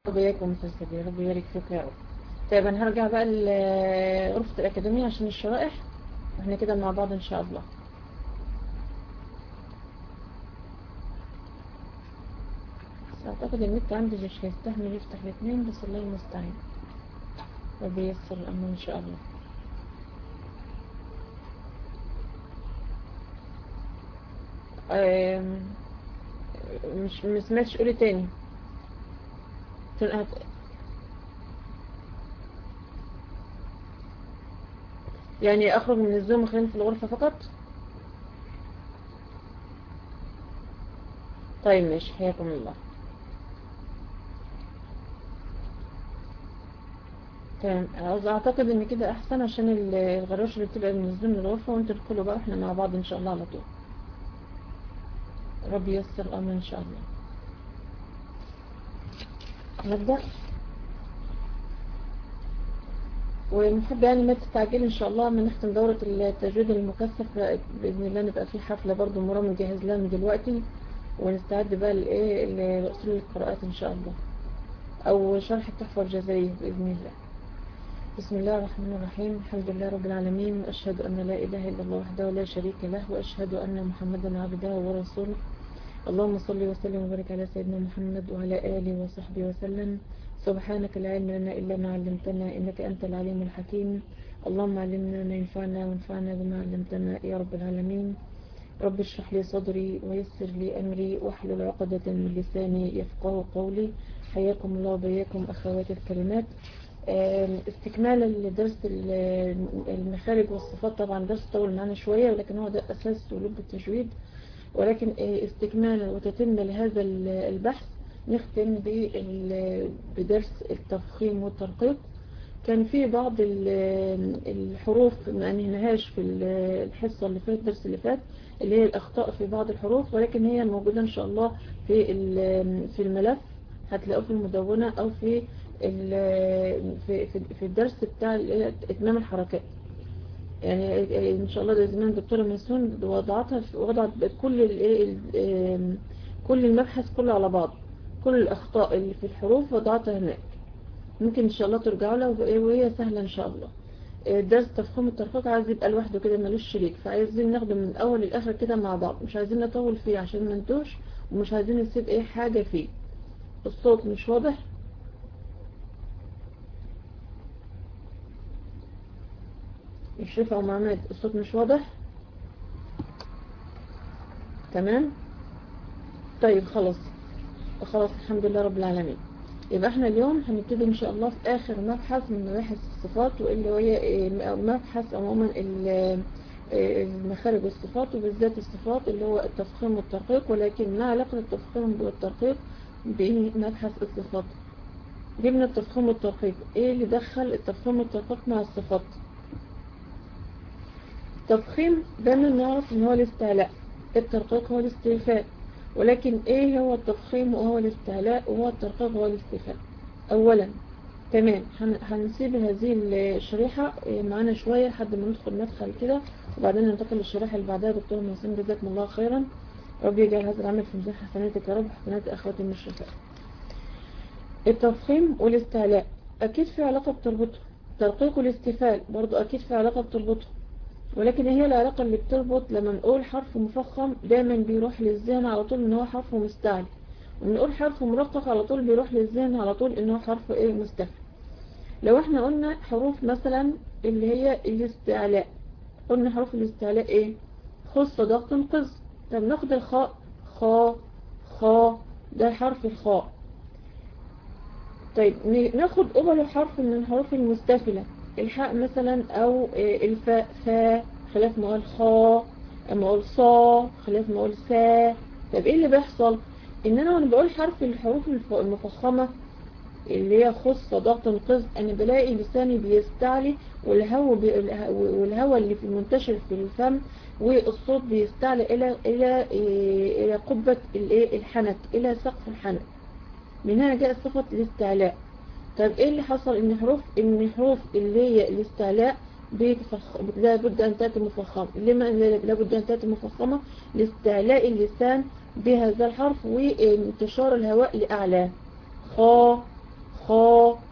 وبياكم مسلسل يا رب يبارك فيك يا رب طيب انا هرجع بقى لغرفة الأكاديمية عشان الشرائح واحنا كده مع بعض ان شاء الله بس اعتقد النت عندي مش هيستحمل يفتح الاثنين بس الله المستعان ربي ييسر الامر ان شاء الله آم، مش مسمعتش قولي تاني عشان هت- يعني اخرج من الزوم وخليني في الغرفة فقط طيب ماشي حياكم الله تمام عاوز اعتقد ان كده احسن عشان ال- الغراش اللي بتبقى من الزوم للغرفة وانتوا تدخلوا بقى احنا مع بعض ان شاء الله على طول ربي ييسر الامر ان شاء الله نبدأ ونحب يعني ما تستعجل ان شاء الله ما نختم دورة التجويد المكثف بإذن الله نبقى في حفلة برضو مرام نجهز لها من دلوقتي ونستعد بقى لإيه لأصول القراءات ان شاء الله او شرح التحفة الجزائية بإذن الله بسم الله الرحمن الرحيم الحمد لله رب العالمين وأشهد أن لا إله إلا الله وحده لا شريك له وأشهد أن محمدا عبده ورسوله اللهم صل وسلم وبارك على سيدنا محمد وعلى آله وصحبه وسلم سبحانك لا علم لنا إلا ما علمتنا إنك أنت العليم الحكيم اللهم علمنا ما ينفعنا وانفعنا بما علمتنا يا رب العالمين رب اشرح لي صدري ويسر لي أمري واحلل عقدة من لساني يفقه قولي حياكم الله وبياكم أخواتي الكلمات آم، استكمالا لدرس ال- المخارج والصفات طبعا درس طول معنا شوية ولكن هو ده أساس ولب التجويد ولكن آه، استكمالا وتتم لهذا ال- البحث نختم بال- بدرس التفخيم والترقيق كان في بعض ال- الحروف ما انهناهاش في ال- الحصة اللي فاتت الدرس اللي فات اللي هي الأخطاء في بعض الحروف ولكن هي موجودة إن شاء الله في ال- في الملف هتلاقوه في المدونة أو في ال- في في في الدرس بتاع ال- إتمام الحركات يعني ان شاء الله ده زمان الدكتوره ميسون وضعتها في- وضعت كل ال- ال- كل المبحث كله على بعض كل الاخطاء اللي في الحروف وضعتها هناك ممكن ان شاء الله ترجعوا لها وهي- وهي سهله ان شاء الله درس تفخيم الترقيق عايز يبقى لوحده كده ملوش شريك فعايزين ناخده من الاول للاخر كده مع بعض مش عايزين نطول فيه عشان ما نتوش ومش عايزين نسيب اي حاجه فيه الصوت مش واضح يشرف ومعمد الصوت مش واضح تمام طيب خلاص خلاص الحمد لله رب العالمين يبقى احنا اليوم هنبتدي ان شاء الله في اخر مبحث من مباحث الصفات واللي هي إيه، مبحث عموما ال- إيه، المخارج والصفات وبالذات الصفات اللي هو التفخيم والترقيق ولكن ما علاقة التفخيم والترقيق بمبحث الصفات جبنا التفخيم والترقيق ايه اللي دخل التفخيم والترقيق مع الصفات التفخيم دايما نعرف ان هو الاستعلاء الترقيق هو الاستيفاء ولكن ايه هو التفخيم وهو الاستعلاء وهو الترقيق وهو الاستيفاء اولا تمام هن- هنسيب هذه الشريحة إيه، معانا شوية لحد ما ندخل مدخل كده وبعدين ننتقل للشريحة اللي بعدها دكتور محسن جزاكم الله خيرا ربي يجعل هذا العمل في ميزان حسناتك يا رب حسنات اخواتي المشرفات التفخيم والاستعلاء اكيد في علاقة بتربطهم الترقيق والاستيفاء برضو اكيد في علاقة بتربطهم ولكن هي العلاقة اللي بتربط لما نقول حرف مفخم دايما بيروح للذهن على طول ان هو حرف مستعلي ونقول حرف مرقق على طول بيروح للذهن على طول ان هو حرف ايه مستفل لو احنا قلنا حروف مثلا اللي هي الاستعلاء قلنا حروف الاستعلاء ايه خص ضغط قز طب ناخد الخاء خا خا ده حرف الخاء طيب ن- ناخد أول حرف من الحروف المستفلة الحاء مثلا أو آه، الفاء فا خلاف ما أقول خا أما أقول صا خلاف ما أقول سا طب إيه اللي بيحصل إن أنا وأنا بقول حرف الحروف الف- المفخمة اللي هي خص ضغط قز أنا بلاقي لساني بيستعلي والهواء بي... اله- والهواء اللي في المنتشر في الفم والصوت بيستعلي إلى إلى إيه، إلى قبة الإيه الحنك إلى سقف الحنك من هنا جاء صفة الاستعلاء طب ايه اللي حصل ان حروف ان حروف اللي هي الاستعلاء بتفخ... لابد ان تأتي مفخمة لما لابد ان تأتي مفخمة لاستعلاء اللسان بهذا الحرف وانتشار الهواء لأعلاه خا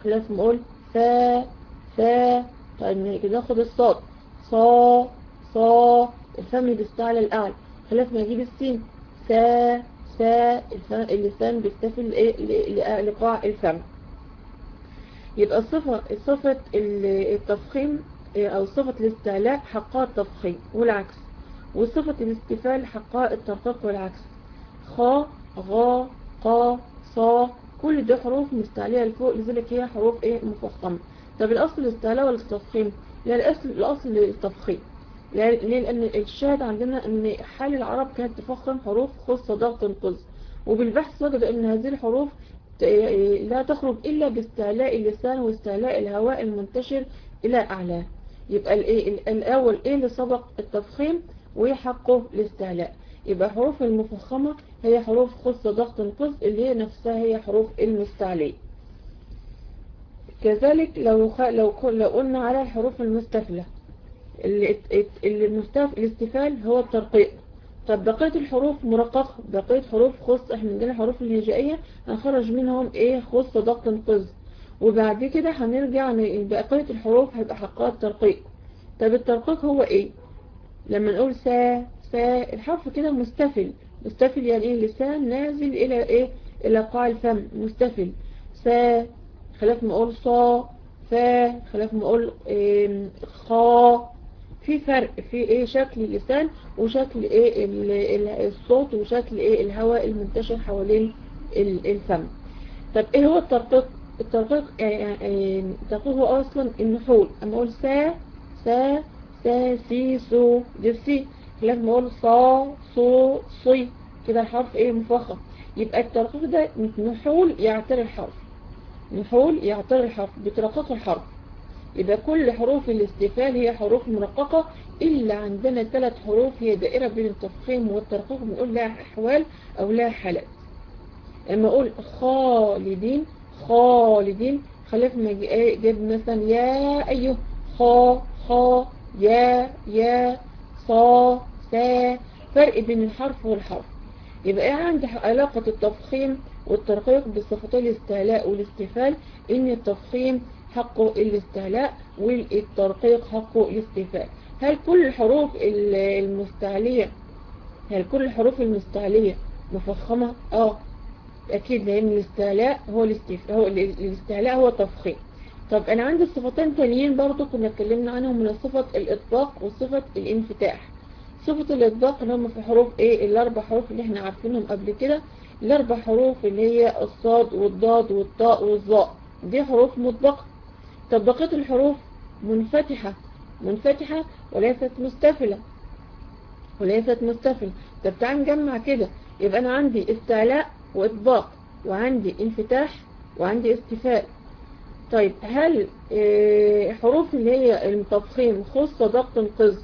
لازم اقول فا فا طيب كده ناخد الصاد صا صا الفم بيستعلى الاعلى خلاف ما اجيب السين سا سا اللسان بيستفل ايه لقاع الفم يبقى الصفة صفة التفخيم او صفة الاستعلاء حقها التفخيم والعكس وصفة الاستفال حقها الترقيق والعكس خا غا قا صا كل دي حروف مستعلية لفوق لذلك هي حروف ايه مفخمة طب الاصل الاستعلاء ولا التفخيم لا الاصل الاصل التفخيم ليه لان الشاهد عندنا ان حال العرب كانت تفخم حروف خاصة ضغط قز وبالبحث وجد ان هذه الحروف لا تخرج الا باستعلاء اللسان واستعلاء الهواء المنتشر الى اعلاه يبقى الاول ايه اللي سبق التفخيم وحقه الاستعلاء يبقى حروف المفخمة هي حروف خص ضغط قز اللي هي نفسها هي حروف المستعلية كذلك لو خ... لو لو قلنا على الحروف المستفلة اللي المستف... الاستفال هو الترقيق طب بقية الحروف مرققة بقية حروف خص احنا عندنا الحروف الهجائية هنخرج منهم ايه خص ضغط قز وبعد كده هنرجع بقية الحروف هيبقى حقها الترقيق طب الترقيق هو ايه لما نقول سا سا الحرف كده مستفل مستفل يعني ايه لسان نازل الى ايه الى قاع الفم مستفل سا خلاف ما اقول صا فا خلاف ما اقول إيه خا في فرق في ايه شكل اللسان وشكل ايه الصوت وشكل ايه الهواء المنتشر حوالين الفم طب ايه هو الترقيق الترقيق يعني الترقيق هو اصلا النحول اما اقول سا سا سا سي سو دي سي خلاف ما اقول صا صو صي كده الحرف ايه مفخم يبقى الترقيق ده نحول يعتري الحرف نحول يعتري الحرف بترقيق الحرف يبقى كل حروف الاستفال هي حروف مرققة إلا عندنا ثلاث حروف هي دائرة بين التفخيم والترقيق بنقول لها أحوال أو لها حالات لما أقول خالدين خالدين خلاف ما جاب مثلا يا أيها خا خا يا يا صا سا فرق بين الحرف والحرف يبقى ايه عندي علاقة التفخيم والترقيق بصفتي الاستعلاء والاستفال ان التفخيم حقه الاستعلاء والترقيق حقه الاستفال هل كل الحروف المستعلية هل كل الحروف المستعلية مفخمة اه اكيد لان الاستعلاء هو الاستفال هو الاستعلاء هو التفخيم طب انا عندي صفتين تانيين برضو كنا اتكلمنا عنهم من صفة الاطباق وصفة الانفتاح صفة الاطباق اللي هم في حروف ايه الاربع حروف اللي احنا عارفينهم قبل كده الاربع حروف اللي هي الصاد والضاد والطاء والظاء دي حروف مطبقة طب بقية الحروف منفتحة منفتحة وليست مستفلة وليست مستفلة طب تعال نجمع كده يبقى انا عندي استعلاء واطباق وعندي انفتاح وعندي استفاء طيب هل حروف اللي هي المتفخيم خصة ضغط قز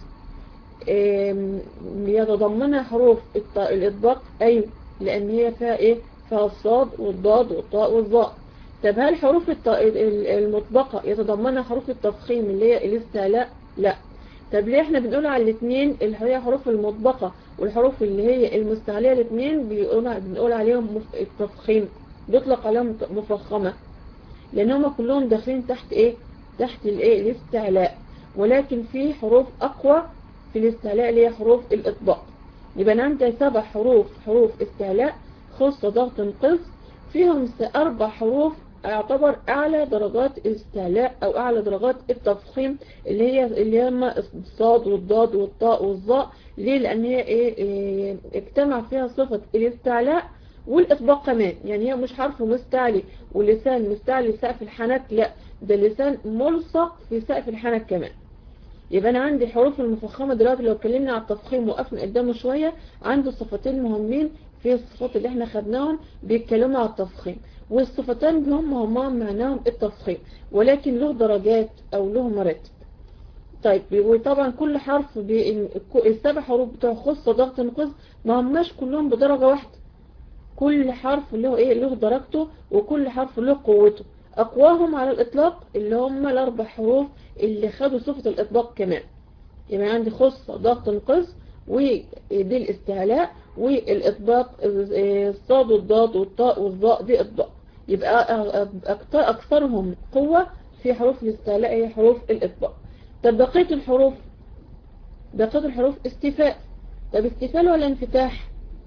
يتضمنها حروف الإطباق أيوة لأن هي فيها إيه فيها الصاد والضاد والطاء والظاء طب هل حروف المطبقة يتضمنها حروف التفخيم اللي هي الاستعلاء لا طب ليه احنا بنقول على الاثنين اللي هي حروف المطبقة والحروف اللي هي المستعلية الاثنين بنقول عليهم التفخيم بيطلق عليهم مفخمة لان هم كلهم داخلين تحت ايه تحت الايه الاستعلاء ولكن في حروف اقوى في الاستعلاء اللي هي حروف الاطباق يبقى انا عندي سبع حروف حروف استعلاء خاصة ضغط قص فيهم اربع حروف اعتبر اعلى درجات الاستعلاء او اعلى درجات التفخيم اللي هي اللي هم الصاد والضاد والطاء والظاء ليه لان هي ايه, إيه اجتمع فيها صفة الاستعلاء والاطباق كمان يعني هي مش حرف مستعلي ولسان مستعلي سقف الحنك لا ده لسان ملصق في سقف الحنك كمان يبقى انا عندي حروف المفخمه دلوقتي لو اتكلمنا على التفخيم وقفنا قدامه شويه عنده صفتين مهمين في الصفات اللي احنا خدناهم بيتكلموا على التفخيم والصفتين هم هما معناهم التفخيم ولكن له درجات او له مراتب طيب وطبعا كل حرف السبع حروف بتوع خصة ضغط نقص ما هماش كلهم بدرجة واحدة كل حرف له ايه له درجته وكل حرف له قوته اقواهم على الاطلاق اللي هم الاربع حروف اللي خدوا صفة الاطباق كمان يبقى يعني عندي خصة ضغط نقص ودي الاستعلاء والاطباق الصاد والضاد والطاء والظاء دي اطباق يبقى أكتر أكثرهم قوة في حروف الاستعلاء هي حروف الإطباق طب بقية الحروف بقية الحروف استفاء طب استفال ولا انفتاح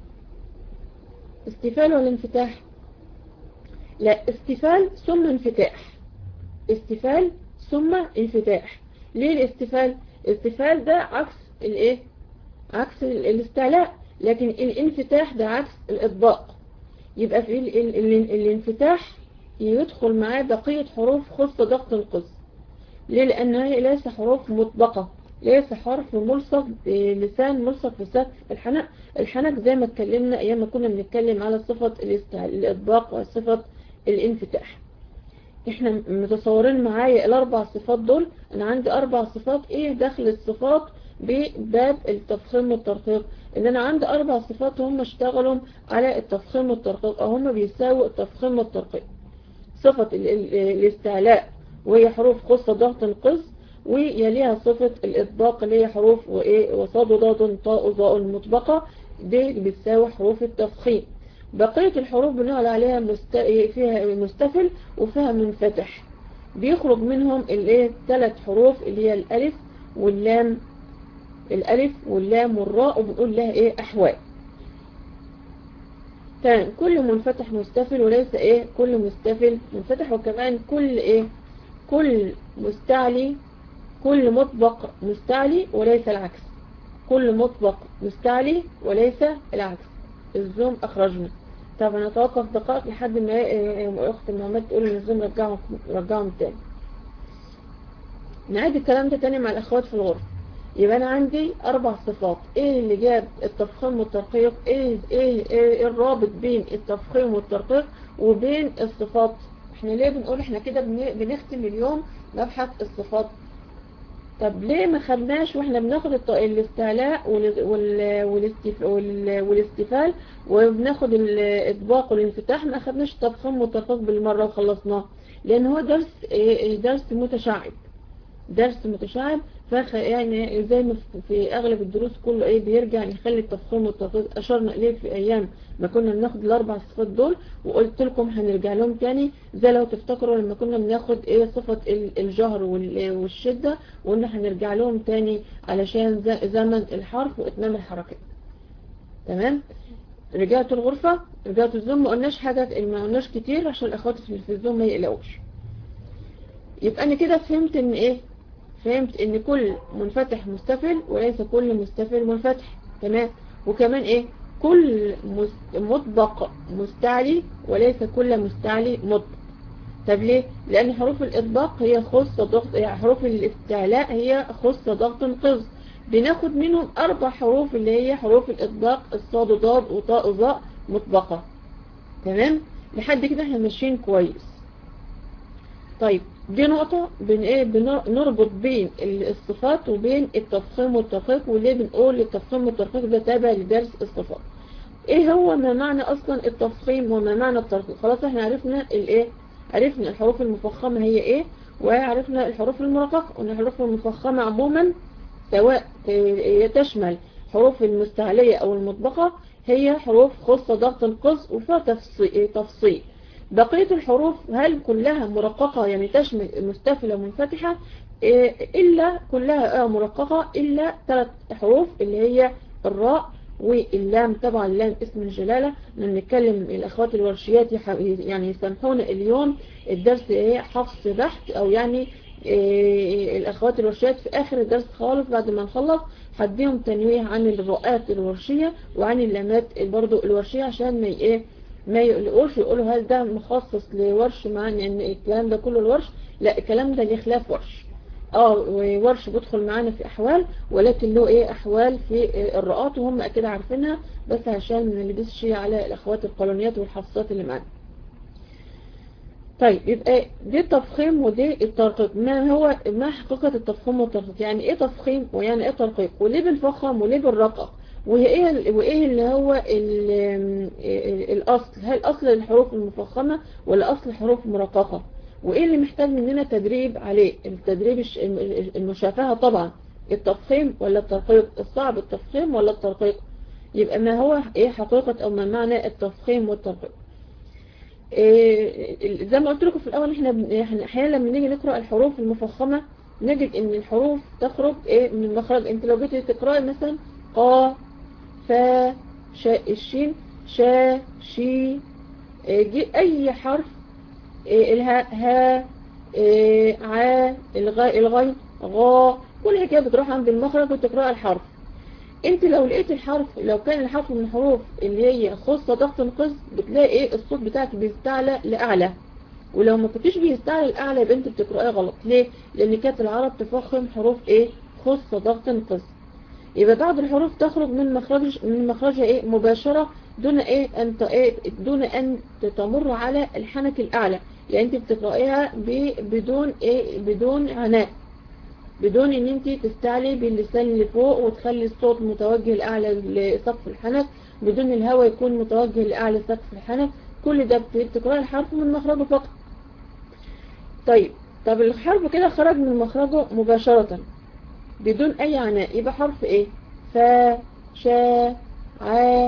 استفال ولا انفتاح لا استفال ثم انفتاح استفال ثم انفتاح ليه الاستفال الاستفال ده عكس الايه عكس الاستعلاء لكن الانفتاح ده عكس الاطباق يبقى في ال ال ال الانفتاح يدخل معاه بقية حروف خص ضغط القص ليه لأنها ليس حروف مطبقة ليس حرف ملصق بلسان ملصق بسقف الحنك الحنك زي ما اتكلمنا ايام ما كنا بنتكلم على صفة الاطباق وصفة الانفتاح احنا متصورين معايا الاربع صفات دول انا عندي اربع صفات ايه داخل الصفات بباب التفخيم والترقيق ان انا عندي اربع صفات هم اشتغلوا على التفخيم والترقيق او هم بيساووا التفخيم والترقيق صفة الاستعلاء وهي حروف خصة ضغط القص ويليها صفة الإطباق اللي هي حروف وإيه وصاد وضاد طاء ظاء المطبقة دي بتساوي حروف التفخيم بقية الحروف بنقول عليها مست... فيها مستفل وفيها منفتح بيخرج منهم الايه ثلاث حروف اللي هي الألف واللام الألف واللام والراء وبنقول لها ايه أحوال تمام كل منفتح مستفل وليس ايه كل مستفل منفتح وكمان كل ايه كل مستعلي كل مطبق مستعلي وليس العكس كل مطبق مستعلي وليس العكس الزوم أخرجنا طب أنا أتوقف دقائق لحد ما أخت محمد تقول إن الزوم رجعهم رجعهم تاني نعيد الكلام ده تاني مع الأخوات في الغرفة يبقى أنا عندي أربع صفات إيه اللي جاب التفخيم والترقيق إيه, إيه, إيه الرابط بين التفخيم والترقيق وبين الصفات إحنا ليه بنقول إحنا كده بنختم اليوم مبحث الصفات طب ليه ما خدناش واحنا بناخد الاستعلاء والاستفال وبناخد الاطباق والانفتاح ما خدناش التفخيم والترقيق بالمرة وخلصناه لان هو درس درس متشعب درس متشعب فخ يعني زي ما في اغلب الدروس كله ايه بيرجع يخلي التفخيم والترقيق اشرنا اليه في ايام ما كنا بناخد الاربع صفات دول وقلت لكم هنرجع لهم تاني زي لو تفتكروا لما كنا بناخد ايه صفة الجهر والشدة وقلنا هنرجع لهم تاني علشان زمن الحرف واتمام الحركات تمام رجعت الغرفة رجعت الزوم ما قلناش حاجة ما قلناش كتير عشان الاخوات في الزوم ما يقلقوش يبقى انا كده فهمت ان ايه فهمت ان كل منفتح مستفل وليس كل مستفل منفتح تمام وكمان ايه كل مطبق مستعلي وليس كل مستعلي مطبق طب ليه لان حروف الاطباق هي خصة ضغط يعني حروف الاستعلاء هي خصة ضغط قز بناخد منهم اربع حروف اللي هي حروف الاطباق الصاد ضاد وطاء ظاء مطبقة تمام لحد كده احنا ماشيين كويس طيب دي نقطة بن ايه بنربط بين الصفات وبين التفخيم والترقيق وليه بنقول التفخيم والترقيق ده تابع لدرس الصفات ايه هو ما معنى اصلا التفخيم وما معنى الترقيق خلاص احنا عرفنا الايه عرفنا الحروف المفخمة هي ايه وعرفنا الحروف المرققة وان الحروف المفخمة عموما سواء تشمل حروف المستعلية او المطبقة هي حروف خاصة ضغط القص وفيها تفصيل بقية الحروف هل كلها مرققة يعني تشمل مستفلة منفتحة إلا كلها مرققة إلا ثلاث حروف اللي هي الراء واللام طبعا اللام اسم الجلالة نتكلم الأخوات الورشيات يعني يسامحونا اليوم الدرس ايه حفص بحث أو يعني إيه الأخوات الورشيات في آخر الدرس خالص بعد ما نخلص هديهم تنويه عن الرؤات الورشية وعن اللامات برضو الورشية عشان ما ايه ما يقولوش يقولوا هل ده مخصص لورش مع ان الكلام ده كله الورش لا الكلام ده ليه خلاف ورش اه ورش بيدخل معانا في احوال ولكن له ايه احوال في الرؤات وهم اكيد عارفينها بس عشان ما نلبسش على الاخوات القانونيات والحفصات اللي معانا طيب يبقى دي التفخيم ودي الترقيق ما هو ما حقيقة التفخيم والترقيق يعني ايه تفخيم ويعني ايه ترقيق وليه بنفخم وليه بنرقق وايه وايه اللي هو الاصل هل اصل الحروف المفخمة ولا اصل الحروف المرققة وايه اللي محتاج مننا تدريب عليه التدريب المشافهة طبعا التفخيم ولا الترقيق الصعب التفخيم ولا الترقيق يبقى ما هو ايه حقيقة او ما معنى التفخيم والترقيق إيه زي ما قلت لكم في الاول احنا بن- احنا احيانا لما نيجي نقرا الحروف المفخمه نجد ان الحروف تخرج ايه من المخرج انت لو جيتي تقراي مثلا قا فا شا الشين شا شي إيه جي اي حرف إيه الهاء ها إيه ع الغاء الغين غا كل حكايه بتروح عند المخرج وتقرا الحرف انت لو لقيت الحرف لو كان الحرف من الحروف اللي هي خاصة ضغط القز بتلاقي ايه الصوت بتاعك بيستعلى لأعلى ولو ما كنتش بيستعلى لأعلى يبقى انت بتقرأيه غلط ليه؟ لأن كانت العرب تفخم حروف ايه؟ خاصة ضغط القز يبقى بعض الحروف تخرج من مخرج من مخرجها ايه مباشرة دون ايه ان ت- ايه دون ان تمر على الحنك الاعلى يعني انت بتقرأيها ب- بدون ايه بدون عناء بدون ان انت تستعلي باللسان اللي فوق وتخلي الصوت متوجه لاعلى لسقف الحنك بدون الهواء يكون متوجه لاعلى سقف الحنك كل ده بت- بتقرأي الحرف من مخرجه فقط طيب طب الحرف كده خرج من مخرجه مباشرة بدون اي عناء يبقى حرف ايه فا شا ع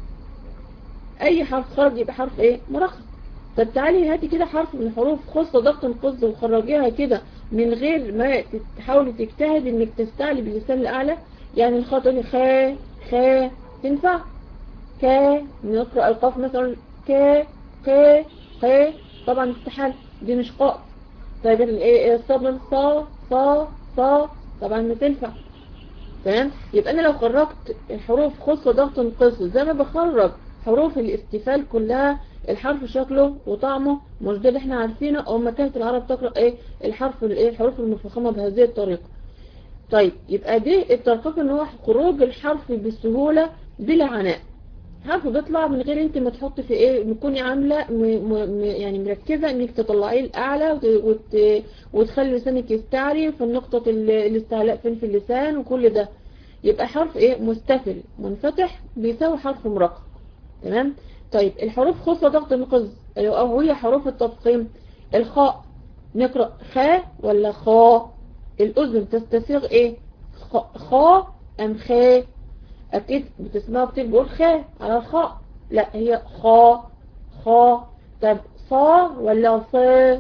اي حرف خرج يبقى حرف ايه مرخص طب تعالي هاتي كده حرف من حروف خاصة ضغط القز وخرجيها كده من غير ما تحاولي تجتهد انك تستعلي باللسان الاعلى يعني الخاء تقولي خا خا تنفع كا نقرأ القاف مثلا كا كا قا طبعا استحال دي مش قاف طيب الايه الصاد صا صا صا طبعا ما تنفع تمام يبقى انا لو خرجت الحروف خاصة ضغط القص زي ما بخرج حروف الاستفال كلها الحرف شكله وطعمه مش ده اللي احنا عارفينه او ما كانت العرب تقرأ ايه الحرف الايه الحروف المفخمة بهذه الطريقة طيب يبقى دي الترقيق ان هو خروج الحرف بسهولة بلا عناء حرف بيطلع من غير انت ما تحط في ايه تكوني عامله م م يعني مركزه انك تطلعيه الاعلى وت وت وتخلي لسانك يستعري في نقطه الاستعلاء فين في اللسان وكل ده يبقى حرف ايه مستفل منفتح بيساوي حرف مرقق تمام طيب الحروف خاصه ضغط القز او هي حروف التفخيم الخاء نقرا خا ولا خا الاذن تستسيغ ايه خا ام خا اكيد بتسمعوا كتير بيقول خا على الخاء لا هي خا خا طب صا ولا صا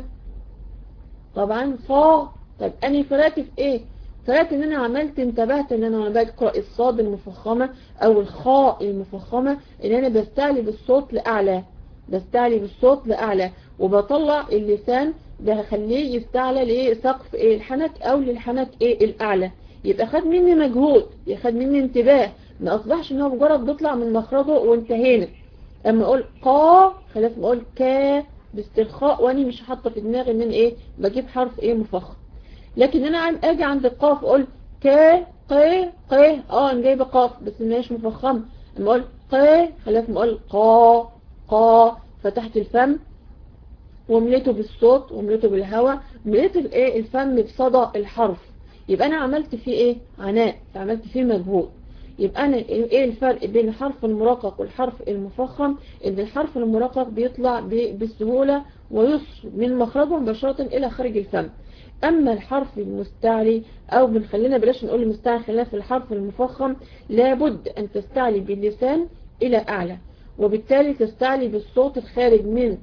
طبعا صا طب اني فرقت في ايه فرقت ان انا عملت انتبهت ان انا وانا بقرا الصاد المفخمه او الخاء المفخمه ان انا بستعلي بالصوت لاعلى بستعلي بالصوت لاعلى وبطلع اللسان ده هخليه يستعلى لسقف ايه الحنك او للحنك ايه الاعلى يبقى خد مني مجهود ياخد مني انتباه ما اصبحش ان هو مجرد بيطلع من مخرجه وانتهينا اما اقول قا خلاص اقول كا باسترخاء واني مش حاطه في دماغي ان ايه بجيب حرف ايه مفخم لكن انا اجي عند القاف اقول كا قا قا اه انا جايبه قاف بس مش مفخمه اما اقول قا خلاص اقول قا قا فتحت الفم ومليته بالصوت ومليته بالهواء مليت الايه الفم بصدى الحرف يبقى انا عملت فيه ايه عناء عملت فيه مجهود يبقى أنا إيه الفرق بين الحرف المرقق والحرف المفخم إن الحرف المرقق بيطلع بسهولة ويصل من مخرجه مباشرة إلى خارج الفم أما الحرف المستعلي أو بنخلينا بلاش نقول المستعلي خلينا في الحرف المفخم لابد أن تستعلي باللسان إلى أعلى وبالتالي تستعلي بالصوت الخارج من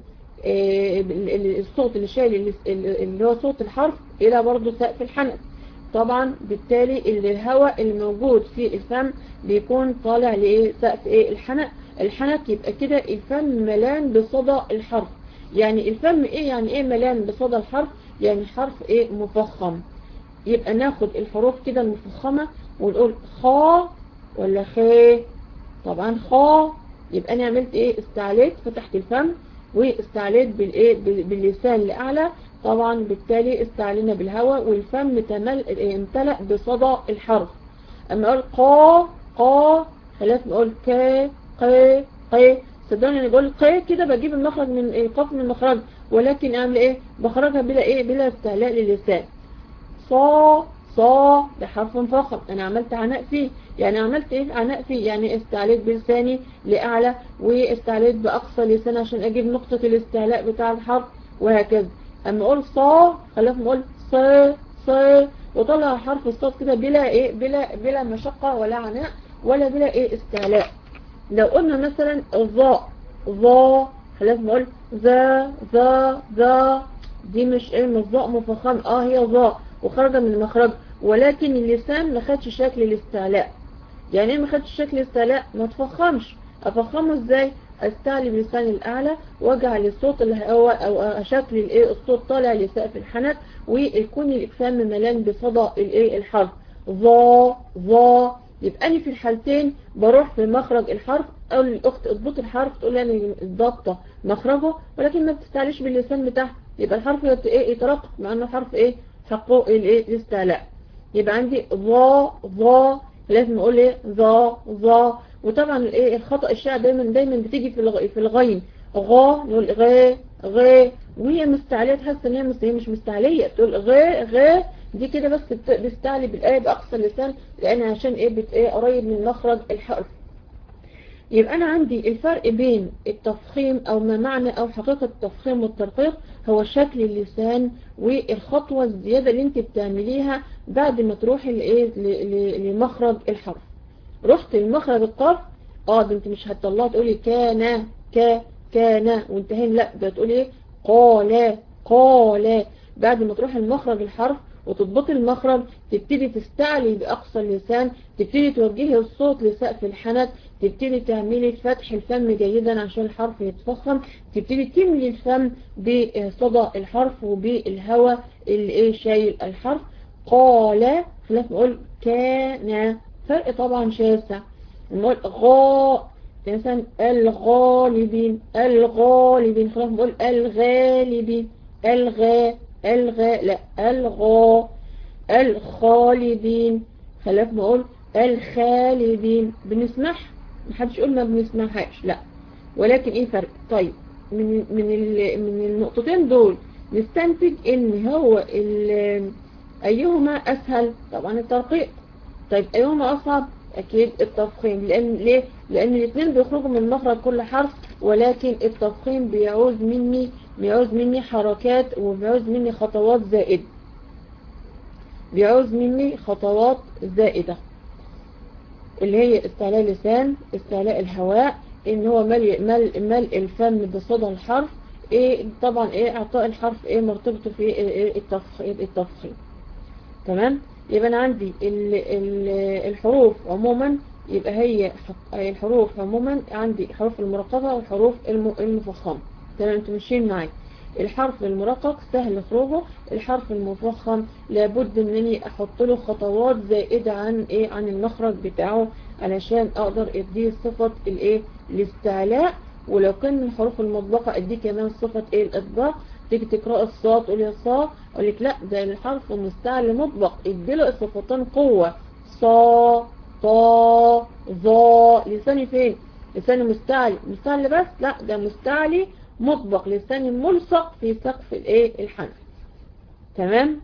الصوت اللي شايل اللي هو صوت الحرف إلى برضه سقف الحنك طبعا بالتالي الهواء الموجود في الفم بيكون طالع لسقف ايه الحنك الحنك يبقى كده الفم ملان بصدى الحرف يعني الفم ايه يعني ايه ملان بصدى الحرف يعني حرف ايه مفخم يبقى ناخد الحروف كده المفخمة ونقول خا ولا خا طبعا خا يبقى انا عملت ايه استعليت فتحت الفم واستعليت بالايه باللسان لاعلى طبعا بالتالي استعلينا بالهواء والفم تمل امتلأ بصدى الحرف اما اقول قا قا خلاص نقول كا قا قا صدقني انا بقول قا كده بجيب المخرج من ايه قاف من المخرج ولكن اعمل ايه بخرجها بلا ايه بلا استعلاء للسان صا صا ده حرف مفخم انا عملت عناء فيه يعني عملت ايه عناء فيه يعني استعليت بلساني لاعلى واستعليت باقصى لسان عشان اجيب نقطة الاستعلاء بتاع الحرف وهكذا اما اقول صا خلاص نقول صا صا وطلع حرف الصاد كده بلا ايه بلا بلا مشقة ولا عناء ولا بلا ايه استعلاء لو قلنا مثلا الظاء ظا لازم اقول ذا ذا ذا دي مش ايه مش ظاء مفخم اه هي ظاء وخارجه من المخرج ولكن اللسان ما خدش شكل الاستعلاء يعني ايه ما خدش شكل الاستعلاء ما تفخمش افخمه ازاي استعلي بلساني الاعلى واجعل الصوت اللي هو او شكل الايه الصوت طالع لسقف الحنك ويكون الاكفام ملان بصدى الايه الحرف ظا ظا يبقى انا في الحالتين بروح في مخرج الحرف او الاخت اضبط الحرف تقول لي الضبطه مخرجه ولكن ما بتستعليش باللسان بتاعها يبقى الحرف ايه يترقق مع انه حرف ايه حقه الايه الاستعلاء يبقى عندي ظا ظا لازم اقول ايه ظا ظا وطبعا الايه الخطا الشائع دايما دايما بتيجي في الغ... في الغين غا نقول غ غ وهي مستعليه تحس ان هي مش هي مش مستعليه تقول غ غ دي كده بس بتستعلي بالايه باقصى اللسان لان عشان ايه بت ايه قريب من مخرج الحرف يبقى أنا عندي الفرق بين التفخيم أو ما معنى أو حقيقة التفخيم والترقيق هو شكل اللسان والخطوة الزيادة اللي انت بتعمليها بعد ما تروحي لمخرج الحرف رحت لمخرج القاف اه ده انت مش هتطلعي تقولي كان ك كان وانتهين لا ده تقولي قال قال بعد ما تروحي لمخرج الحرف وتضبطي المخرج تبتدي تستعلي بأقصى اللسان تبتدي توجهي الصوت لسقف الحنك تبتدي تعملي فتح الفم جيدا عشان الحرف يتفخم تبتدي تملي الفم بصدى الحرف وبالهواء اللي ايه شايل الحرف قال خلاف نقول كان فرق طبعا شاسع نقول غاء مثلا الغالبين الغالبين خلاف نقول الغالبين الغاء الغاء لا الغاء الخالدين خلاف نقول الخالدين بنسمعها محدش يقول ما بنسمعهاش لا ولكن ايه فرق طيب من من من النقطتين دول نستنتج ان هو ايهما اسهل طبعا الترقيق طيب ايهما اصعب اكيد التفخيم لان ليه لان الاثنين بيخرجوا من مخرج كل حرف ولكن التفخيم بيعوز مني بيعوز مني حركات وبيعوز مني خطوات زائدة بيعوز مني خطوات زائدة اللي هي استعلاء اللسان استعلاء الهواء ان هو ملء ملء ملء الفم بصدى الحرف ايه طبعا ايه اعطاء الحرف ايه مرتبطه في إيه التفخيم التفخيم تمام يبقى انا عندي ال ال الحروف عموما يبقى هي الحروف عموما عندي حروف المرققه والحروف المفخمه تمام انتوا ماشيين معايا الحرف المرقق سهل خروجه الحرف المفخم لابد انني احط له خطوات زائدة عن ايه عن المخرج بتاعه علشان اقدر اديه صفة الايه الاستعلاء ولو كان من الحروف المطبقة اديه كمان صفة ايه الاطباق تيجي تقرأ الصاد تقول يا صا اقول لك لا ده الحرف المستعلى مطبق اديله الصفتين قوة صا طا ظا لساني فين لساني مستعلي مستعلي بس لا ده مستعلي مطبق لساني ملصق في سقف الايه الحنف تمام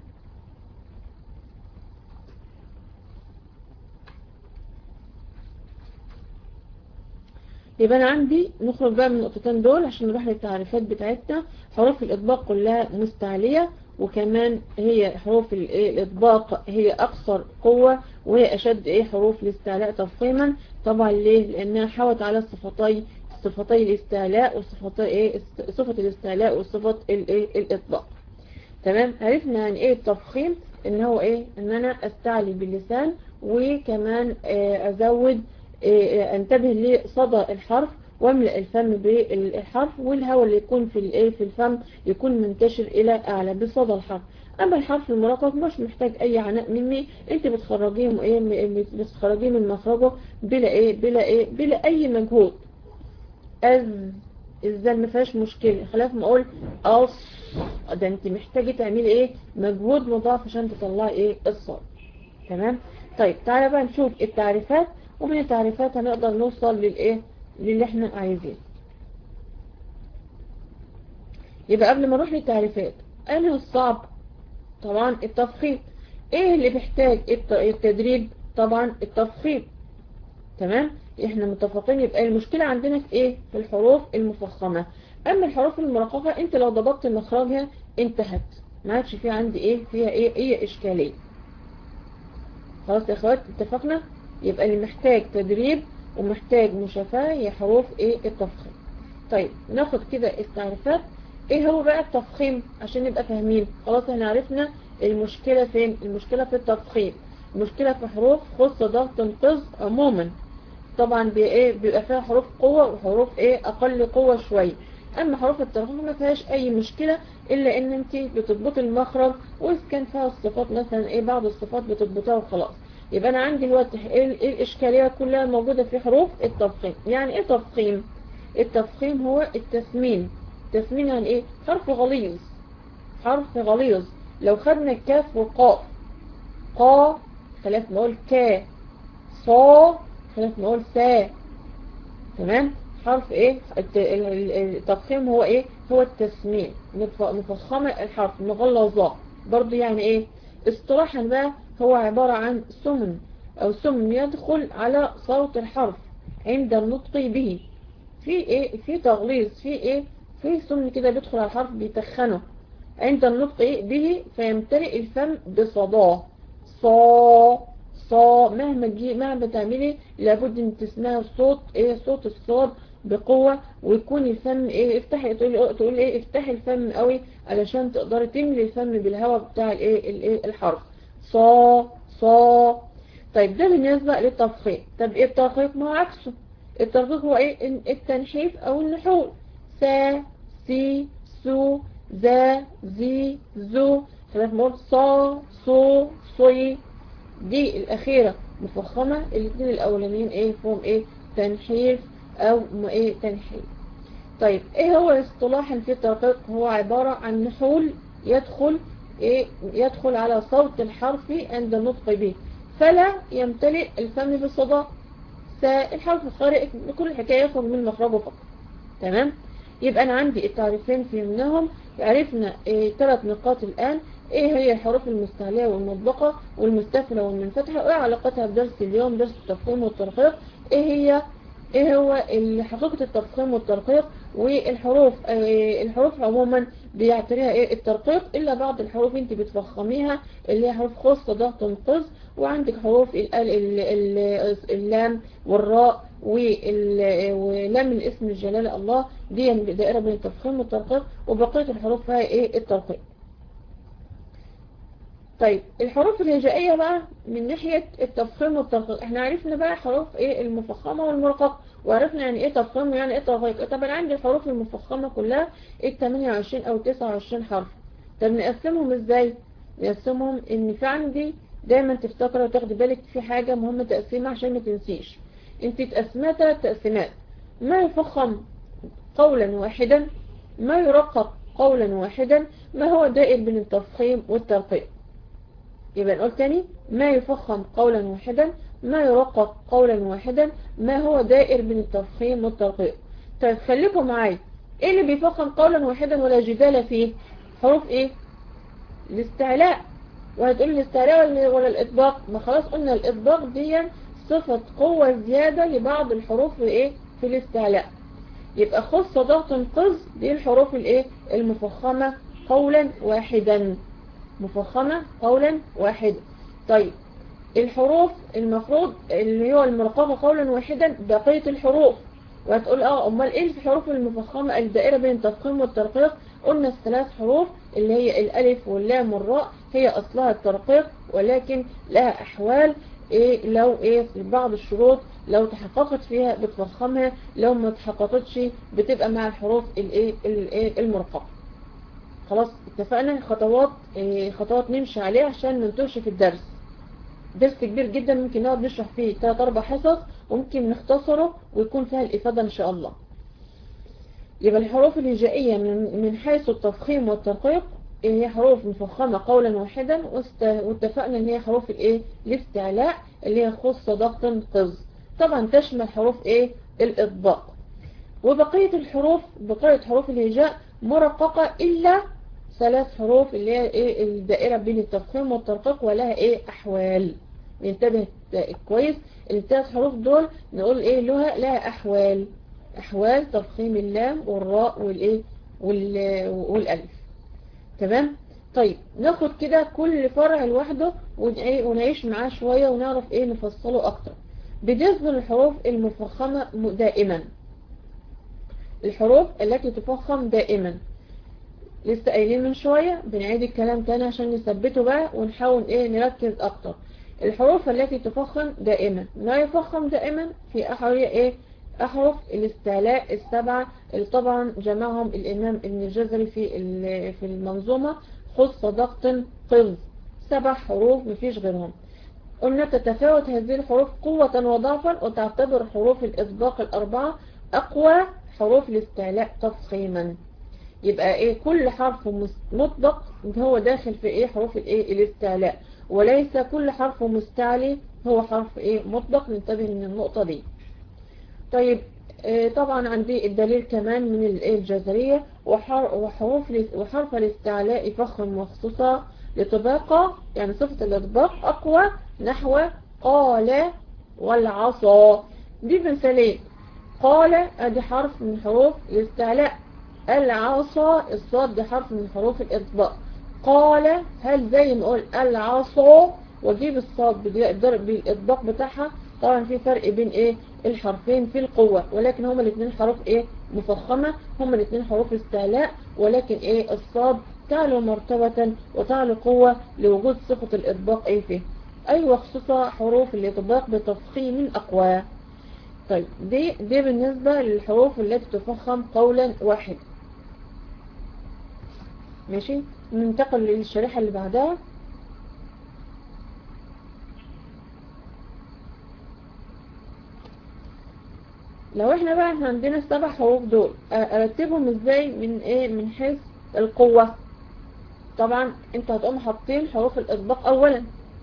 يبقى انا عندي نخرج بقى من النقطتين دول عشان نروح للتعريفات بتاعتنا حروف الاطباق كلها مستعلية وكمان هي حروف الاطباق هي اكثر قوة وهي اشد ايه حروف الاستعلاء تفخيما طبعا ليه لانها حوت على الصفتين صفتي الاستعلاء وصفتي ايه صفة الاستعلاء وصفة الايه الاطباق تمام عرفنا عن ايه التفخيم ان هو ايه ان انا استعلي باللسان وكمان آه ازود آه انتبه لصدى الحرف واملأ الفم بالحرف والهواء اللي يكون في الايه في الفم يكون منتشر الى اعلى بصدى الحرف اما الحرف المرقق مش محتاج اي عناء مني انت بتخرجيه ايه بتخرجيه من مخرجه بلا ايه بلا ايه بلا اي مجهود از الزل ما فيهاش مشكله خلاف ما اقول اص ده انت محتاجه تعملي ايه مجهود مضاعف عشان تطلعي ايه الصاد تمام طيب تعالى بقى نشوف التعريفات ومن التعريفات هنقدر نوصل للايه للي احنا عايزينه يبقى قبل ما نروح للتعريفات انهي الصعب طبعا التفخيم ايه اللي بيحتاج التدريب طبعا التفخيم تمام احنا متفقين يبقى المشكلة عندنا في ايه في الحروف المفخمة اما الحروف المرققة انت لو ضبطت مخرجها انتهت ما عادش فيها عندي ايه فيها ايه ايه اشكالية خلاص يا اخوات اتفقنا يبقى اللي محتاج تدريب ومحتاج مشافاة هي حروف ايه التفخيم طيب ناخد كده التعريفات ايه هو بقى التفخيم عشان نبقى فاهمين خلاص احنا عرفنا المشكلة فين المشكلة في التفخيم المشكلة في حروف خص ضغط تنقذ عموما طبعا بايه بيبقى فيها حروف قوة وحروف ايه اقل قوة شوية اما حروف الترخيم ما فيهاش اي مشكلة الا ان انت بتضبط المخرج واذا كان فيها الصفات مثلا ايه بعض الصفات بتضبطها وخلاص يبقى انا عندي دلوقتي ايه إيه الاشكالية كلها موجودة في حروف التفخيم يعني ايه تفخيم التفخيم هو التثمين تثمين يعني ايه حرف غليظ حرف غليظ لو خدنا الكاف والقاف قا خلاف نقول كا صا خلاف نقول سا تمام حرف ايه الت- ال- ال- التفخيم هو ايه هو التسمين مف- مفخمة الحرف مغلظة برضو يعني ايه اصطلاحا بقى هو عبارة عن سمن او سمن يدخل على صوت الحرف عند النطق به في ايه في تغليظ في ايه في سمن كده بيدخل على الحرف بيتخنه عند النطق إيه به فيمتلئ الفم بصداه صا صا مهما تجي مهما تعملي لابد ان تسمعي صوت ايه صوت الصاد بقوة ويكون الفم ايه افتحي تقولي تقول ايه افتحي الفم قوي علشان تقدري تملي الفم بالهواء بتاع الايه الايه الحرف صا صا طيب ده بالنسبة للتفخيم طب ايه الترقيق ما هو عكسه الترقيق هو ايه ال- التنحيف او النحول سا سي سو ذا زي زو خلاف نقول صا صو صي دي الأخيرة مفخمة الاثنين الأولانيين ايه فيهم ايه تنحيف أو م- ايه تنحيف طيب ايه هو اصطلاحا في الترقيق هو عبارة عن نحول يدخل ايه يدخل على صوت الحرف عند النطق به فلا يمتلئ الفم بالصدى فالحرف الخارج كل الحكاية يخرج من مخرجه فقط تمام يبقى أنا عندي التعريفين فهمناهم عرفنا إيه ثلاث نقاط الآن ايه هي الحروف المستعلية والمطبقة والمستفلة والمنفتحة وايه علاقتها بدرس اليوم درس التفخيم والترقيق ايه هي ايه هو ال- حقيقة التفخيم والترقيق والحروف آه، الحروف عموما بيعتريها ايه الترقيق الا بعض الحروف انت بتفخميها اللي هي حروف خاصة ده تنقذ وعندك حروف ال- ال- ال- ال- اللام والراء وال- ولام الاسم الجلال الله دي دائرة بين التفخيم والترقيق وبقية الحروف فيها ايه الترقيق طيب الحروف الهجائية بقى من ناحية التفخيم والترقيق احنا عرفنا بقى حروف ايه المفخمة والمرققة وعرفنا يعني ايه تفخيم ويعني ايه ترقيق طب انا عندي الحروف المفخمة كلها ال 28 او 29 حرف طب نقسمهم ازاي نقسمهم ان في عندي دايما تفتكر وتاخدي بالك في حاجة مهمة تقسيمها عشان ما تنسيش انت تقسمها ثلاث تقسيمات ما يفخم قولا واحدا ما يرقق قولا واحدا ما هو دائر بين التفخيم والترقيق يبقى نقول تاني ما يفخم قولا واحدا ما يرقق قولا واحدا ما هو دائر بين التفخيم والترقيق طيب خليكم معايا ايه اللي بيفخم قولا واحدا ولا جدال فيه حروف ايه الاستعلاء وهتقول الاستعلاء ولا, ولا الاطباق ما خلاص قلنا الاطباق دي صفة قوة زيادة لبعض الحروف ايه في الاستعلاء يبقى خص ضغط قز دي الحروف الايه المفخمة قولا واحدا مفخمة قولا واحدا طيب الحروف المفروض اللي هو المرققة قولا واحدا بقية الحروف وهتقول اه امال ايه الحروف المفخمة الدائرة بين التفخيم والترقيق قلنا الثلاث حروف اللي هي الالف واللام والراء هي اصلها الترقيق ولكن لها احوال ايه لو ايه في بعض الشروط لو تحققت فيها بتفخمها لو ما تحققتش بتبقى مع الحروف الايه الايه المرققة خلاص اتفقنا خطوات إيه خطوات نمشي عليها عشان ما ننتهش في الدرس درس كبير جدا ممكن نقعد نشرح فيه 3 4 حصص وممكن نختصره ويكون فيها الإفادة إن شاء الله يبقى الحروف الهجائية من من حيث التفخيم والترقيق هي حروف مفخمة قولا واحدا واتفقنا ان هي حروف الايه الاستعلاء اللي هي خص ضغط قز طبعا تشمل حروف ايه الاطباق وبقية الحروف بقية حروف الهجاء مرققة إلا ثلاث حروف اللي هي ايه الدائرة بين التفخيم والترقيق ولها ايه أحوال ننتبه كويس الثلاث حروف دول نقول ايه لها لها أحوال أحوال تفخيم اللام والراء والايه والألف تمام طيب ناخد كده كل فرع لوحده ونعيش معاه شوية ونعرف ايه نفصله أكتر بالنسبة للحروف المفخمة دائما الحروف التي تفخم دائما لسه قايلين من شوية بنعيد الكلام تاني عشان نثبته بقى ونحاول ايه نركز اكتر الحروف التي تفخم دائما ما يفخم دائما في احرف ايه احرف الاستعلاء السبعة اللي طبعا جمعهم الامام ابن الجزري في في المنظومة خص ضغط قلز سبع حروف مفيش غيرهم قلنا تتفاوت هذه الحروف قوة وضعفا وتعتبر حروف الإسباق الأربعة أقوى حروف الاستعلاء تفخيما يبقى ايه كل حرف مطبق هو داخل في ايه حروف الايه الاستعلاء وليس كل حرف مستعلي هو حرف ايه مطبق ننتبه من النقطة دي طيب إيه طبعا عندي الدليل كمان من الايه الجذرية وحروف وحرف الاستعلاء فخم مخصوصة لطباقة يعني صفة الإطباق أقوى نحو قال والعصا دي مثالين قال ادي حرف من حروف الاستعلاء العصا الصاد دي حرف من حروف الإطباق قال هل زي ما اقول العصا واجيب الصاد بالإطباق بتاعها طبعا في فرق بين ايه الحرفين في القوة ولكن هما الاثنين حروف ايه مفخمة هما الاثنين حروف استعلاء ولكن ايه الصاد تعلو مرتبة وتعلو قوة لوجود صفة الإطباق ايه فيه أيوة خصوصا حروف الإطباق بتفخيم أقوى طيب دي, دي بالنسبة للحروف التي تفخم قولا واحد ماشي ننتقل للشريحة اللي بعدها لو احنا بقى عندنا السبع حروف دول ارتبهم ازاي من ايه من حيث القوة طبعا انت هتقوم حاطين حروف الاطباق اولا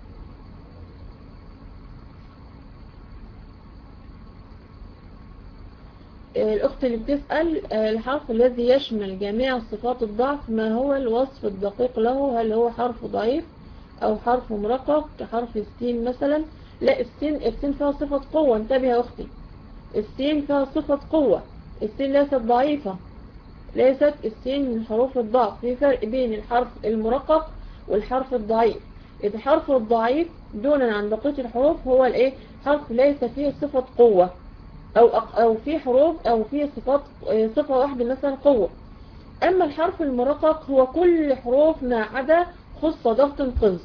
الأخت اللي بتسأل الحرف الذي يشمل جميع صفات الضعف ما هو الوصف الدقيق له هل هو حرف ضعيف أو حرف مرقق كحرف السين مثلا لا السين السين فيها صفة قوة انتبه يا أختي السين فيها صفة قوة السين ليست ضعيفة ليست السين من حروف الضعف في فرق بين الحرف المرقق والحرف الضعيف الحرف الضعيف دونا عن بقية الحروف هو الايه حرف ليس فيه صفة قوة أو أو في حروف أو في صفات صفة واحدة مثلا قوة أما الحرف المرقق هو كل حروف ما عدا خص ضغط قنص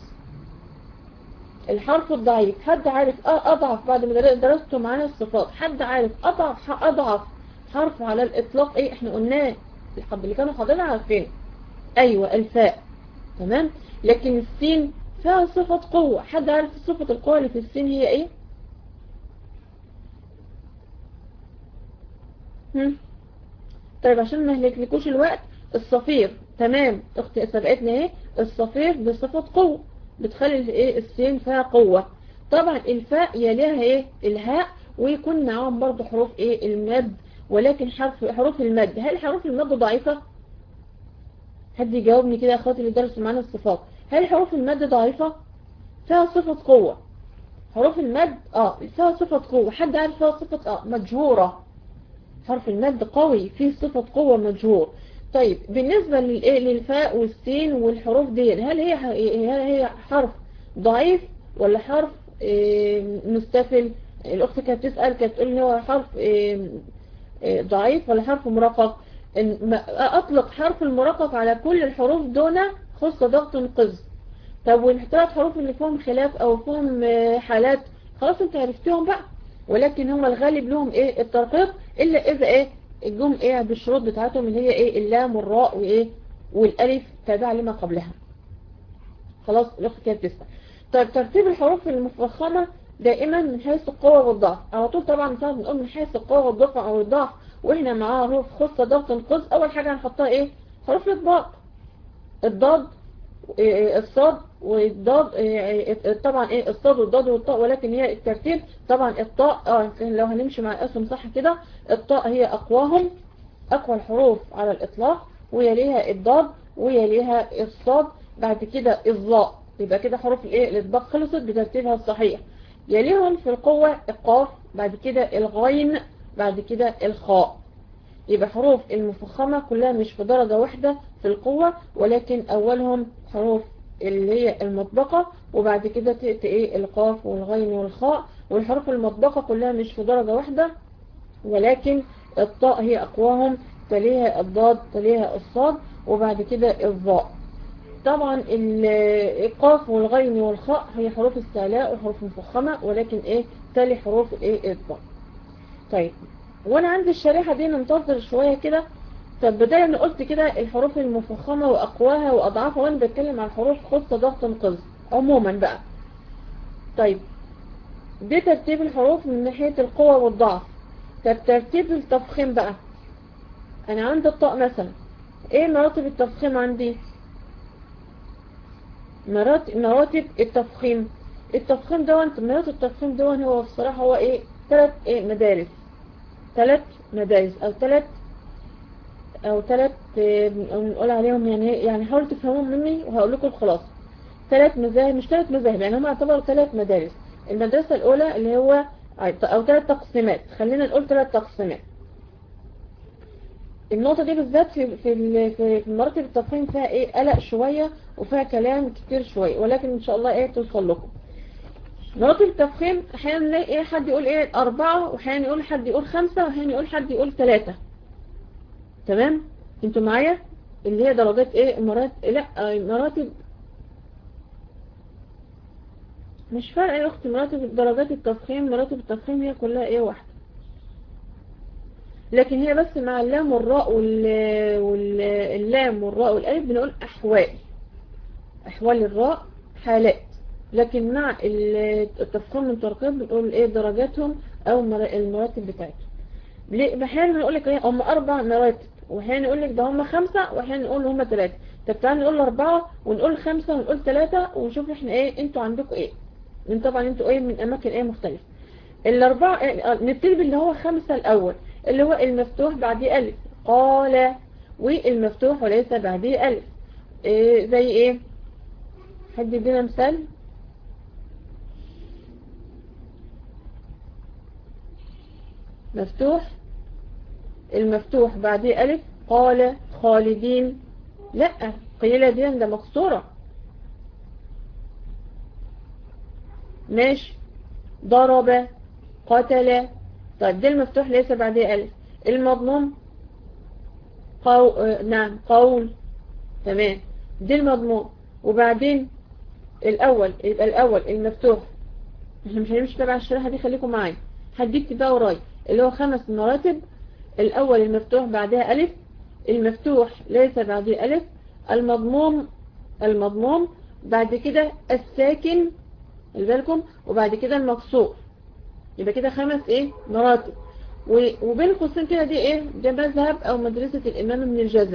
الحرف الضعيف حد عارف أضعف بعد ما درستوا معانا الصفات حد عارف أضعف أضعف حرف على الإطلاق إيه إحنا قلناه اللي كانوا حاضرين عارفين أيوة الفاء تمام لكن السين فيها صفة قوة حد عارف صفة القوة اللي في السين هي إيه هم؟ طيب عشان ما هلكلكوش الوقت الصفير تمام اختي سبقتنا اهي الصفير بصفة قوة بتخلي الايه السين فيها قوة طبعا الفاء يليها ايه الهاء ويكون معاهم برضو حروف ايه المد ولكن حرف حروف المد هل حروف المد ضعيفة حد يجاوبني كده يا اخواتي اللي درسوا معانا الصفات هل حروف المد ضعيفة فيها صفة قوة حروف المد اه فيها صفة قوة حد عارف فيها صفة اه مجهورة حرف المد قوي فيه صفة قوة مجهور طيب بالنسبة للايه للفاء والسين والحروف دي هل هي هل هي حرف ضعيف ولا حرف مستفل الاخت كانت بتسأل كانت تقول ان هو حرف ضعيف ولا حرف مرقق اطلق حرف المرقق على كل الحروف دون خص ضغط قز طب والثلاث حروف اللي فيهم خلاف او فيهم حالات خلاص انت عرفتهم بقى ولكن هم الغالب لهم ايه الترقيق الا اذا ايه الجم ايه بالشروط بتاعتهم اللي هي ايه اللام والراء وايه والالف تابعه لما قبلها خلاص الاخت كانت تسمع طيب ترتيب الحروف المفخمه دائما من حيث القوه والضعف على طول طبعا بنقول من حيث القوه والضعف او الضعف واحنا معاها حروف خصه ضغط قز اول حاجه هنحطها ايه حروف الاطباق الضاد الصاد والضاد طبعا ايه الصاد والضاد والطاء ولكن هي الترتيب طبعا الطاء اه لو هنمشي مع اسم صح كده الطاء هي اقواهم اقوى الحروف على الاطلاق ويليها الضاد ويليها الصاد بعد كده الظاء يبقى كده حروف الايه الاطباق خلصت بترتيبها الصحيح يليهم في القوة القاف بعد كده الغين بعد كده الخاء يبقى حروف المفخمة كلها مش في درجة واحدة في القوة ولكن أولهم حروف اللي هي المطبقة وبعد كده تأتي ايه القاف والغين والخاء والحروف المطبقة كلها مش في درجة واحدة ولكن الطاء هي أقواهم تليها الضاد تليها الصاد وبعد كده الظاء طبعا القاف والغين والخاء هي حروف استعلاء وحروف مفخمة ولكن ايه تالي حروف الايه الضاء طيب وانا عندي الشريحة دي ننتظر شوية كده طب بدل انا قلت كده الحروف المفخمة واقواها واضعافها وانا بتكلم عن حروف خصة ضغط قز عموما بقى طيب دي ترتيب الحروف من ناحية القوة والضعف طب ترتيب التفخيم بقى انا عندي الطاء مثلا ايه مراتب التفخيم عندي مراتب, مراتب التفخيم التفخيم دون مراتب التفخيم دون هو بصراحة هو ايه ثلاث ايه مدارس ثلاث مدارس او ثلاث او ثلاث نقول عليهم يعني يعني حاولوا تفهموا مني وهقول لكم الخلاصة ثلاث مذاهب مش ثلاث مذاهب يعني هم يعتبروا ثلاث مدارس المدرسة الاولى اللي هو او ثلاث تقسيمات خلينا نقول ثلاث تقسيمات النقطة دي بالذات في في في مراتب التفخيم فيها ايه قلق شوية وفيها كلام كتير شوية ولكن ان شاء الله ايه توصل لكم مراتب التفخيم احيانا نلاقي ايه حد يقول ايه اربعة واحيانا يقول حد يقول خمسة واحيانا يقول حد يقول ثلاثة تمام انتوا معايا اللي هي درجات ايه مراتب لا مراتب مش فارقة يا اختي مراتب درجات التفخيم مراتب التفخيم هي كلها ايه واحدة لكن هي بس مع اللام والراء واللام والراء والالف بنقول احوال احوال الراء حالات لكن مع التفخيم والترقيم بنقول ايه درجاتهم او المراتب بتاعتهم ليه احيانا بنقول لك ايه هم اربع مراتب واحيانا نقول لك ده هم خمسة واحيانا نقول هم ثلاثة طب تعالى نقول اربعة ونقول خمسة ونقول ثلاثة ونشوف احنا ايه انتوا عندكم ايه من طبعا انتوا ايه من اماكن ايه مختلفة الاربعة إيه نبتدي باللي هو خمسة الاول اللي هو المفتوح بعديه ألف قال والمفتوح وليس بعديه ألف إيه زي ايه حد يدينا مثال مفتوح المفتوح بعديه ألف قال خالدين لا قيلة دي ده مكسورة ماشي ضرب قتل طيب ده المفتوح ليس بعديه ألف المضموم قو... آه نعم قول تمام دي المضموم وبعدين الأول يبقى الأول المفتوح احنا مش هنمشي تبع الشريحة دي خليكم معايا هديك بقى وراي اللي هو خمس مراتب الأول المفتوح بعدها ألف المفتوح ليس بعديه ألف المضموم المضموم بعد كده الساكن بالكم وبعد كده المقصور يبقى كده خمس ايه مراتب وبين قوسين كده دي ايه ده مذهب او مدرسة الامام ابن الجزر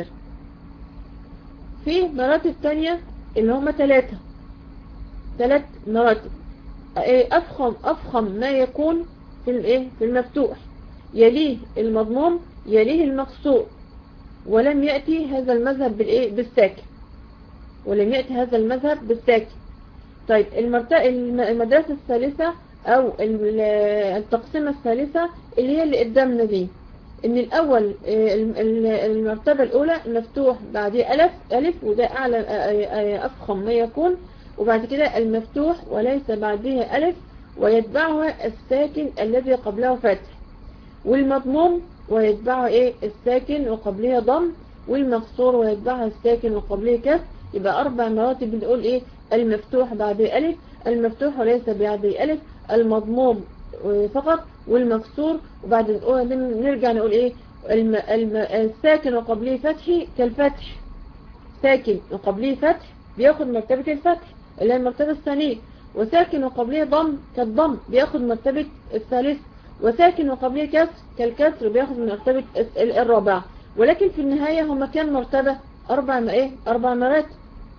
في مراتب تانية اللي هم ثلاثة ثلاث مراتب ايه افخم افخم ما يكون في الايه في المفتوح يليه المضموم يليه المقصور ولم يأتي هذا المذهب بالايه بالساكن ولم يأتي هذا المذهب بالساكن طيب المدرسة الثالثة او التقسيمة الثالثة اللي هي اللي قدامنا دي ان الاول المرتبة الاولى مفتوح بعديه الف الف وده اعلى افخم ما يكون وبعد كده المفتوح وليس بعديه الف ويتبعها الساكن الذي قبله فتح والمضموم ويتبعه ايه الساكن وقبله ضم والمكسور ويتبعها الساكن وقبله كسر يبقى اربع مراتب بنقول ايه المفتوح بعديه الف المفتوح وليس بعديه الف المضموم فقط والمكسور وبعد نرجع نقول ايه الم الم الساكن وقبله فتحي كالفتح ساكن وقبله فتح بياخد مرتبة الفتح اللي هي المرتبة الثانية وساكن وقبله ضم كالضم بياخد مرتبة الثالث وساكن وقبله كسر كالكسر بياخد من مرتبة الرابعة ولكن في النهاية هما كان مرتبة أربع ما إيه أربع مراتب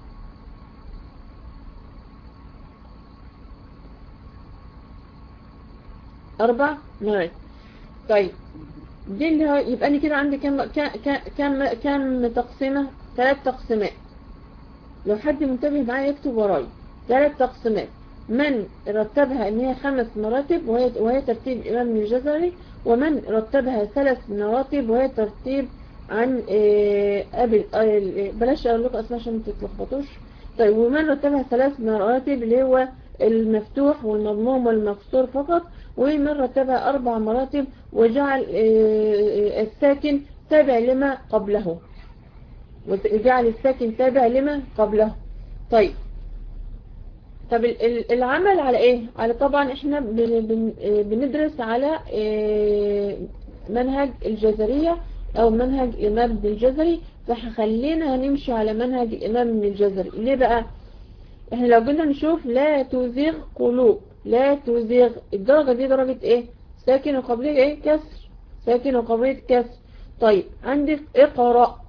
أربع مرات طيب دي اللي هو يبقى أنا كده عندي كم كم كم تقسيمة ثلاث تقسيمات لو حد منتبه معايا يكتب وراي ثلاث تقسيمات من رتبها ان هي خمس مراتب وهي, وهي ترتيب الإمام الجزري ومن رتبها ثلاث مراتب وهي ترتيب عن أبي بلاش أقول لكم أسماء عشان ما تتلخبطوش طيب ومن رتبها ثلاث مراتب اللي هو المفتوح والمضموم والمكسور فقط ومن رتبها أربع مراتب وجعل آه، الساكن تابع لما قبله وجعل الساكن تابع لما قبله طيب طب ال- ال- العمل على ايه على طبعا احنا بن- بن- آه، بندرس على آه، منهج الجزرية او منهج الامام ابن الجزري فخلينا هنمشي على منهج الامام ابن الجزري ليه بقى احنا لو قلنا نشوف لا تزيغ قلوب لا تزيغ الدرجة دي درجة ايه ساكن وقبلية ايه كسر ساكن وقبلية كسر طيب عندك اقرأ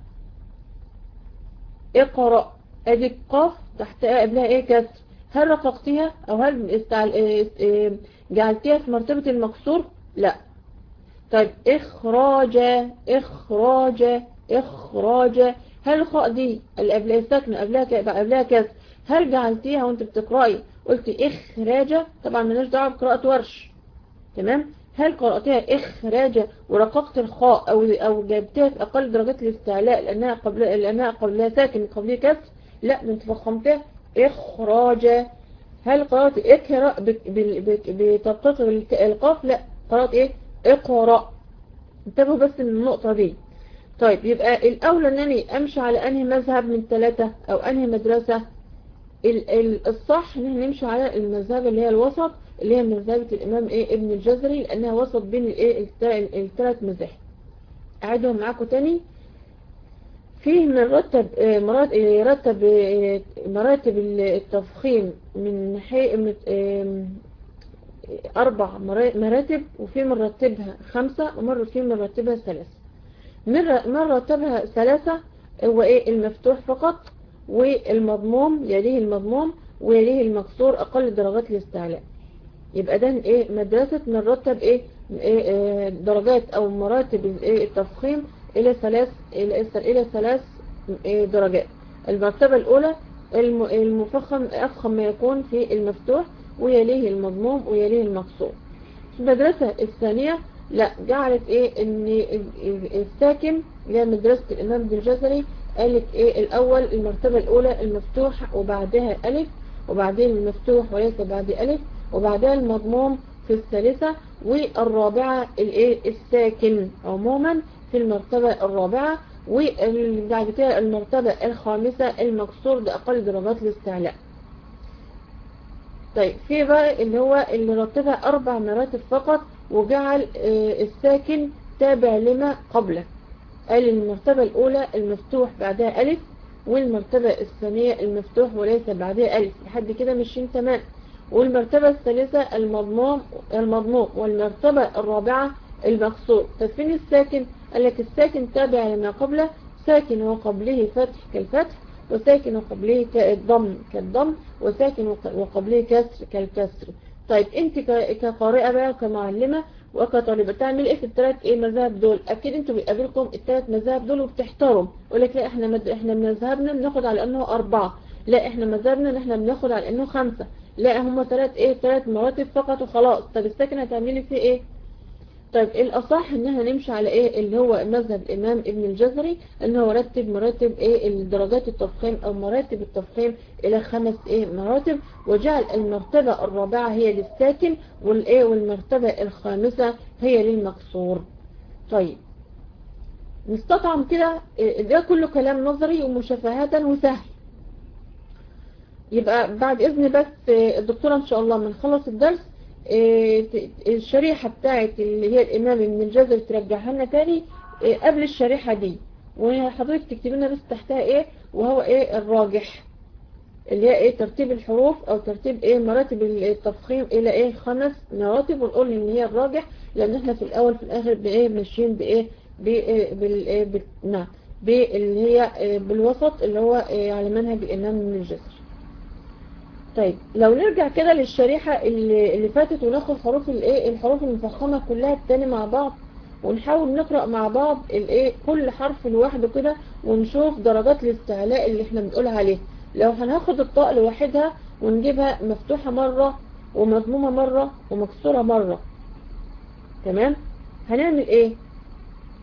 اقرأ ادي القاف تحت قبلها ايه كسر هل رققتها او هل استعل... اه اه جعلتها في مرتبة المكسور لا طيب اخراج اخراج اخراج هل الخاء دي اللي قبلها ساكنه قبلها ك- قبلها كسر هل جعلتيها وانت بتقراي قلتي اخراج طبعا مالناش دعوه بقراءه ورش تمام هل قرأتها إخراج ورققت الخاء أو أو جبتها في أقل درجات الاستعلاء لأنها قبل لأنها قبلها ساكن قبلها كسر لا ده أنت فخمتها إخراج هل قرأت اقرأ بك- بال- بك- بتدقيق الك- القاف لا قرأت إيه اقرأ انتبهوا بس من النقطة دي طيب يبقى الأولى أنني أمشي على أنهي مذهب من ثلاثة أو أنهي مدرسة ال- ال- الصح ان احنا نمشي على المذهب اللي هي الوسط اللي هي مذهبة الامام ايه ابن الجزري لانها وسط بين الايه الت- الثلاث مذاهب اعيدهم معاكم تاني فيه مرتب آه، مرات- آه، يرتب آه، مراتب التفخيم من ناحية من آم، اربع مرا- مراتب وفي مرتبها خمسة ومرة في مرتبها ثلاثة مرة مرة رتبها ثلاثة هو ايه المفتوح فقط والمضموم يليه المضموم ويليه المكسور اقل درجات الاستعلاء يبقى ده ايه مدرسة نرتب ايه, إيه, إيه درجات او مراتب الايه التفخيم الى ثلاث الى الى ثلاث إيه درجات المرتبة الاولى الم- المفخم افخم ما يكون في المفتوح ويليه المضموم ويليه المكسور المدرسة الثانية لا جعلت ايه ان ال- ال- الساكن اللي هي مدرسة الامام ابن الجزري قالت ايه الاول المرتبة الاولى المفتوح وبعدها الف وبعدين المفتوح وليس بعد الف وبعدها المضموم في الثالثة والرابعة الايه الساكن عموما في المرتبة الرابعة وبعد كده المرتبة الخامسة المكسور بأقل درجات الاستعلاء طيب في بقى اللي هو اللي رتبها أربع مراتب فقط وجعل آه، الساكن تابع لما قبله قال المرتبة الأولى المفتوح بعدها ألف والمرتبة الثانية المفتوح وليس بعدها ألف لحد كده ماشيين تمام والمرتبة الثالثة المضموم المضموم والمرتبة الرابعة المكسور طب فين الساكن قال لك الساكن تابع لما قبله ساكن وقبله فتح كالفتح وساكن وقبله كالضم كالضم وساكن وق- وقبله كسر كالكسر طيب انت ك- كقارئة بقى كمعلمة وكطالبة تعمل ايه في الثلاث ايه مذاهب دول اكيد انتوا بيقابلكم الثلاث مذاهب دول وبتحترم يقول لك لا احنا مد... احنا مذهبنا بناخد على انه اربعة لا احنا مذهبنا ان احنا بناخد على انه خمسة لا هم ثلاث ايه ثلاث مراتب فقط وخلاص طب الساكن هتعملي فيه ايه طيب الأصح ان احنا نمشي على ايه اللي هو مذهب الامام ابن الجزري ان هو رتب مراتب ايه الدرجات التفخيم او مراتب التفخيم الى خمس ايه مراتب وجعل المرتبة الرابعة هي للساكن والايه والمرتبة الخامسة هي للمكسور طيب نستطعم كده إيه، ده كله كلام نظري ومشافهة وسهل يبقى بعد اذن بس آه، الدكتورة ان شاء الله من خلص الدرس آه، ت- الشريحة بتاعت اللي هي الامام ابن الجزر ترجعها لنا تاني آه، قبل الشريحة دي وحضرتك تكتب لنا بس تحتها ايه وهو ايه الراجح اللي هي ايه ترتيب الحروف او ترتيب ايه مراتب التفخيم الى ايه خمس مراتب ونقول ان هي الراجح لان احنا في الاول في الاخر بايه ماشيين بايه بايه بالايه بال- نعم باللي هي آه، بالوسط اللي هو آه، على منهج الامام ابن الجزر طيب لو نرجع كده للشريحة اللي, اللي فاتت وناخد حروف الايه الحروف المفخمة كلها التاني مع بعض ونحاول نقرأ مع بعض الايه كل حرف لوحده كده ونشوف درجات الاستعلاء اللي احنا بنقول عليه لو هناخد الطاء لوحدها ونجيبها مفتوحة مرة ومضمومة مرة ومكسورة مرة تمام هنعمل ايه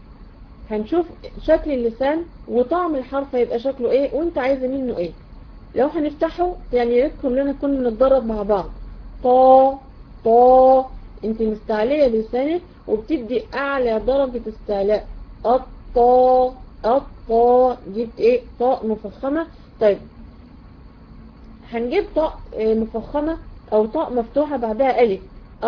هنشوف شكل اللسان وطعم الحرف هيبقى شكله ايه وانت عايزه منه ايه لو هنفتحه يعني يا ريت كلنا كنا نتدرب مع بعض طا طا انت مستعلية لسانك وبتدي اعلى درجة استعلاء الطا الطا جبت ايه طاء مفخمة طيب هنجيب طاء آه، مفخمة او طاء مفتوحة بعدها الف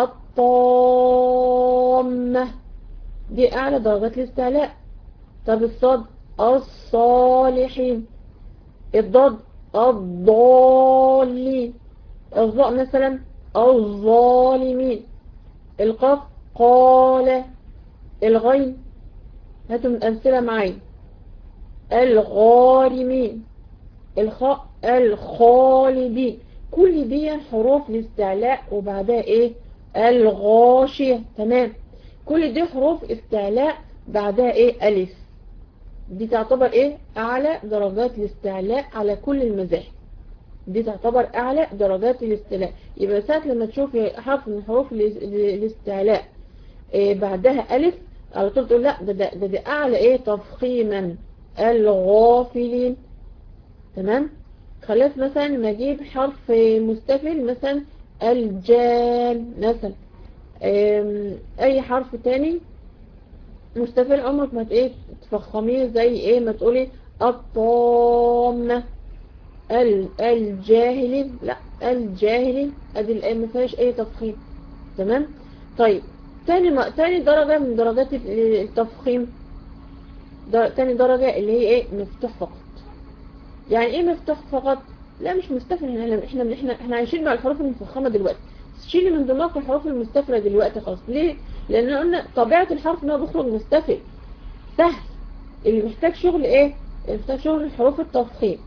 الطامة دي اعلى درجات الاستعلاء طب الصاد الصالحين الضاد الضالين الظاء مثلا الظالمين القاف قال الغين هاتوا من أمثلة معايا الغارمين الخاء الخالدين كل دي حروف الاستعلاء وبعدها ايه الغاشية تمام كل دي حروف استعلاء بعدها ايه ألف دي تعتبر ايه اعلى درجات الاستعلاء على كل المذاهب دي تعتبر اعلى درجات الاستعلاء يبقى ساعة لما تشوفي حرف من حروف الاس- الاستعلاء إيه بعدها الف على طول تقول لا ده ده, ده, ده اعلى ايه تفخيما الغافلين تمام خلاف مثلا لما اجيب حرف مستفل مثلا الجان مثلا أم، اي حرف تاني مستفل عمرك ما ت- ايه تفخميه زي ايه ما تقولي الطامة ال- الجاهلين لا الجاهلين ادي الآية ما فيهاش اي تفخيم تمام طيب تاني ما تاني درجة من درجات ال- التفخيم در... تاني درجة اللي هي ايه مفتوح فقط يعني ايه مفتوح فقط لا مش مستفل احنا احنا احنا احنا عايشين مع الحروف المفخمة دلوقتي شيلي من دماغك الحروف المستفلة دلوقتي خلاص ليه لان قلنا طبيعة الحرف ان هو بيخرج مستفل سهل اللي محتاج شغل ايه اللي محتاج شغل حروف التفخيم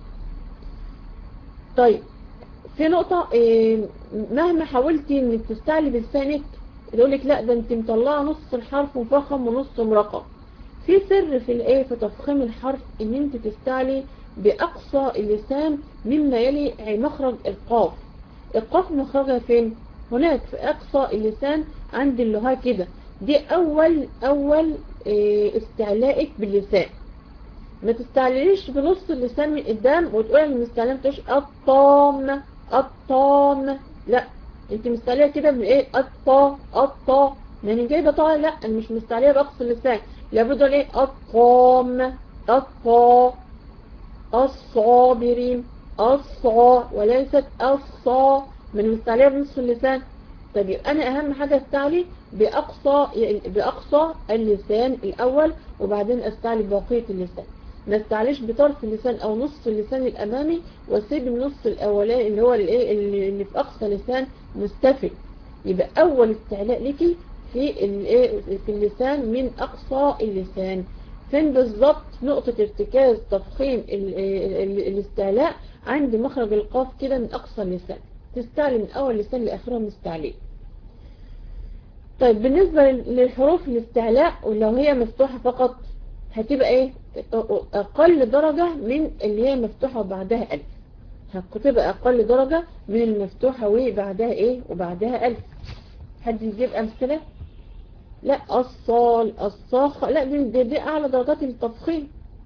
طيب في نقطة إيه مهما حاولتي انك تستعلي بلسانك يقول لك لا ده انت مطلعه نص الحرف مفخم ونص مرقم في سر في الايه في تفخيم الحرف ان انت تستعلي باقصى اللسان مما يلي مخرج القاف القاف مخرجها فين هناك في اقصى اللسان عند اللغة كده دي اول اول إيه استعلائك باللسان ما تستعليش بنص اللسان من قدام وتقول انا مستعليه متقولش الطامة الطامة لا انت مستعليه كده من ايه الطا الطا يعني جايبه طا لا انا مش مستعليه باقصى اللسان لابد ايه الطامة الطا الصابرين الصا وليست الصا من مستعليه بنص اللسان طيب يبقى انا اهم حاجة استعلي باقصى باقصى اللسان الاول وبعدين استعلي بقية اللسان ما استعليش بطرف اللسان او نص اللسان الامامي واسيب النص الاولاني اللي هو الايه اللي اللي في اقصى لسان مستفل يبقى اول استعلاء ليكي في الايه في اللسان من اقصى اللسان فين بالظبط نقطة ارتكاز تفخيم ال- ال- الاستعلاء عند مخرج القاف كده من اقصى اللسان تستعلي من اول لسان لاخره مستعلي طيب بالنسبة للحروف الاستعلاء ولو هي مفتوحة فقط هتبقى ايه اقل درجة من اللي هي مفتوحة وبعدها الف هتبقى اقل درجة من المفتوحة وبعدها ايه وبعدها الف حد يجيب امثلة لا الصال الصاخ لا دي, دي, دي اعلى درجات التفخيم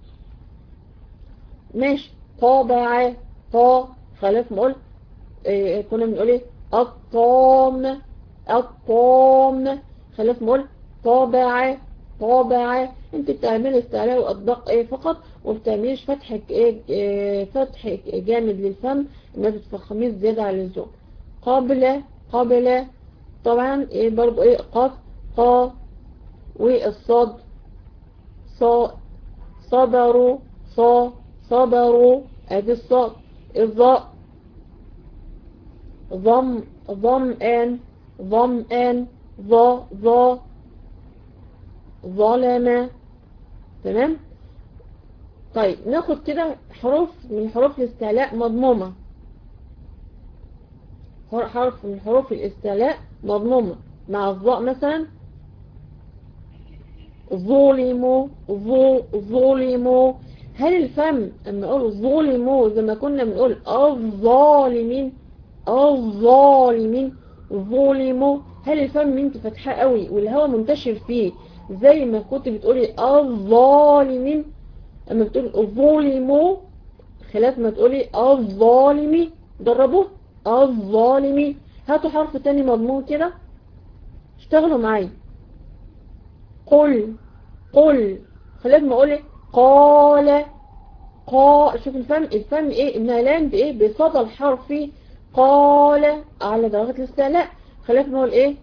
ماشي طابع طا خلاف ما قلت إيه كنا بنقول ايه الطام الطام خلاف ما قلت طابع طابع انت بتعملي استعلاء واطباق ايه فقط وبتعمليش فتح ايه, ايه فتح جامد للفم ما بتفخميش زيادة على اللزوم قابلة قابلة طبعا ايه برضو ايه قاف قا والصاد صا صبروا صا صبروا ادي الصاد الضاء ضم ضمآن ضمآن ضا ضا ظلم تمام طيب ناخد كده حروف من حروف الاستعلاء مضمومة حرف من حروف الاستعلاء مضمومة مع الضاء مثلا ظلموا ظلموا هل الفم اما اقول ظلموا زي ما كنا بنقول الظالمين الظالمين ظلموا هل الفم انت فتحاه قوي والهواء منتشر فيه زي ما كنت بتقولي الظالمين اما بتقول ظلموا خلاف ما تقولي الظالمي جربوه الظالمي هاتوا حرف تاني مضمون كده اشتغلوا معايا قل قل خلاف ما اقولي قال قا شوف الفم الفم ايه انها لام بايه بصدى الحرف قال على درجة الاستعلاء خلاف ما اقول ايه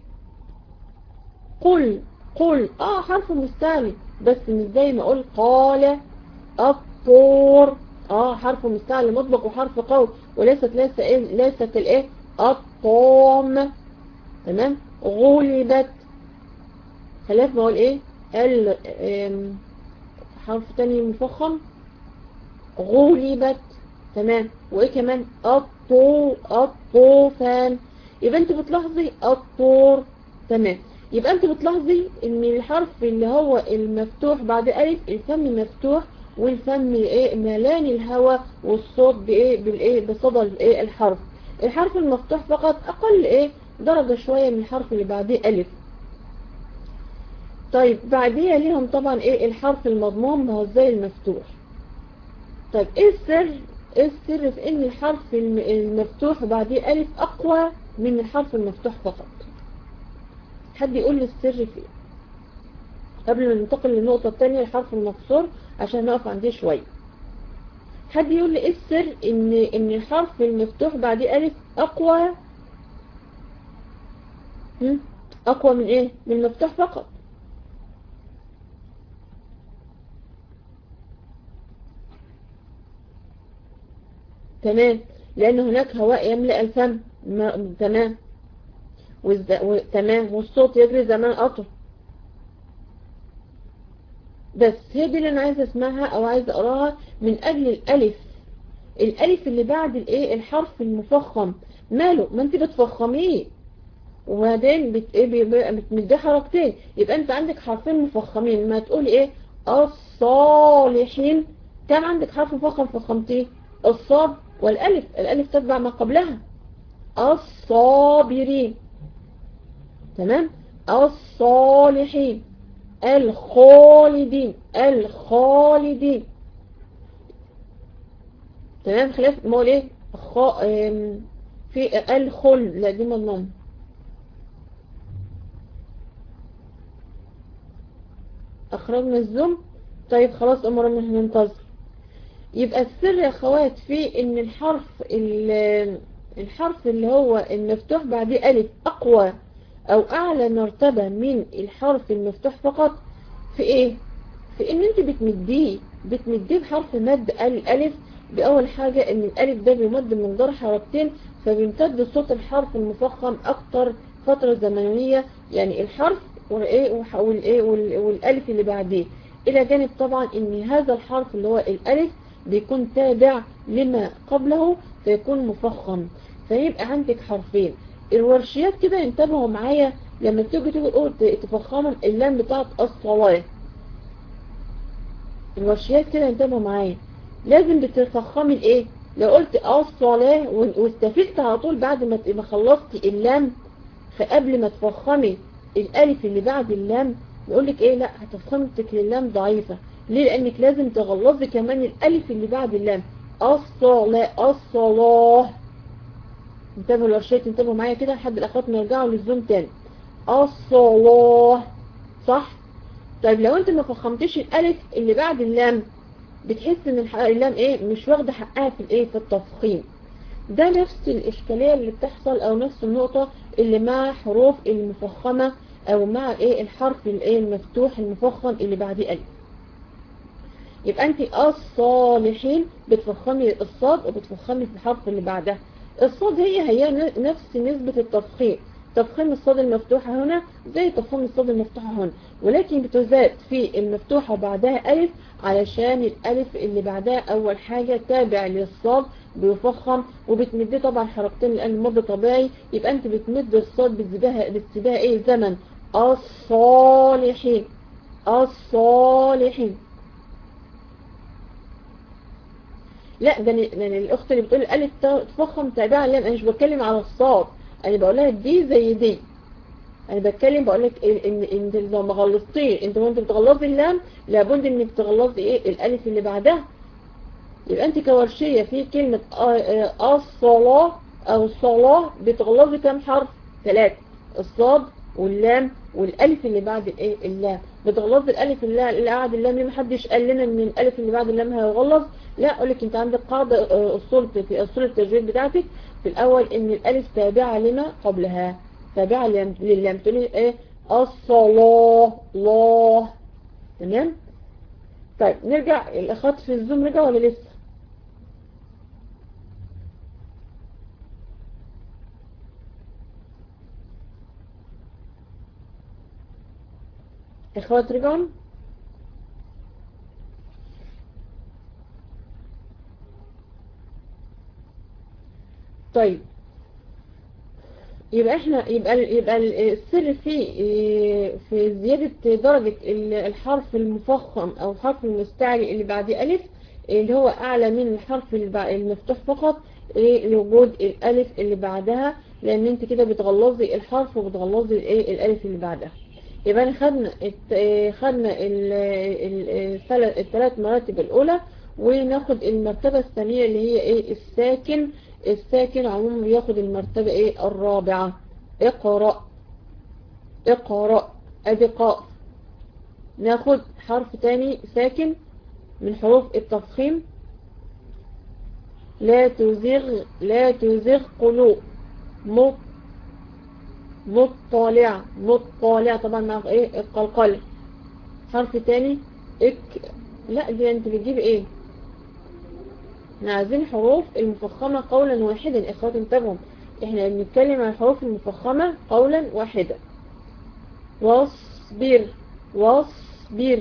قل قل اه حرف مستعلي بس مش زي ما اقول قال الطور اه حرف مستعلي مطبق وحرف قوي وليست ليست ايه ليست الايه الطام تمام غلبت خلاف ما اقول ايه ال حرف تاني مفخم غلبت تمام وايه كمان الطو الطوفان يبقى انت بتلاحظي الطور تمام يبقى انت بتلاحظي ان الحرف اللي هو المفتوح بعد الف الفم مفتوح والفم ايه ملان الهواء والصوت بايه بالايه بصدى الايه الحرف الحرف المفتوح فقط اقل ايه درجة شوية من الحرف اللي بعديه الف طيب بعديها ليهم طبعا ايه الحرف المضموم ما هو زي المفتوح طيب ايه السر ايه السر في ان الحرف المفتوح بعديه الف اقوى من الحرف المفتوح فقط حد يقول لي السر فيه قبل ما ننتقل للنقطة الثانية الحرف المكسور عشان نقف عنديه شوية حد يقول لي ايه السر ان ان الحرف المفتوح بعديه الف اقوى هم؟ اقوى من ايه من المفتوح فقط تمام لان هناك هواء يملأ الفم ما... تمام والز... و... تمام والصوت يجري زمان قطر بس هي دي اللي انا عايزه اسمعها او عايزه اقراها من اجل الالف الالف اللي بعد الايه الحرف المفخم ماله ما انت بتفخميه وبعدين بت ايه بتمديه حركتين يبقى انت عندك حرفين مفخمين ما تقول ايه الصالحين كان عندك حرف مفخم فخمتيه الصاد والالف الالف تتبع ما قبلها الصابرين تمام الصالحين الخالدين الخالدين تمام خلاف ما هو ايه خ... في الخل لا دي مضمون اخرجنا الزم طيب خلاص امر من هننتظر يبقى السر يا اخوات في ان الحرف الحرف اللي هو المفتوح بعديه الف اقوى او اعلى مرتبة من الحرف المفتوح فقط في ايه في ان انت بتمديه بتمديه بحرف مد الالف باول حاجة ان الالف ده بيمد من مقدار حركتين فبيمتد صوت الحرف المفخم اكتر فترة زمنية يعني الحرف والايه والايه والالف اللي بعديه الى جانب طبعا ان هذا الحرف اللي هو الالف بيكون تابع لما قبله فيكون مفخم فيبقى عندك حرفين الورشيات كده انتبهوا معايا لما تيجي تقول تفخموا اللام بتاعت الصلاة الورشيات كده انتبهوا معايا لازم بتفخمي الايه لو قلت الصلاة واستفدت على طول بعد ما ما خلصتي اللام فقبل ما تفخمي الالف اللي بعد اللام يقول لك ايه لا هتفخمتك للام ضعيفة ليه لانك لازم تغلظي كمان الالف اللي بعد اللام الصلاة الصلاة انتبهوا الورشات انتبهوا معايا كده لحد الاخوات ما يرجعوا للزوم تاني الصلاة صح طيب لو انت ما فخمتش الالف اللي بعد اللام بتحس ان اللام ايه مش واخده حقها في الايه في التفخيم ده نفس الاشكاليه اللي بتحصل او نفس النقطه اللي مع حروف المفخمه او مع ايه الحرف الايه المفتوح المفخم اللي بعديه الف يبقى انت الصالحين بتفخمي الصاد وبتفخمي في الحرف اللي بعدها الصاد هي هي نفس نسبة التفخيم تفخيم الصاد المفتوحة هنا زي تفخيم الصاد المفتوحة هنا ولكن بتزاد في المفتوحة بعدها ألف علشان الألف اللي بعدها أول حاجة تابع للصاد بيفخم وبتمديه طبعا حركتين لأن المد طبيعي يبقى أنت بتمد الصاد بتسيبها بتسيبها إيه زمن الصالحين الصالحين لا ده يعني الاخت اللي بتقول الالف تفخم تابعها لا انا مش بتكلم على الصاد انا بقول لها دي زي دي انا بتكلم بقول لك ان انت لو ما غلطتيش انت وانت بتغلظي اللام لابد انك تغلظي ايه الالف اللي بعدها يبقى انت كورشية في كلمة الصلاة او الصلاة بتغلظي كام حرف ثلاثة الصاد واللام والالف اللي بعد الايه اللام بتغلظ الالف اللي بعد اللام ليه محدش قال لنا ان الالف اللي بعد اللام هيغلظ لا اقول لك انت عندك قاعده اصول في اصول التجويد بتاعتك في الاول ان الالف تابعه لما قبلها تابعه لللام تقولي ايه الصلاه الله تمام طيب نرجع الاخوات في الزوم رجع ولا لسه اخوات رجعوا طيب يبقى احنا يبقى يبقى السر في في زيادة درجة الحرف المفخم او الحرف المستعلي اللي بعد الف اللي هو اعلى من الحرف المفتوح فقط لوجود الالف اللي بعدها لان انت كده بتغلظي الحرف وبتغلظي الايه الالف اللي بعدها يبقى خدنا خدنا الثلاث مراتب الاولى وناخد المرتبة الثانية اللي هي ايه الساكن الساكن عموما بياخد المرتبة ايه الرابعة اقرأ اقرأ ادي قاف ناخد حرف تاني ساكن من حروف التفخيم لا تزغ لا تزغ قلوب مط مطالع مطالع طبعا مع ايه القلقلة حرف تاني اك لا دي انت بتجيب ايه احنا عايزين حروف المفخمة قولا واحدا اخواتي انتبهوا احنا بنتكلم عن الحروف المفخمة قولا واحدا واصبر واصبر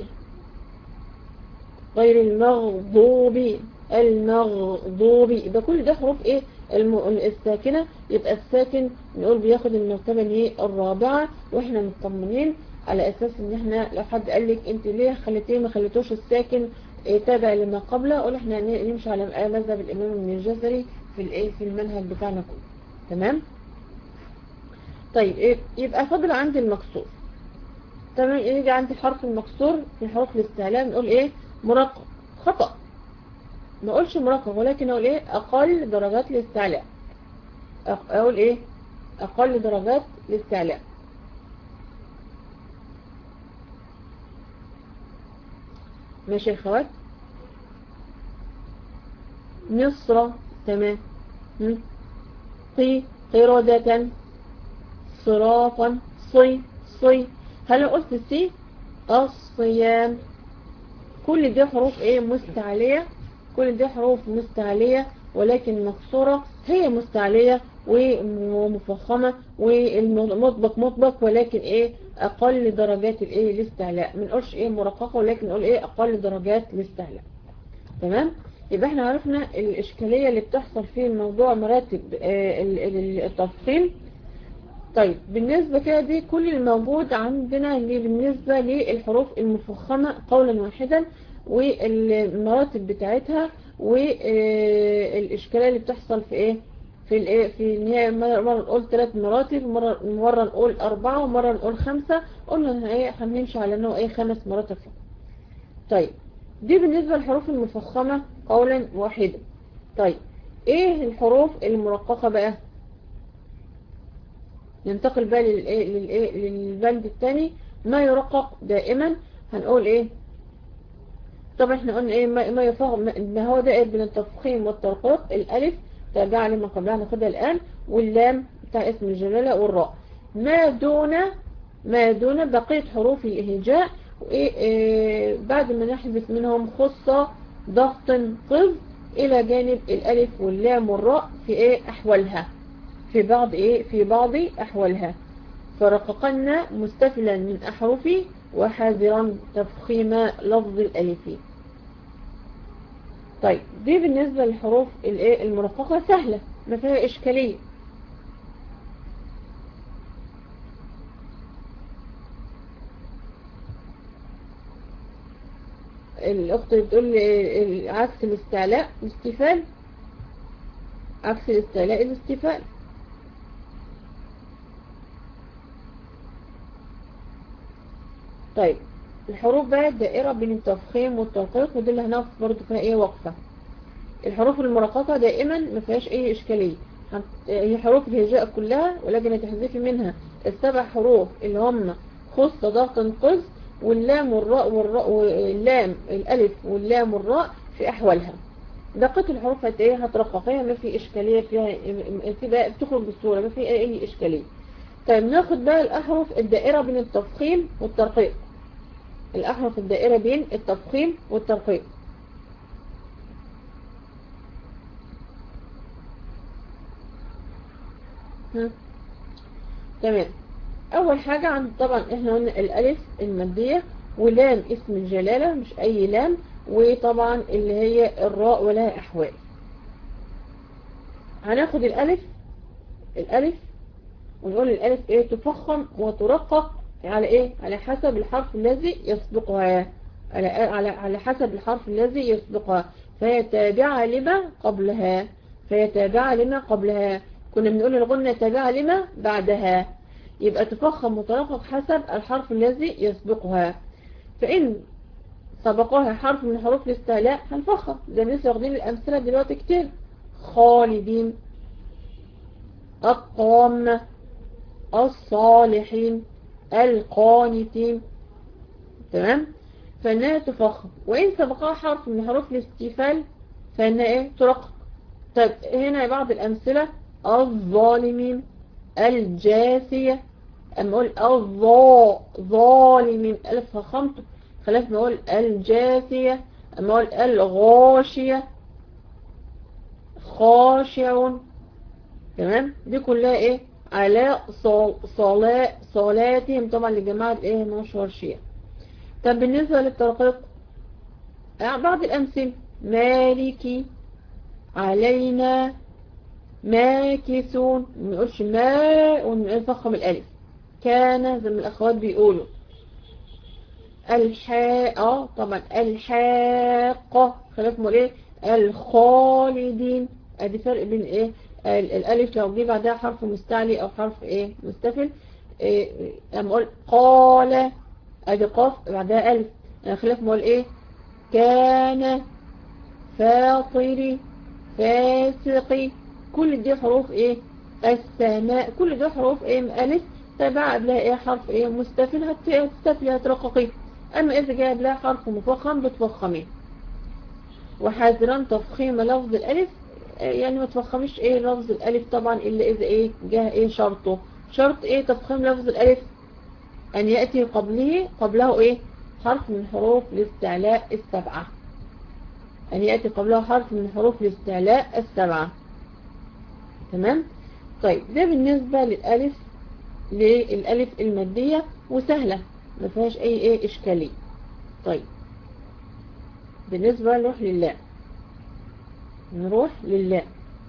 غير المغضوب المغضوب يبقى كل ده حروف ايه الم... الساكنة يبقى الساكن نقول بياخد المرتبة اللي هي الرابعة واحنا مطمنين على اساس ان احنا لو حد قال لك انت ليه خليتيه ما خليتوش الساكن إيه تابع لما قبله قول احنا نمشي على مذهب الامام ابن الجزري في الايه في المنهج بتاعنا كله تمام طيب إيه يبقى فاضل عندي المكسور تمام يجي عندي الحرف المكسور في حروف الاستعلاء نقول ايه مرقق خطأ ما اقولش مرقق ولكن اقول ايه اقل درجات الاستعلاء اقول ايه اقل درجات الاستعلاء ماشي يا اخوات مصر تمام قي قردة صرافا صي صي هل قلت سي الصيام كل دي حروف ايه مستعلية كل دي حروف مستعلية ولكن مكسورة هي مستعلية ومفخمة والمطبق مطبق ولكن ايه اقل درجات الايه الاستعلاء من قلش ايه مرققة ولكن نقول ايه اقل درجات الاستعلاء تمام يبقى احنا عرفنا الاشكالية اللي بتحصل في موضوع مراتب التفصيل طيب بالنسبة كده دي كل الموجود عندنا اللي بالنسبة للحروف المفخمة قولا واحدا والمراتب بتاعتها والاشكالية اللي بتحصل في ايه في الايه في النهاية مرة نقول ثلاث مراتب مرة مرة نقول أربعة ومرة نقول خمسة قلنا ايه هنمشي على انه ايه خمس مراتب فقط طيب دي بالنسبة للحروف المفخمة قولا واحدا طيب ايه الحروف المرققة بقى ننتقل بقى للايه للايه للبند الثاني ما يرقق دائما هنقول ايه طبعا احنا قلنا ايه ما يفهم ما هو دائر بين التفخيم والترقيق الالف ترجع لما قبلها ناخدها الان واللام بتاع اسم الجلالة والراء ما دون ما دون بقية حروف الإهجاء إيه بعد ما نحذف منهم خصة ضغط قذ إلى جانب الألف واللام والراء في إيه أحوالها في بعض إيه في بعض أحوالها فرققنا مستفلا من أحرفي وحاذرا تفخيم لفظ الألف طيب دي بالنسبة للحروف الايه المرققة سهلة ما فيها إشكالية الأخت بتقول عكس الاستعلاء الاستفال عكس الاستعلاء الاستفال طيب الحروف بقى الدائرة بين التفخيم والترقيق ودي اللي هنقف برضو فيها ايه وقفة الحروف المرققة دائما ما فيهاش اي اشكالية هي حروف الهجاء كلها ولكن هتحذفي منها السبع حروف اللي هم خص ضغط قز واللام والراء والراء واللام الالف واللام والراء في احوالها دقة الحروف هت ايه هترققيها ما في اشكالية فيها بتبقى بتخرج بسهولة ما في اي اشكالية طيب ناخد بقى الاحرف الدائرة بين التفخيم والترقيق الاحرف الدائرة بين التفخيم والترقيق تمام اول حاجة عند طبعا احنا قلنا الالف المادية ولام اسم الجلالة مش اي لام وطبعا اللي هي الراء ولها احوال هناخد الالف الالف ونقول الالف ايه تفخم وترقق على ايه على حسب الحرف الذي يسبقها على على على حسب الحرف الذي يسبقها فهي تابعة لما قبلها فهي تابعة لما قبلها كنا بنقول الغنة تابعة لما بعدها يبقى تفخم وترقق حسب الحرف الذي يسبقها فإن سبقها حرف من حروف الاستعلاء هنفخم زي ما لسه واخدين الأمثلة دلوقتي كتير خالدين الطامة الصالحين القانتين تمام فإنها تفخم وإن سبقها حرف من حروف الاستفال فإنها إيه ترقق طيب هنا بعض الأمثلة الظالمين الجاثية أما أقول الظا ظالمين ألف فخمته خلاف ما أقول الجاثية أما أقول الغاشية خاشع تمام دي كلها إيه على صلاة صلاتهم طبعا لجماعة إيه نشر شيء طب بالنسبة للترقيق بعض الأمثلة مالكي علينا ماكسون ما نقولش ما ونفخم الالف كان زي ما الاخوات بيقولوا الحاء طبعا الحاقة خلاف مول ايه الخالدين ادي فرق بين ايه الالف لو جه بعدها حرف مستعلي او حرف ايه مستفل إيه لما اقول قال ادي قاف بعدها الف خلاف مول ايه كان فاطري فاسقي كل دي حروف ايه السماء كل دي حروف ايه الف تبع قبلها ايه حرف ايه مستفل هتستفل هترققي اما اذا جاء قبلها حرف مفخم بتفخميه وحذرا تفخيم لفظ الالف يعني ما تفخميش ايه لفظ الالف طبعا الا اذا ايه جاء ايه شرطه شرط ايه تفخيم لفظ الالف ان يأتي قبله قبله ايه حرف من حروف الاستعلاء السبعة أن يأتي قبله حرف من حروف الاستعلاء السبعة تمام طيب ده بالنسبة للألف للألف المادية وسهلة ما فيهاش أي إيه إشكالية طيب بالنسبة نروح لله نروح لله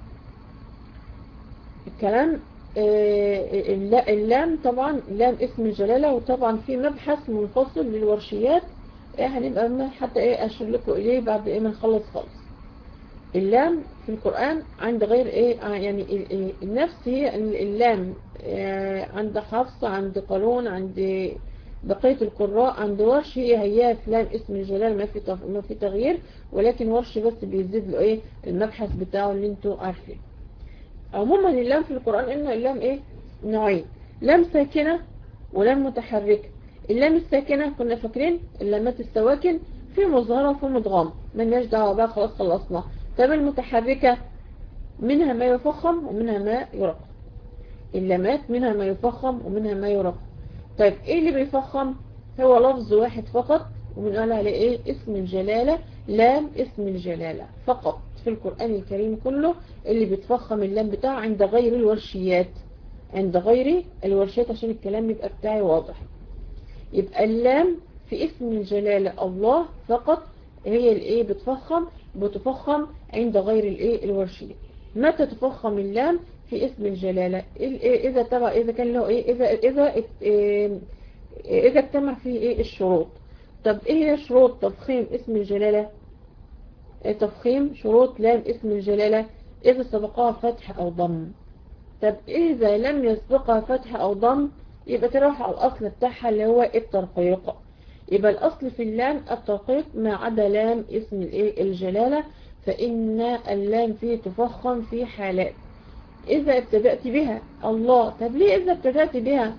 الكلام آه اللام طبعا لام اسم الجلالة وطبعا في مبحث منفصل للورشيات ايه هنبقى حتى ايه اشير لكم اليه بعد ايه ما نخلص خالص اللام في القرآن عند غير ايه يعني النفس هي اللام عند حفص عند قانون عند بقية القراء عند ورش هي هي لام اسم الجلال ما في ما في تغيير ولكن ورش بس بيزيد له ايه المبحث بتاعه اللي انتوا عارفين عموما اللام في القرآن ان اللام ايه نوعين لام ساكنة ولام متحركة اللام الساكنة كنا فاكرين اللامات السواكن في مظهرة وفي مدغام ملناش دعوة بقى خلاص خلصنا طب المتحركة منها ما يفخم ومنها ما يرقم اللامات منها ما يفخم ومنها ما يرقم طيب ايه اللي بيفخم هو لفظ واحد فقط وبنقول عليه ايه اسم الجلالة لام اسم الجلالة فقط في القرآن الكريم كله اللي بيتفخم اللام بتاعه عند غير الورشيات عند غير الورشيات عشان الكلام يبقى بتاعي واضح يبقى اللام في اسم الجلالة الله فقط هي الايه بتفخم بتفخم عند غير الايه الورشية متى تفخم اللام في اسم الجلالة اذا تبع اذا كان له ايه اذا اذا إيه اذا اجتمع فيه ايه الشروط طب ايه هي شروط تفخيم اسم الجلالة تفخيم شروط لام اسم الجلالة اذا سبقها فتح او ضم طب اذا لم يسبقها فتح او ضم يبقى تروح على الاصل بتاعها اللي هو الترقيق يبقى الاصل في اللام الترقيق ما عدا لام اسم الايه الجلالة فإن اللام فيه تفخم في حالات إذا ابتدأت بها الله طب ليه إذا ابتدأت بها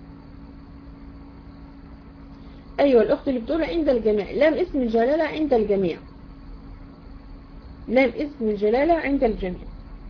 أيوة الأخت اللي بتقول عند الجميع لام اسم الجلالة عند الجميع لام اسم الجلالة عند الجميع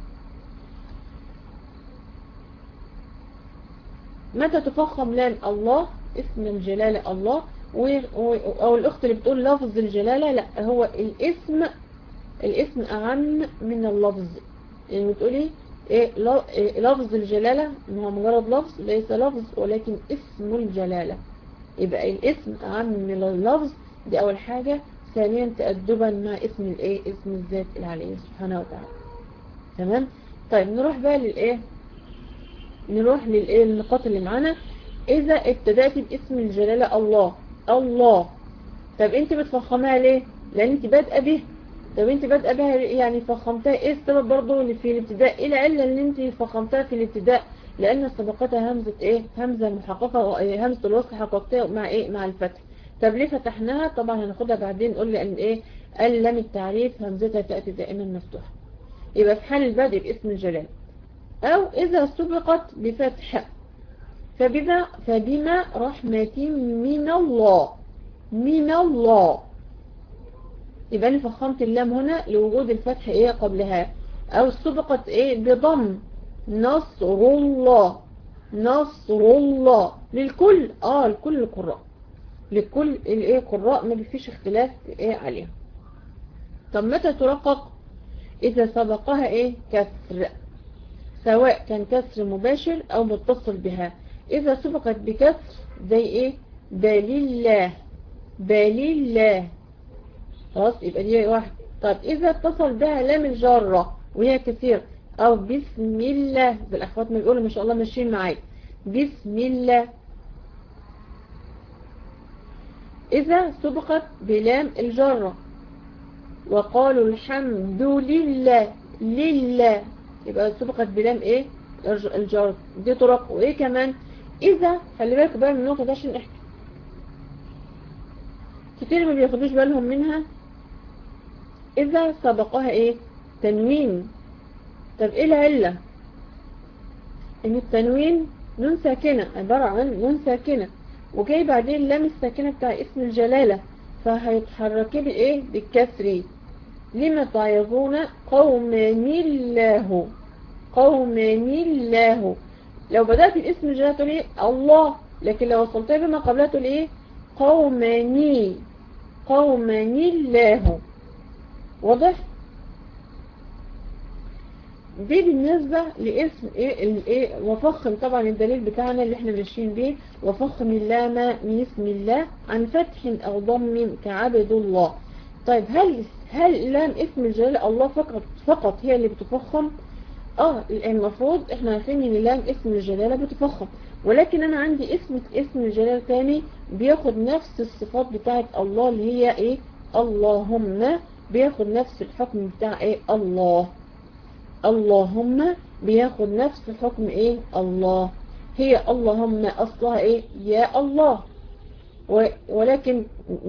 متى تفخم لام الله اسم الجلالة الله و... و... أو الأخت اللي بتقول لفظ الجلالة لا هو الاسم الاسم أعم من اللفظ يعني بتقولي إيه لفظ الجلالة هو مجرد لفظ ليس لفظ ولكن اسم الجلالة يبقى الاسم أعم من اللفظ دي أول حاجة ثانيا تأدبا مع اسم الايه اسم الذات العلي سبحانه وتعالى تمام طيب نروح بقى للايه نروح للايه النقاط اللي معانا اذا ابتدأت باسم الجلالة الله الله طب انت بتفخمها ليه لان انت بادئه به طب انت بادئه بها يعني فخمتها ايه السبب برضه اللي في الابتداء ايه العله اللي انت فخمتها في الابتداء لان سبقتها همزه ايه همزه محققه همزه الوصل حققتها مع ايه مع الفتح طب ليه فتحناها طبعا هناخدها بعدين نقول لي ان ايه قال لام التعريف همزتها تاتي دائما مفتوحه يبقى في حال البدء باسم الجلال او اذا سبقت بفتح فبما فبما رحمة من الله من الله يبقى انا فخمت اللام هنا لوجود الفتح ايه قبلها او سبقت ايه بضم نصر الله نصر الله للكل اه لكل القراء لكل الايه قراء ما فيش اختلاف ايه عليها طب متى ترقق اذا سبقها ايه كسر سواء كان كسر مباشر او متصل بها اذا سبقت بكسر زي ايه بالله بالله خلاص يبقى دي واحد طب اذا اتصل بها لام الجارة وهي كثير او بسم الله زي الاخوات ما بيقولوا ما شاء الله ماشيين معايا بسم الله اذا سبقت بلام الجارة وقالوا الحمد لله لله يبقى سبقت بلام ايه الجار دي طرق وايه كمان اذا خلي بالك بقى من النقطه دي عشان نحكي كتير ما بياخدوش بالهم منها اذا سبقها ايه تنوين طب ايه العله ان التنوين نون ساكنه عباره عن نون ساكنه وجاي بعدين لام الساكنه بتاع اسم الجلاله فهيتحركي بايه بالكسر لما تعظون قوم الله قوم الله لو بدأت الاسم الجلالة تقول ايه الله لكن لو وصلتها بما قبلها تقول ايه قومني قومني الله واضح دي بالنسبة لاسم ايه الايه وفخم طبعا الدليل بتاعنا اللي احنا ماشيين بيه وفخم اللام من اسم الله عن فتح او ضم كعبد الله طيب هل هل لام اسم الجلالة الله فقط فقط هي اللي بتفخم اه المفروض احنا عارفين ان لام اسم الجلالة بتفخم ولكن انا عندي اسم اسم الجلالة تاني بياخد نفس الصفات بتاعت الله اللي هي ايه اللهم بياخد نفس الحكم بتاع ايه الله اللهم بياخد نفس الحكم ايه الله هي اللهم اصلها ايه يا الله ولكن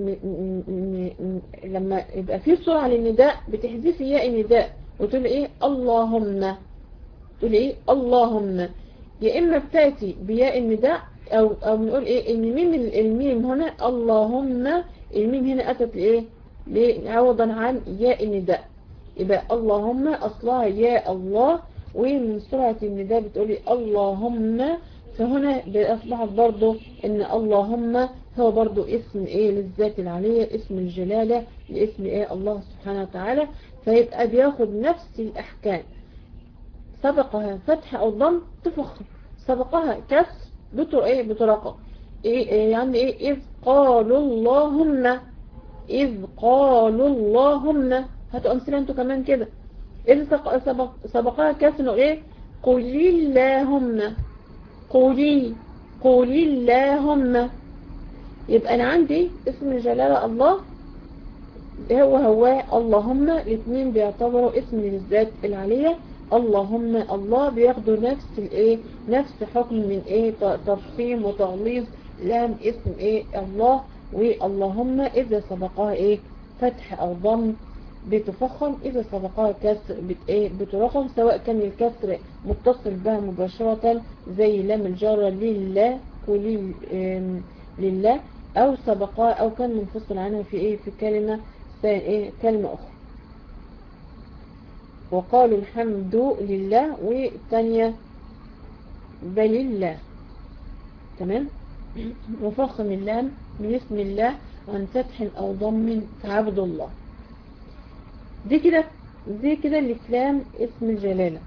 لما يبقى في سرعة للنداء بتحذفي ياء النداء وتقول ايه اللهم تقول ايه اللهم يا اما بتاتي بياء النداء او او بنقول ايه ان ميم الميم هنا اللهم الميم هنا اتت لايه عوضا عن ياء النداء يبقى اللهم اصلها يا الله ومن سرعة النداء بتقولي اللهم فهنا اصبحت برضو ان اللهم هو برضو اسم ايه للذات العلية اسم الجلالة لاسم ايه الله سبحانه وتعالى فيبقى بياخد نفس الاحكام سبقها فتح او ضم تفخم سبقها كسر بتر ايه بطرقة ايه, إيه يعني ايه اذ قالوا اللهم اذ قالوا اللهم هاتوا امثله انتوا كمان كده اذ سبق سبقها كسر ايه قل اللهم قولي قولي اللهم يبقى انا عندي اسم الجلالة الله هو هو اللهم الاثنين بيعتبروا اسم للذات العلية اللهم الله بياخدوا نفس الايه نفس حكم من ايه تفخيم وتغليظ لام اسم ايه الله واللهم اذا سبقها ايه فتح او ضم بتفخم إذا سبقها كسر بت إيه بترخم سواء كان الكسر متصل بها مباشرة زي لام الجارة لله ولل آم، لله أو سبقها أو كان منفصل عنها في إيه في كلمة ثانية إيه كلمة أخرى وقالوا الحمد لله والثانية بل الله تمام وفخم اللام باسم الله عن فتح أو ضم فعبد الله دي كده دي كده الإسلام اسم الجلالة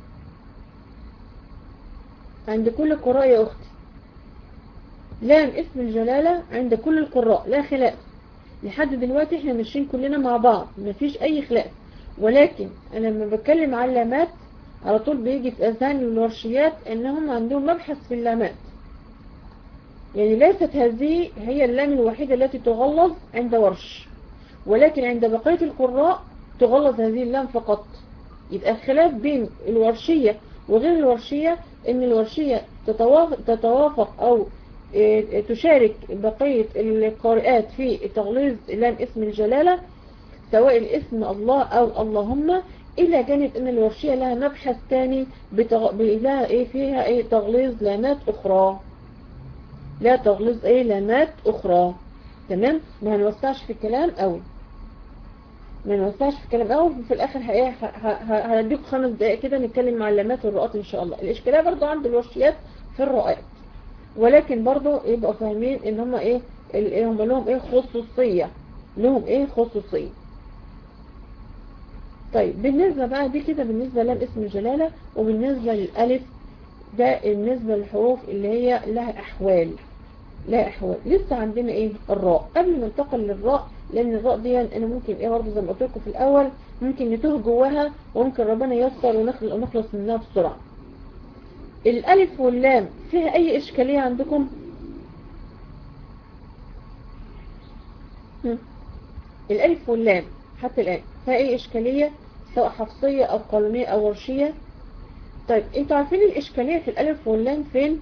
عند كل القراء يا أختي لام اسم الجلالة عند كل القراء لا خلاف لحد دلوقتي احنا ماشيين كلنا مع بعض مفيش أي خلاف ولكن أنا لما بتكلم عن اللامات على طول بيجي في أذهان الورشيات إنهم عندهم مبحث في اللامات يعني ليست هذه هي اللام الوحيدة التي تغلظ عند ورش ولكن عند بقية القراء تغلظ هذه اللام فقط يبقى الخلاف بين الورشية وغير الورشية ان الورشية تتوافق, تتوافق او اه تشارك بقية القارئات في تغليظ لام اسم الجلالة سواء الاسم الله او اللهم إلى جانب ان الورشية لها مبحث تاني بتغ... لها ايه فيها ايه تغليظ لامات اخرى لا تغلظ ايه لامات اخرى تمام ما هنوسعش في الكلام قوي ما نوسعش في الكلام قوي وفي الاخر ايه هنديكم خمس دقائق كده نتكلم مع اللامات والرؤات ان شاء الله الاشكاليه برضو عند الورشيات في الرؤات ولكن برضو يبقوا فاهمين ان هم ايه ايه هم لهم ايه خصوصيه لهم ايه خصوصيه طيب بالنسبة بقى دي كده بالنسبة لام اسم الجلالة وبالنسبة للألف ده بالنسبة للحروف اللي هي لها أحوال لها أحوال لسه عندنا إيه الراء قبل ما ننتقل للراء لأن الراء دي أنا ممكن إيه برضه زي ما قلت لكم في الأول ممكن نتوه جواها وممكن ربنا ييسر ونخلص منها بسرعة الألف واللام فيها أي إشكالية عندكم؟ الألف واللام حتى الآن فيها أي إشكالية سواء حفصية أو قانونية أو ورشية طيب انتوا عارفين الإشكالية في الألف واللام فين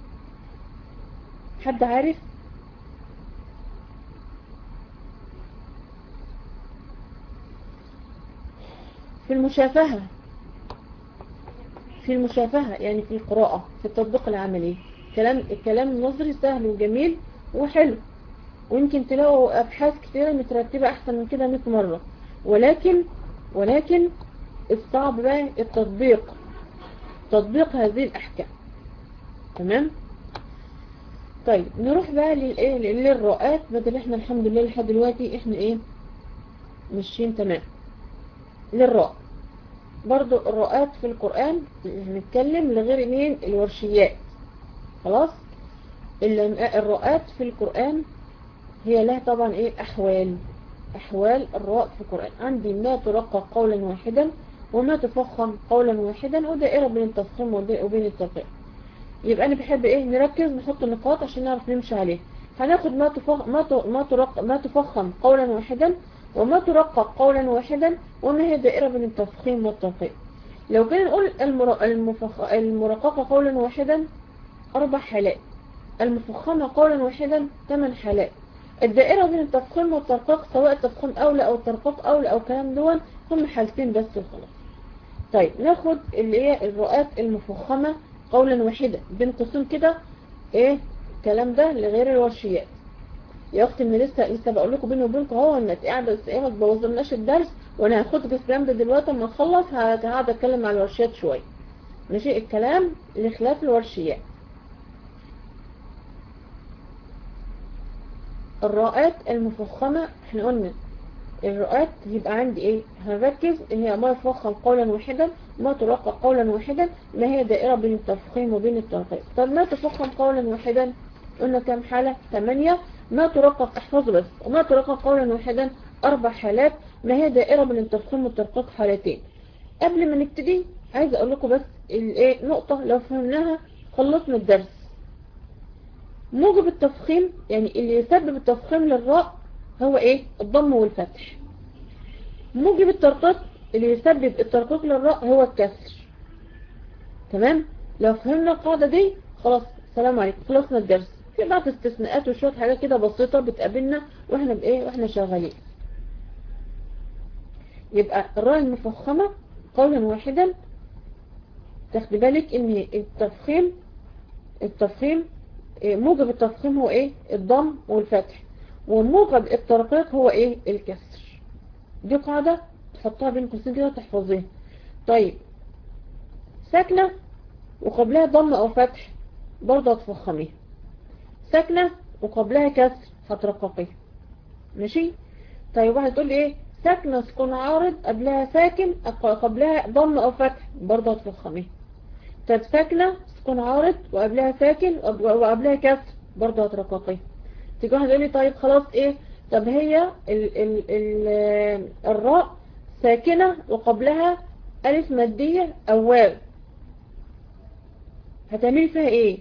حد عارف في المشافهة في المشافهة يعني في القراءة في التطبيق العملي كلام الكلام النظري سهل وجميل وحلو ويمكن تلاقوا أبحاث كثيرة مترتبة أحسن من كده 100 مرة ولكن ولكن الصعب بقى التطبيق تطبيق هذه الأحكام تمام طيب نروح بقى للايه للرؤات بدل احنا الحمد لله لحد دلوقتي احنا ايه ماشيين تمام للراء برضو الرؤات في القرآن هنتكلم لغير مين الورشيات خلاص الرؤات في القرآن هي لها طبعا ايه احوال احوال الراء في القرآن عندي ما ترقى قولا واحدا وما تفخم قولا واحدا ودائرة بين التفخيم وبين الترقيق يبقى انا بحب ايه نركز نحط نقاط عشان نعرف نمشي عليه هناخد ما تفخ ما ت... ما ترق ما تفخم قولا واحدا وما ترقى قولا واحدا وما هي دائرة بين التفخيم والترقيق لو كنا نقول المر... المفخ... المرققة قولا واحدا اربع حالات المفخمة قولا واحدا ثمان حالات الدائرة بين التفخيم والترقيق سواء التفخيم أولى أو الترقيق أولى أو كلام دول هم حالتين بس وخلاص طيب ناخد اللي هي الرؤات المفخمة قولا واحدا بين قوسين كده ايه الكلام ده لغير الورشيات يا اختي من لسه لسه بقول لكم بيني وبينكم اهو انك قاعده ايه ما تبوظلناش الدرس وانا هاخد الكلام ده دلوقتي اما اخلص هقعد اتكلم عن الورشيات شويه ماشي الكلام لخلاف الورشيات الراءات المفخمة احنا قلنا الرؤات يبقى عندي ايه هنركز ان هي ما يفخم قولا واحدا ما ترقى قولا واحدا ما هي دائرة بين التفخيم وبين الترقيق طب ما تفخم قولا واحدا قلنا كم حالة ثمانية ما ترقى احفظوا بس وما ترقى قولا واحدا اربع حالات ما هي دائرة بين التفخيم والترقيق حالتين قبل ما نبتدي عايز اقول لكم بس الايه نقطة لو فهمناها خلصنا الدرس موجب التفخيم يعني اللي يسبب التفخيم للراء هو ايه الضم والفتح موجب الترقيق اللي يسبب الترقيق للراء هو الكسر تمام لو فهمنا القاعدة دي خلاص سلام عليكم خلصنا الدرس في بعض استثناءات وشوية حاجات كده بسيطة بتقابلنا واحنا بايه واحنا شغالين يبقى الراء المفخمة قولا واحدا تاخد بالك ان التفخيم التفخيم إيه، موجب التفخيم هو ايه الضم والفتح وموجب الترقيق هو ايه الكسر دي قاعدة تحطها بين قوسين كده تحفظيها طيب ساكنة وقبلها ضم او فتح برضه هتفخميها ساكنة وقبلها كسر هترققيها ماشي طيب واحد تقول لي ايه ساكنة سكون عارض قبلها ساكن قبلها ضم او فتح برضه هتفخميها طب ساكنة سكون عارض وقبلها ساكن وقبلها كسر برضه هترققيها تيجي واحد يقول لي طيب خلاص ايه طب هي ال ال ال الراء ساكنة وقبلها ألف مادية أو واو هتعملي فيها ايه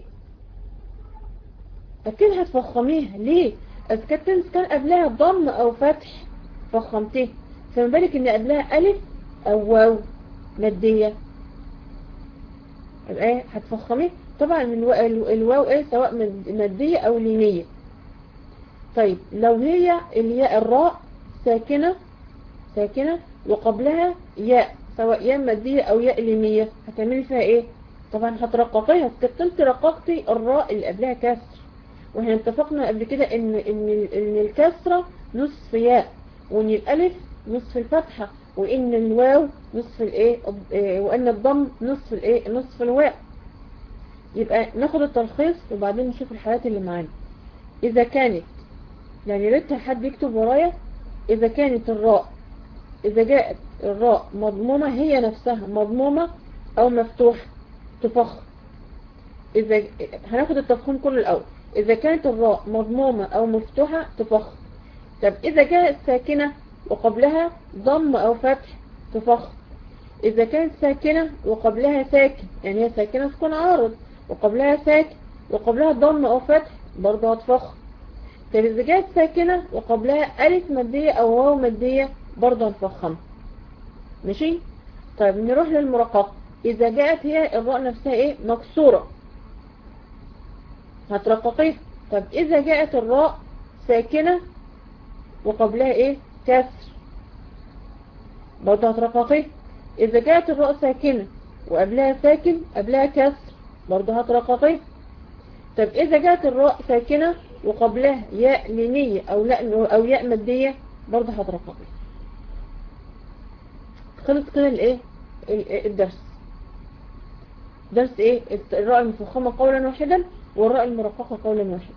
أكيد هتفخميها ليه إذا كانت كان قبلها ضم أو فتح فخمتيه فما بالك إن قبلها ألف أو واو مادية ايه هتفخميه طبعا الواو ايه سواء مادية أو لينية طيب لو هي الياء الراء ساكنة ساكنة وقبلها ياء سواء ياء مادية أو ياء لينية هتعملي فيها ايه طبعا هترققيها كنت رققتي الراء اللي قبلها كسر واحنا اتفقنا قبل كده ان ان ان الكسرة نصف ياء وان الالف نصف الفتحة وان الواو نصف الايه وان الضم نصف الايه نصف الواو يبقى ناخد التلخيص وبعدين نشوف الحالات اللي معانا اذا كانت يعني ريت حد يكتب ورايا اذا كانت الراء اذا جاءت الراء مضمومة هي نفسها مضمومة او مفتوحة تفخم إذا هناخد التفخيم كله الأول إذا كانت الراء مضمومة أو مفتوحة تفخم طب إذا كانت ساكنة وقبلها ضم أو فتح تفخم إذا كانت ساكنة وقبلها ساكن يعني هي ساكنة تكون عارض وقبلها ساكن وقبلها ضم أو فتح برضه هتفخم طب إذا كانت ساكنة وقبلها ألف مادية أو واو مادية برضه هنفخم ماشي طيب نروح للمرقق إذا جاءت هي الراء نفسها إيه مكسورة هترققيها طب إذا جاءت الراء ساكنة وقبلها إيه كسر برضه هترققيها إذا جاءت الراء ساكنة وقبلها ساكن قبلها كسر برضه هترققيها طب إذا جاءت الراء ساكنة وقبلها ياء لينية أو, لا أو ياء مادية برضه هترققيها خلص كده الإيه الدرس درس ايه الراء المفخمة قولا واحدا والراء المرققة قولا واحدا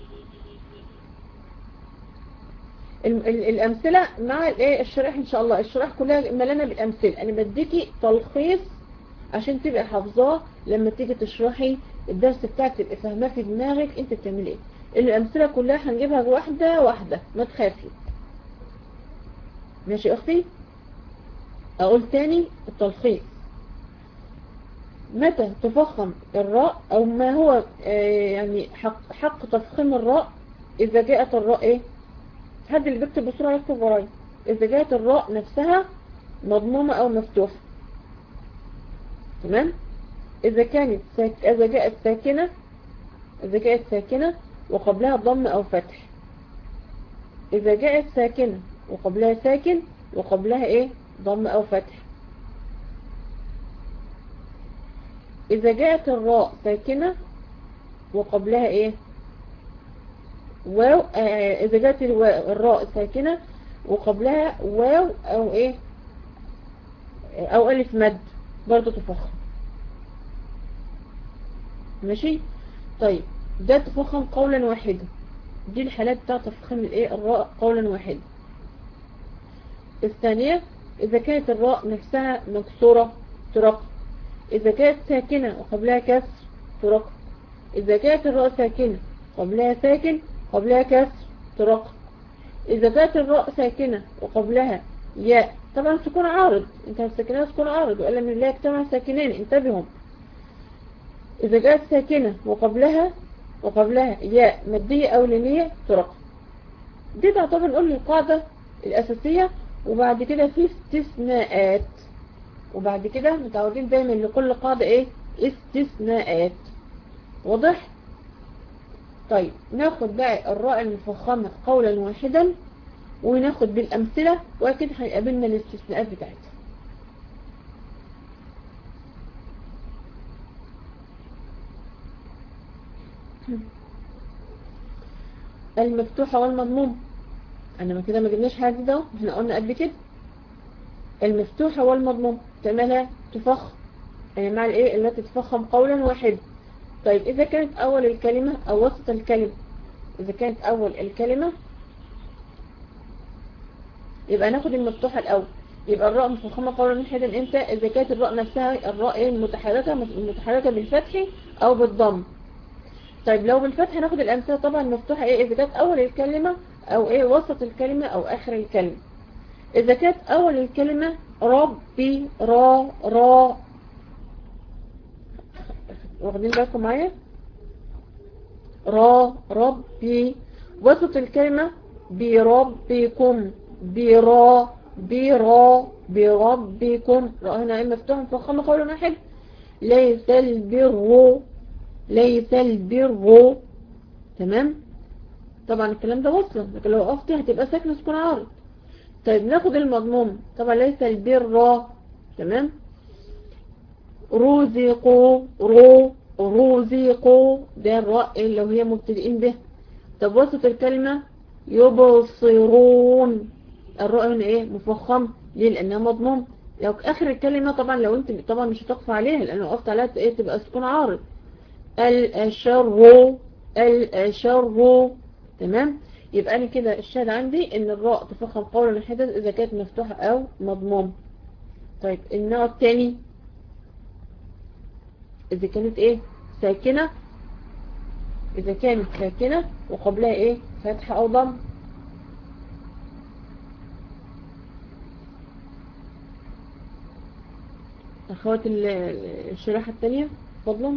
الامثلة مع الايه الشرح ان شاء الله الشرح كلها ملانة بالامثلة انا بديكي تلخيص عشان تبقى حافظاه لما تيجي تشرحي الدرس بتاعك تبقى فاهماه في دماغك انت بتعمل ايه الامثلة كلها هنجيبها واحدة واحدة ما تخافي ماشي اختي اقول تاني التلخيص متى تفخم الراء او ما هو يعني حق, حق تفخيم الراء اذا جاءت الراء ايه حد اللي بيكتب بسرعة يكتب ورايا اذا جاءت الراء نفسها مضمومة او مفتوحة تمام اذا كانت ساك... اذا جاءت ساكنة اذا جاءت ساكنة وقبلها ضم او فتح اذا جاءت ساكنة وقبلها ساكن وقبلها ايه ضم او فتح إذا جاءت الراء ساكنة وقبلها إيه واو آه إذا جاءت الراء ساكنة وقبلها واو أو إيه أو ألف مد برضو تفخم ماشي طيب ده تفخم قولا واحدا دي الحالات بتاعت تفخيم الايه الراء قولا واحدا الثانية إذا كانت الراء نفسها مكسورة ترقق إذا كانت ساكنة وقبلها كسر ترقق إذا كانت الراء ساكنة قبلها ساكن قبلها كسر ترقق إذا كانت الراء ساكنة وقبلها ياء طبعا سكون عارض انت الساكنة سكون عارض وقال من الله اجتمع ساكنين انتبههم إذا كانت ساكنة وقبلها وقبلها ياء مادية أو لينية ترقق دي تعتبر نقول القاعدة الأساسية وبعد كده في استثناءات وبعد كده متعودين دايما لكل قاعدة ايه استثناءات واضح طيب ناخد بقى الراء المفخمة قولا واحدا وناخد بالامثله واكيد هيقابلنا الاستثناءات بتاعتها المفتوحة والمضموم انا ما كده ما جبناش حاجة ده احنا قلنا قبل كده المفتوحة والمضموم تعملها تفخم يعني مع الايه التي تفخم قولا واحد طيب اذا كانت اول الكلمة او وسط الكلمة اذا كانت اول الكلمة يبقى ناخد المفتوحة الاول يبقى الراء مفخمة قولا واحدا امتى اذا كانت الراء نفسها الراء المتحركة المتحركة بالفتح او بالضم طيب لو بالفتح ناخد الامثله طبعا مفتوحه ايه اذا كانت اول الكلمه او ايه وسط الكلمه او اخر الكلمه اذا كانت اول الكلمه ربي را را واخدين بالكم معايا را ربي وسط الكلمه بربكم برا برا بربكم را هنا ايه مفتوح مفخمه قول واحد ليس البر ليس البر تمام طبعا الكلام ده وصلا لكن لو وقفتي هتبقى ساكنه سكون عارض طيب ناخد المضموم طبعا ليس البر تمام رزقوا رو رزقوا ده الراء اللي هي مبتدئين به طب وسط الكلمة يبصرون الراء هنا ايه مفخم ليه لانها مضموم لو اخر الكلمة طبعا لو انت طبعا مش هتقف عليها لانه وقفت عليها ايه تبقى سكون عارض الأشر الأشر تمام يبقى أنا كده الشهد عندي إن الراء تفخم قولا واحدا إذا كانت مفتوحة أو مضموم طيب النوع الثاني إذا كانت إيه ساكنة إذا كانت ساكنة وقبلها إيه فتحة أو ضم أخوات الشراحة الثانية فضلا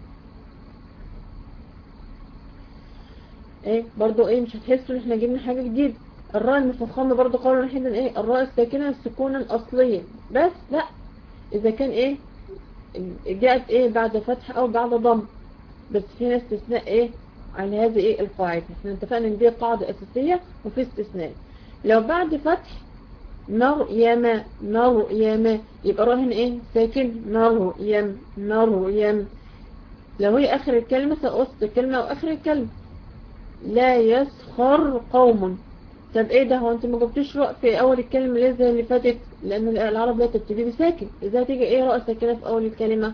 ايه برضو ايه مش هتحسوا ان احنا جبنا حاجة جديدة الراء المفخمة برضو قالوا واحدا ايه الراء الساكنة السكون الاصلية بس لا اذا كان ايه جاءت ايه بعد فتح او بعد ضم بس في استثناء ايه على هذه ايه القاعدة احنا اتفقنا ان دي قاعدة اساسية وفي استثناء لو بعد فتح مريم مريم يبقى راء هنا ايه ساكن مريم مريم لو هي اخر الكلمة سأوسط الكلمة او اخر الكلمة لا يسخر قوم طب ايه ده هو انت ما جبتوش راء في اول الكلمة ليه زي اللي فاتت لان العرب لا تبتدي بساكن ازاي تيجي ايه راء ساكنة في اول الكلمة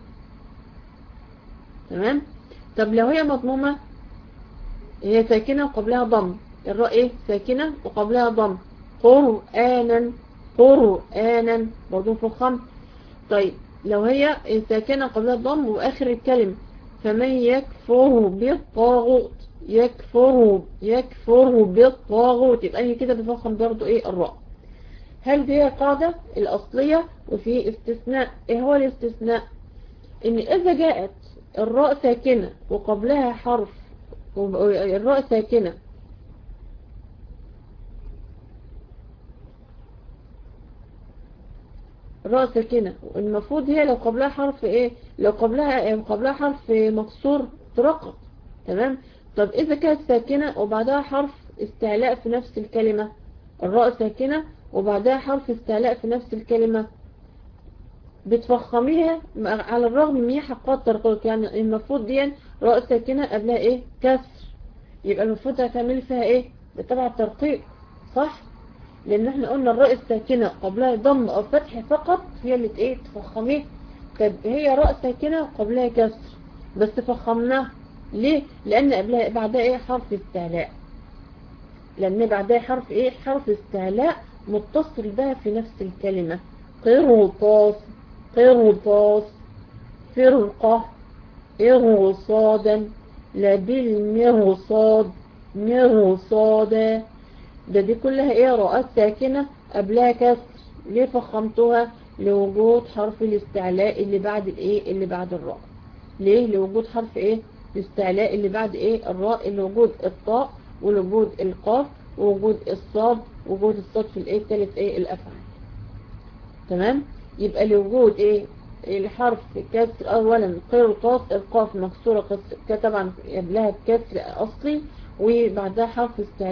تمام طب لو هي مضمومة هي ساكنة وقبلها ضم الراء ايه ساكنة وقبلها ضم قرآنا قرآنا برضو فخم طيب لو هي ساكنة قبلها ضم واخر الكلمة فمن يكفر بالطاغوت يكفر يكفر بالطاغوت يبقى انا كده بفخم برضو ايه الراء هل دي القاعدة الأصلية وفي استثناء ايه هو الاستثناء ان اذا جاءت الراء ساكنة وقبلها حرف الراء ساكنة راء ساكنة المفروض هي لو قبلها حرف ايه لو قبلها قبلها حرف مكسور ترقق تمام طب إذا كانت ساكنة وبعدها حرف استعلاء في نفس الكلمة الراء ساكنة وبعدها حرف استعلاء في نفس الكلمة بتفخميها على الرغم من هي حقات ترقيق يعني المفروض دي راء ساكنة قبلها ايه كسر يبقى المفروض هتعمل فيها ايه بتبع الترقيق صح لان احنا قلنا الراء الساكنة قبلها ضم او فتح فقط هي اللي ايه تفخميه طب هي راء ساكنة قبلها كسر بس فخمناها ليه لان قبلها بعدها ايه حرف استعلاء لان بعدها حرف ايه حرف استعلاء متصل بها في نفس الكلمة قرطاس قرطاس فرقة إرصادا لبالمرصاد مرصادا ده دي كلها ايه رؤات ساكنة قبلها كسر ليه فخمتها لوجود حرف الاستعلاء اللي بعد الايه اللي بعد الراء ليه لوجود حرف ايه الاستعلاء اللي بعد ايه الراء اللي وجود الطاء ووجود القاف ووجود الصاد وجود الصاد في الايه الثالث ايه الافعال تمام يبقى لوجود ايه الحرف كسر اولا قرطاس القاف مكسوره طبعا قبلها كسر اصلي وبعدها حرف استعلاء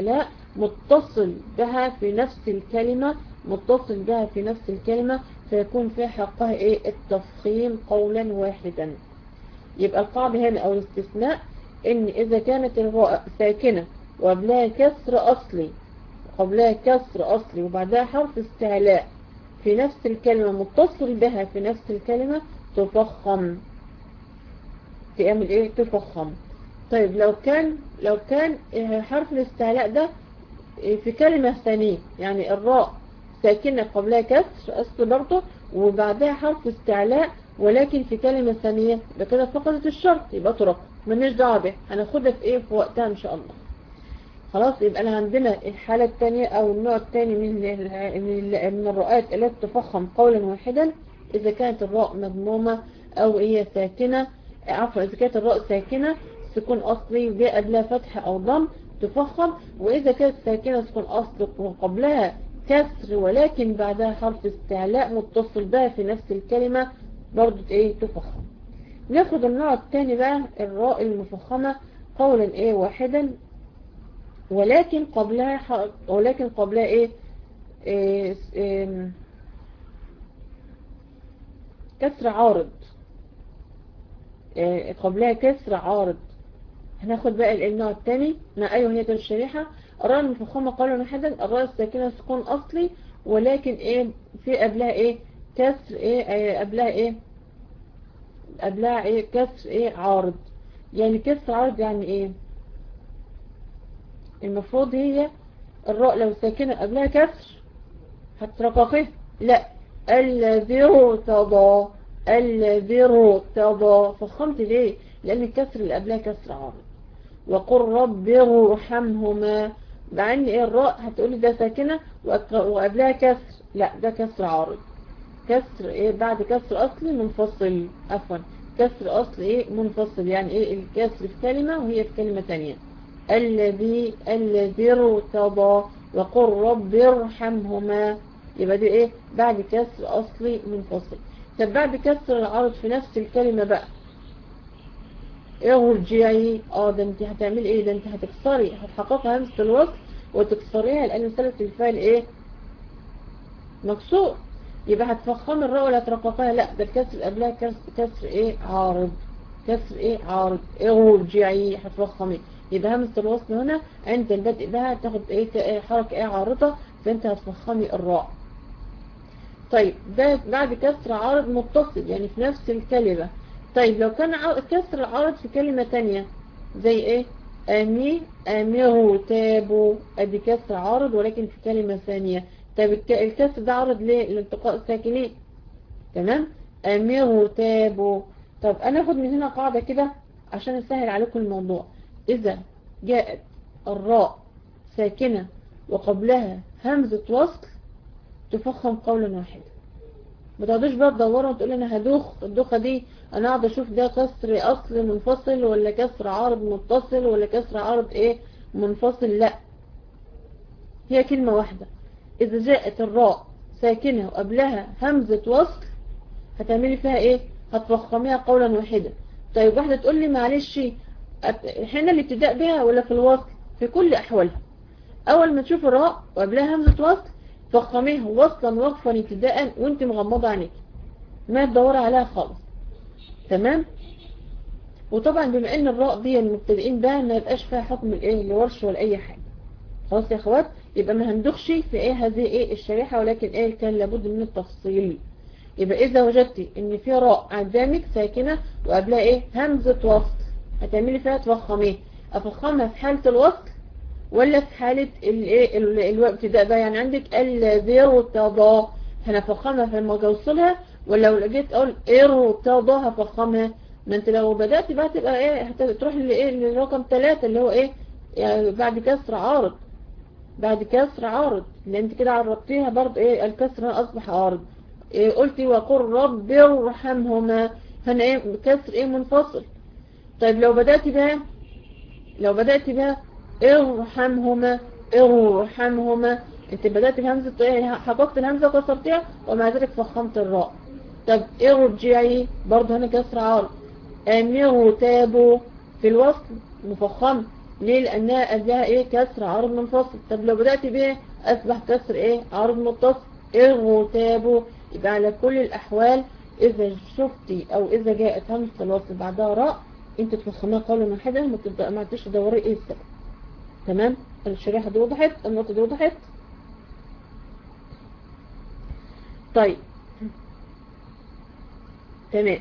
متصل بها في نفس الكلمة متصل بها في نفس الكلمة فيكون في حقها ايه التفخيم قولا واحدا يبقى القاعدة هنا او الاستثناء ان اذا كانت الراء ساكنة وقبلها كسر اصلي قبلها كسر اصلي وبعدها حرف استعلاء في نفس الكلمة متصل بها في نفس الكلمة تفخم تعمل ايه تفخم طيب لو كان لو كان حرف الاستعلاء ده في كلمة ثانية يعني الراء ساكنة قبلها كسر أصل برضه وبعدها حرف استعلاء ولكن في كلمة ثانية يبقى كده فقدت الشرط يبقى ترك مالناش دعوة بها هناخدها في ايه في وقتها ان شاء الله خلاص يبقى أنا عندنا الحالة الثانية او النوع الثاني من من الرؤات التي تفخم قولا واحدا اذا كانت الراء مضمومة او هي ساكنة عفوا اذا كانت الراء ساكنة سكون اصلي وجاء قبلها فتح او ضم تفخم واذا كانت ساكنة سكون اصلي وقبلها كسر ولكن بعدها حرف استعلاء متصل بها في نفس الكلمة برضو ايه تفخم ناخد النوع الثاني بقى الراء المفخمة قولا ايه واحدا ولكن قبلها ح... ولكن قبلها ايه, إيه... إيه... كسر عارض إيه... قبلها كسر عارض هناخد بقى النوع الثاني ما ايوه هي الشريحة الراء المفخمة قولا واحدا الراء الساكنة سكون اصلي ولكن ايه في قبلها ايه كسر ايه, إيه قبلها ايه قبلها ايه كسر ايه عارض يعني كسر عارض يعني ايه المفروض هي الراء لو ساكنة قبلها كسر هترققه لا الذي ارتضى الذي ارتضى فخمت ليه لان الكسر اللي قبلها كسر عارض وقل رب ارحمهما مع ان ايه الراء هتقولي ده ساكنة وقبلها كسر لا ده كسر عارض كسر ايه بعد كسر اصلي منفصل عفوا كسر اصلي ايه منفصل يعني ايه الكسر في كلمة وهي في كلمة تانية الذي الذي ارتضى وقل رب ارحمهما يبقى دي ايه بعد كسر اصلي منفصل طب بعد كسر العرض في نفس الكلمة بقى ارجعي اه ده انت هتعملي ايه ده انت هتكسري هتحققي همزة الوصل وتكسريها لان سلة الفعل ايه مكسور يبقى هتفخمي الراء ولا هترققيها لا ده الكسر قبلها كسر, كسر ايه عارض كسر ايه عارض ارجعي هتفخمي يبقى همزة الوصل هنا عند البدء بها تاخد ايه حركة ايه عارضة فانت هتفخمي الراء طيب ده بعد كسر عارض متصل يعني في نفس الكلمة طيب لو كان كسر عارض في كلمة تانية زي ايه امي امره تابوا ادي كسر عارض ولكن في كلمة ثانية طيب الكسر ده عارض ليه لالتقاء الساكنين تمام امره تابوا طب انا اخد من هنا قاعدة كده عشان اسهل عليكم الموضوع اذا جاءت الراء ساكنة وقبلها همزة وصل تفخم قولا واحدا ما تقعدوش بقى تدوروا وتقولوا انا هدوخ الدوخه دي انا اقعد اشوف ده كسر اصل منفصل ولا كسر عارض متصل ولا كسر عارض ايه منفصل لا هي كلمة واحدة اذا جاءت الراء ساكنة وقبلها همزة وصل هتعملي فيها ايه هتفخميها قولا واحدا طيب واحدة تقول لي معلش هنا الابتداء بها ولا في الوصل في كل احوالها اول ما تشوف الراء وقبلها همزة وصل فخميها وصلا وقفا ابتداء وانت مغمضة عينيك ما تدور عليها خالص تمام وطبعا بما ان الراء دي المبتدئين بها ما يبقاش فيها حكم الايه لورش ولا اي حاجه خلاص يا اخوات يبقى ما هندخش في ايه هذه ايه الشريحه ولكن ايه كان لابد من التفصيل يبقى اذا وجدتي ان في راء قدامك ساكنه وقبلها ايه همزه وصل هتعملي فيها تفخميه افخمها في حاله الوصل ولا في حالة الايه الابتداء بقى يعني عندك الذي ارتضى هنفخمها في المجوصلها ولا لو جيت اقول ارتضى هفخمها ما انت لو بدأت بقى تبقى ايه هتروح لايه للرقم ثلاثة اللي هو ايه يعني بعد كسر عارض بعد كسر عارض لان انت كده عرضتيها برضه ايه الكسر اصبح عارض إيه قلتي وقل رب ارحمهما هنا ايه كسر ايه منفصل طيب لو بدأت بها لو بدأت بها ارحمهما ارحمهما انت بدأت بهمزة ايه حققت الهمزة وكسرتها ومع ذلك فخمت الراء طب ارجعي برضه هنا كسر عارض امروا تابوا في الوصل مفخم ليه لانها قبلها ايه كسر عارض منفصل طب لو بدأت بايه اصبح كسر ايه عارض متصل اغتابوا يبقى على كل الاحوال اذا شفتي او اذا جاءت همزة الوصل بعدها راء انت تفخمها قولا واحدا ما تبدأ ما تدوري ايه السبب تمام الشريحة دي وضحت النقطة دي وضحت طيب تمام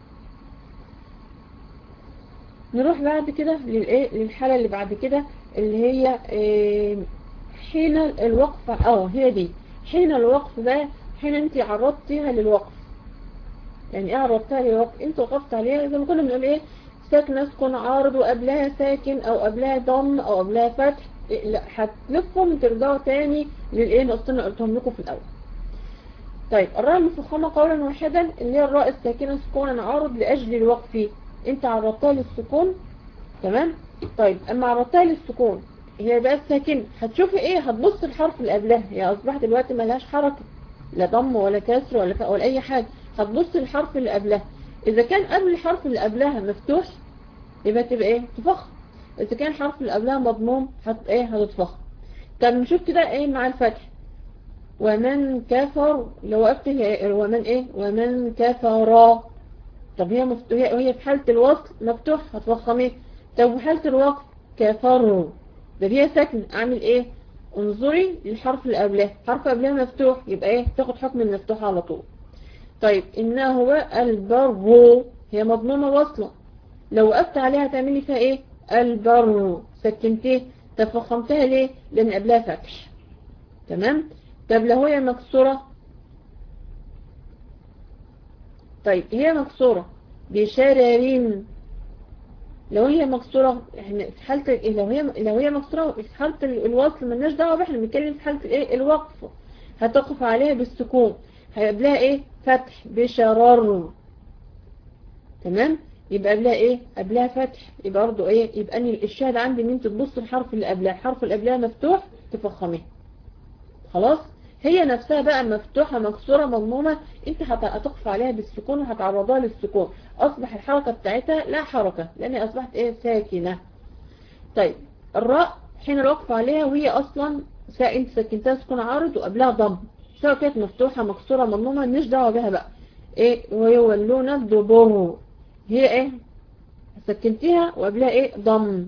نروح بعد كده للايه للحالة اللي بعد كده اللي هي إيه حين الوقف اه هي دي حين الوقف بقى حين انت عرضتيها للوقف يعني ايه عرضتها للوقف انت وقفت عليها زي ما كنا بنقول ايه ساكنة تكون عارض وقبلها ساكن او قبلها ضم او قبلها فتح إيه لا هتلفهم ترجعوا تاني للايه نقطتين قلتهم لكم في الاول طيب الراء المفخمة قولا واحدا اللي هي الراء الساكنة سكونا عارض لأجل الوقف انت عرضتها للسكون تمام طيب اما عرضتها للسكون هي بقى الساكنة هتشوفي ايه هتبص الحرف اللي قبلها هي اصبحت دلوقتي ملهاش حركة لا ضم ولا كسر ولا فاء ولا اي حاجة هتبص الحرف اللي قبلها اذا كان قبل الحرف اللي قبلها مفتوح يبقى تبقى ايه تفخم اذا كان الحرف اللي قبلها مضموم هت ايه هتتفخم طب نشوف كده ايه مع الفتح ومن كفر لو وقفت ومن ايه ومن كفر طب هي مفتوحة وهي في حالة الوصل مفتوح هتفخميه طب في حالة الوقف كفر ده هي ساكن اعمل ايه انظري للحرف اللي قبلها حرف قبلها مفتوح يبقى ايه تاخد حكم المفتوح على طول طيب انه هو البر هي مضمومة وصلة لو وقفت عليها تعملي فيها ايه البر سكنتيه تفخمتها ليه لان قبلها فتح تمام طب لو هي مكسورة طيب هي مكسورة بشرارين لو هي مكسورة احنا في حالة لو هي لو هي مكسورة في حالة الوصل مالناش دعوة احنا بنتكلم في حالة الايه الوقف هتقف عليها بالسكون هيقابلها ايه فتح بشرار تمام يبقى قبلها ايه قبلها فتح يبقى برضه ايه يبقى ان الشاهد عندي ان انت تبص الحرف اللي قبلها الحرف اللي قبلها مفتوح تفخميه خلاص هي نفسها بقى مفتوحة مكسورة مضمومة انت هتقف عليها بالسكون وهتعرضها للسكون اصبح الحركة بتاعتها لا حركة لان اصبحت ايه ساكنة طيب الراء حين الوقف عليها وهي اصلا سا انت سكنتها سكون عارض وقبلها ضم سواء كانت مفتوحة مكسورة مضمومة مش دعوة بها بقى ايه ويولون الدبور هي ايه سكنتيها وقبلها ايه ضم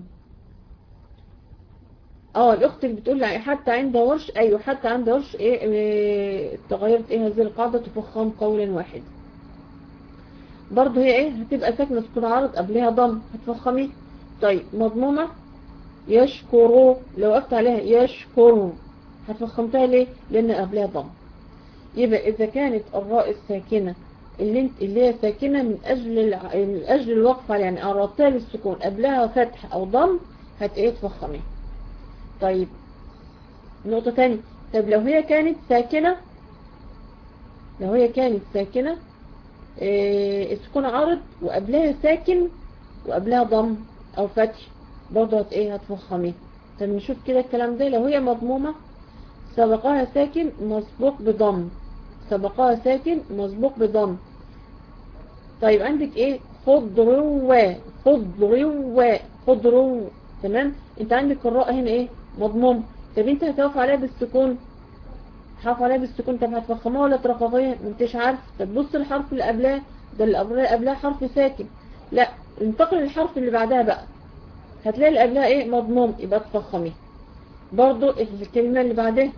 اه الاخت اللي بتقول لي حتى عند ورش ايوه حتى عند ورش ايه, إيه تغيرت ايه هذه القاعدة تفخم قولا واحد برضه هي ايه هتبقى ساكنة سكون عارض قبلها ضم هتفخمي طيب مضمومة يشكروا لو وقفت عليها يشكروا هتفخمتها ليه لان قبلها ضم يبقى اذا كانت الراء الساكنة اللي انت اللي هي ساكنة من اجل من اجل الوقف على يعني قربتها للسكون قبلها فتح او ضم هت ايه تفخميها طيب نقطة تانية طب لو هي كانت ساكنة لو هي كانت ساكنة إيه السكون عارض وقبلها ساكن وقبلها ضم او فتح برضه هت ايه هتفخميها طب نشوف كده الكلام ده لو هي مضمومة سبقها ساكن مسبوق بضم سبقها ساكن مسبوق بضم طيب عندك ايه خضروا خضروا خضروا تمام انت عندك الراء هنا ايه مضموم طب انت هتقف عليها بالسكون هتقف عليها بالسكون طب هتفخمها ولا ترققيها ما انتش عارف طب بص الحرف اللي قبلها ده اللي قبلها حرف ساكن لا انتقل للحرف اللي بعدها بقى هتلاقي اللي قبلها ايه مضموم يبقى تفخميه برضو الكلمة اللي بعدها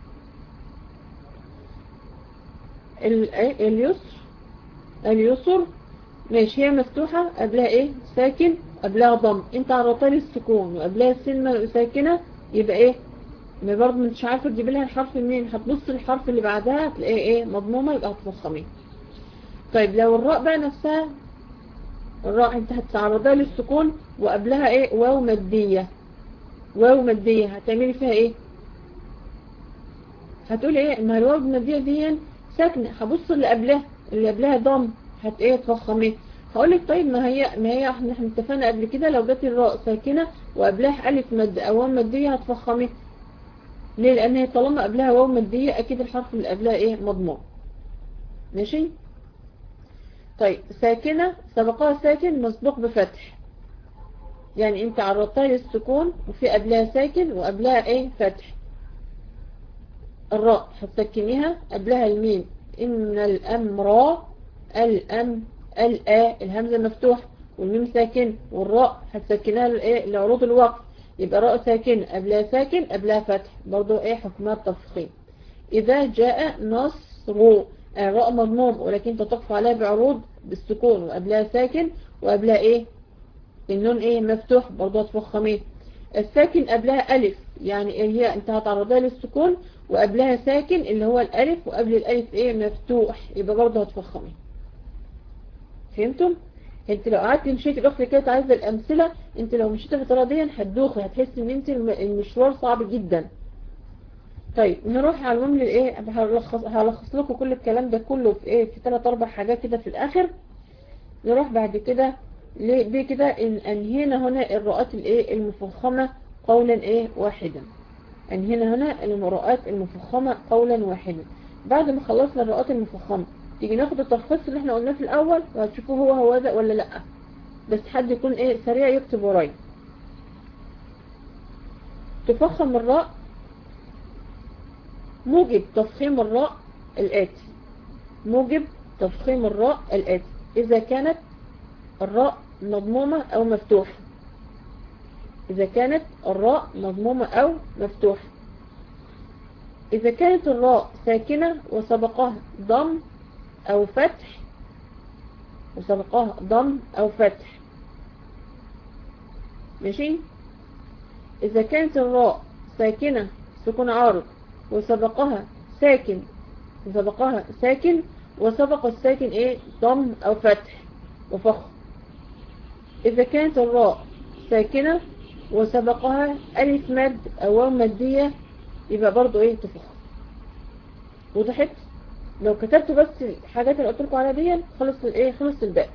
اليسر اليسر ماشي هي مفتوحة قبلها ايه ساكن قبلها ضم انت عرضتها للسكون وقبلها السلمة ساكنة يبقى ايه ما برضه مش عارفة تجيب لها الحرف منين هتبص الحرف اللي بعدها تلاقيه ايه مضمومة يبقى هتفخميه طيب لو الراء بقى نفسها الراء انت هتعرضها للسكون وقبلها ايه واو مادية واو مادية هتعملي فيها ايه هتقولي ايه ما الواو المادية دي ساكنة هبص اللي قبلها اللي قبلها ضم هت ايه تفخميه هقول لك طيب ما هي ما هي احنا احنا اتفقنا قبل كده لو جت الراء ساكنه وقبلها الف مد او واو ماديه هتفخمي ليه لان هي طالما قبلها واو ماديه اكيد الحرف اللي قبلها ايه مضموم ماشي طيب ساكنه سبقها ساكن مسبوق بفتح يعني انت عرضتها للسكون وفي قبلها ساكن وقبلها ايه فتح الراء هتسكنيها قبلها الميم ان الامر الام الآ الهمزة مفتوح والميم ساكن والراء هتسكنها الايه لعروض الوقف يبقى راء ساكن قبلها ساكن قبلها فتح برضو ايه حكمها التفخيم اذا جاء نصر راء مضموم ولكن تتقف عليها بعروض بالسكون وقبلها ساكن وقبلها ايه النون ايه مفتوح برضو هتفخمين الساكن قبلها ألف يعني هي انت هتعرضها للسكون وقبلها ساكن اللي هو الألف وقبل الألف ايه مفتوح يبقى برضه هتفخمي فهمتم؟ انت لو قعدت مشيت الاخت كانت عايزه الامثله انت لو مشيت بالطريقه دي هتدوخي هتحس ان انت المشوار صعب جدا طيب نروح على المهم للايه هلخص هلخص لكم كل الكلام ده كله في ايه في ثلاث اربع حاجات كده في الاخر نروح بعد كده ليه كده ان انهينا هنا الرؤات الايه المفخمه قولا ايه واحدا انهينا هنا المرؤات المفخمه قولا واحدا بعد ما خلصنا الرؤات المفخمه تيجي ناخد التلخيص اللي احنا قلناه في الاول وهتشوفوا هو هو ده ولا لا بس حد يكون ايه سريع يكتب ورايا تفخم الراء موجب تفخيم الراء الآتي موجب تفخيم الراء الآتي إذا كانت الراء مضمومة أو مفتوحة إذا كانت الراء مضمومة أو مفتوحة إذا كانت الراء ساكنة وسبقها ضم أو فتح وسبقها ضم أو فتح ماشي إذا كانت الراء ساكنة سكون عارض وسبقها ساكن وسبقها ساكن وسبق الساكن ايه ضم او فتح وفخم إذا كانت الراء ساكنة وسبقها ألف مد أو واو مادية يبقى برضو ايه تفخم وضحت لو كتبت بس الحاجات اللي قلت لكم عليها دي خلص الايه خلص الباقي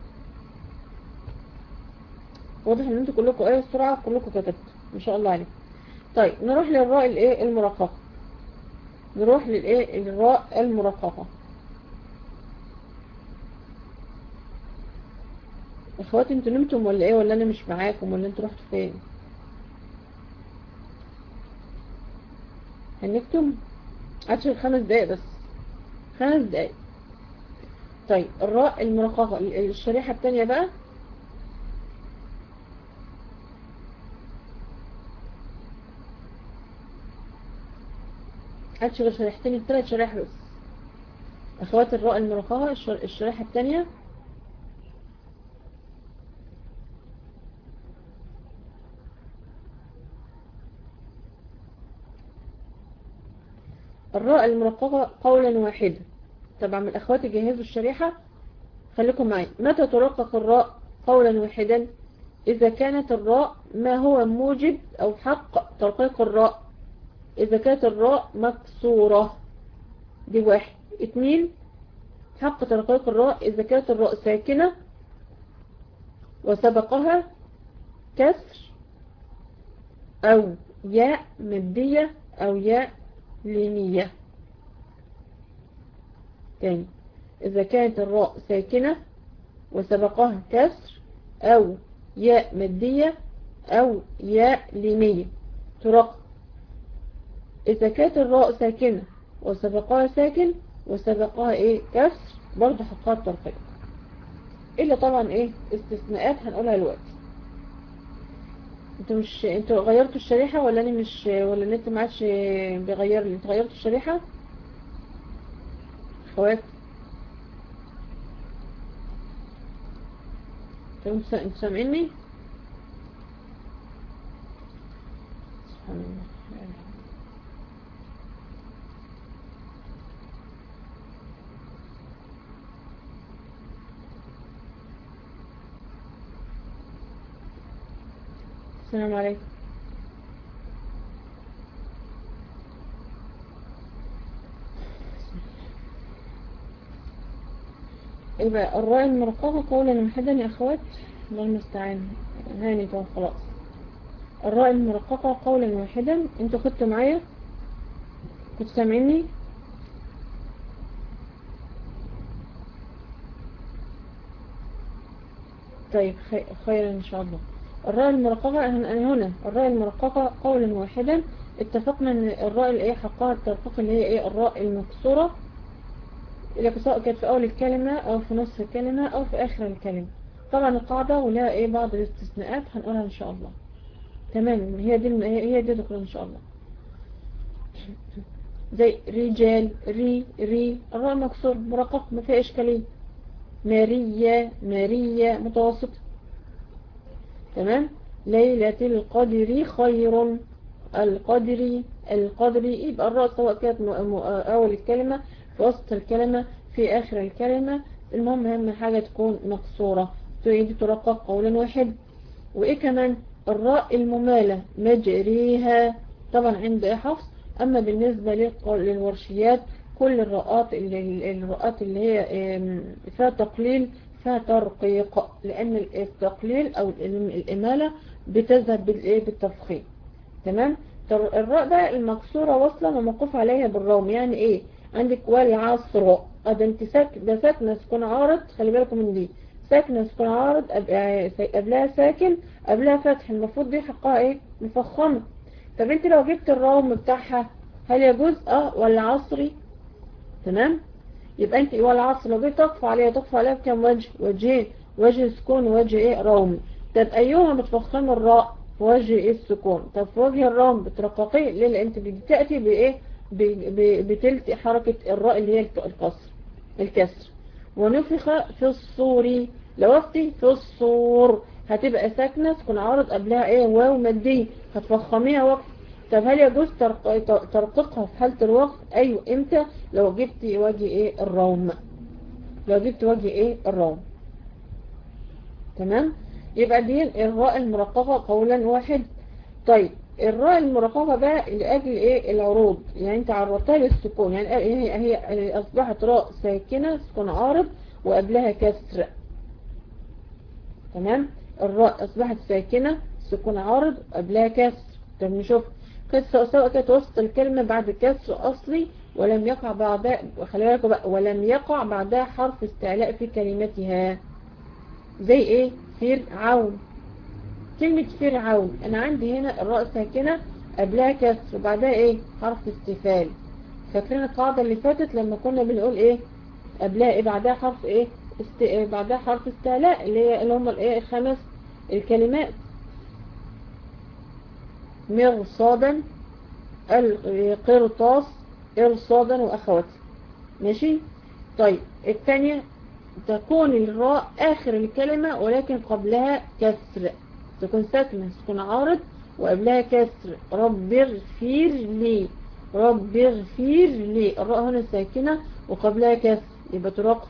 واضح ان انتوا كلكم ايه بسرعه كلكم كتبتوا ما شاء الله عليكم طيب نروح للراء الايه المرققه نروح للايه الراء المرققه اخواتي انتوا نمتم ولا ايه ولا انا مش معاكم ولا انتوا رحتوا فين هنكتم عشر خمس دقايق بس خمس دقايق طيب الراء المرققة الشريحة التانية بقى هاتش غير شريحتين التلات شرايح بس اخوات الراء المرققة الشريحة التانية الراء المرققة قولا واحدا طبعا من الأخوات جهزوا الشريحة خليكم معي متى ترقق الراء قولا واحدا إذا كانت الراء ما هو موجب أو حق ترقيق الراء إذا كانت الراء مكسورة دي واحد اتنين حق ترقيق الراء إذا كانت الراء ساكنة وسبقها كسر أو ياء مادية أو ياء لينية تاني إذا كانت الراء ساكنة وسبقها كسر أو ياء مادية أو ياء لينية ترق إذا كانت الراء ساكنة وسبقها ساكن وسبقها إيه كسر برضه حقها الترقيق إلا طبعا إيه استثناءات هنقولها دلوقتي انتوا مش انتوا غيرتوا الشريحة ولا انا مش ولا النت ما عادش بيغير لي انتوا غيرتوا الشريحة اخوات انتوا انتوا سامعيني سبحان الله السلام عليكم يبقى الراء المرققة قولا واحدا يا اخوات الله المستعان هاني تو خلاص الراء المرققة قولا واحدا انتوا خدتوا معايا كنتوا سامعيني طيب خيرا ان شاء الله الراء المرققة هنا الراء المرققة قولا واحدا اتفقنا ان الراء اللي ايه حقها الترقيق اللي هي ايه الراء المكسورة اللي سواء كانت في اول الكلمة او في نصف الكلمة او في اخر الكلمة طبعا القاعدة ولها ايه بعض الاستثناءات هنقولها ان شاء الله تمام هي دي هي دي ذكر ان شاء الله زي رجال ري ري الراء مكسور مرقق ما فيها اشكاليه ماريا ماريا متوسط تمام ليلة القدر خير القدر القدر يبقى الراء سواء كانت أول الكلمة في وسط الكلمة في آخر الكلمة المهم أهم حاجة تكون مقصورة تريد ترقق قولا واحد وإيه كمان الراء الممالة مجريها طبعا عند حفص أما بالنسبة للورشيات كل الرؤات اللي الرؤات اللي هي فيها تقليل فيها ترقيق لأن التقليل أو الإمالة بتذهب بالتفخيم تمام الراء ده المكسورة وصلا وموقوف عليها بالروم يعني ايه عندك والي عصر ده انت ساك ده ساكنة سكون عارض خلي بالكم من دي ساكنة سكون عارض قبلها ساكن قبلها فتح المفروض دي حقها ايه مفخمة طب انت لو جبت الروم بتاعها هل يجوز اه ولا عصري تمام يبقى انت والعصر لو جيت تقف عليها تقف عليها بكم وجه وجهين وجه سكون ووجه ايه رومي طب ايهما بتفخم الراء في وجه ايه السكون طب في وجه الروم بترققيه ليه لان انت بتاتي بايه بتلت حركة الراء اللي هي الكسر الكسر ونفخ في الصور لو اختي في الصور هتبقى ساكنة تكون عارض قبلها ايه واو مادية هتفخميها وقت طب هل يجوز ترقيقها في حالة الوقت ايوه امتى لو جبت وجه ايه الروم لو جبت وجه ايه الروم تمام يبقى دي الراء المرققة قولا واحد طيب الراء المرققة بقى لأجل ايه العروض يعني انت عرضتها للسكون يعني هي, هي اصبحت راء ساكنة سكون عارض وقبلها كسر تمام الراء اصبحت ساكنة سكون عارض وقبلها كسر طب نشوف كسر سواء كانت وسط الكلمة بعد كسر أصلي ولم يقع بعدها خلي بالكم بقى ولم يقع بعدها حرف استعلاء في كلمتها زي ايه فرعون كلمة فرعون انا عندي هنا الراء ساكنة قبلها كسر وبعدها ايه حرف استفال فاكرين القاعدة اللي فاتت لما كنا بنقول ايه قبلها ايه بعدها حرف ايه است... بعدها حرف استعلاء اللي هي اللي هم الايه الخمس الكلمات مرصادا القرطاس ارصادا واخواتي ماشي طيب الثانية تكون الراء اخر الكلمة ولكن قبلها كسر تكون ساكنة تكون عارض وقبلها كسر رب اغفر لي رب اغفر لي الراء هنا ساكنة وقبلها كسر يبقى تراق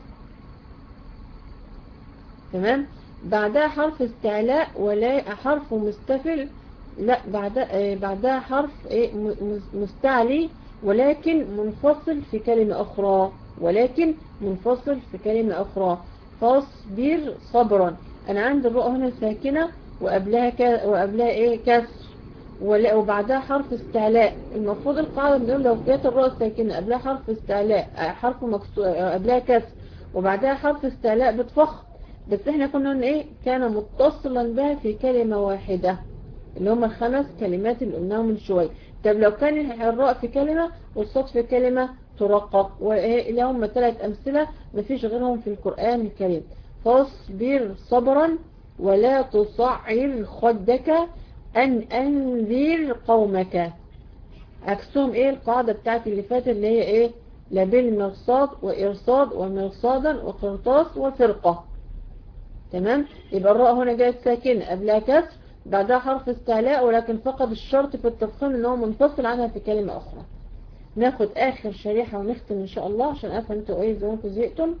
تمام بعدها حرف استعلاء ولا حرف مستفل لا بعدها بعدها حرف ايه مستعلي ولكن منفصل في كلمة أخرى ولكن منفصل في كلمة أخرى فاصبر صبرا أنا عندي الراء هنا ساكنة وقبلها ك... وقبلها إيه كسر ولا وبعدها حرف استعلاء المفروض القاعدة بنقول لو كانت الراء ساكنة قبلها حرف استعلاء حرف مكسور قبلها كسر وبعدها حرف استعلاء بتفخ بس احنا كنا قلنا ايه كان متصلا بها في كلمة واحدة اللي هم الخمس كلمات اللي قلناهم من شوية طب لو كان الراء في كلمة والصوت في كلمة ترقق واللي هم ثلاث أمثلة مفيش غيرهم في القرآن الكريم فاصبر صبرا ولا تصعر خدك أن أنذر قومك عكسهم ايه القاعدة بتاعت اللي فاتت اللي هي ايه لابل مرصاد وإرصاد ومرصادا وقرطاس وفرقة تمام يبقى الراء هنا جاءت ساكنة قبلها كسر بعدها حرف استعلاء ولكن فقد الشرط في التفخيم ان هو منفصل عنها في كلمة اخرى ناخد اخر شريحة ونختم ان شاء الله عشان افهم انتوا ايه زي ما انتوا زهقتم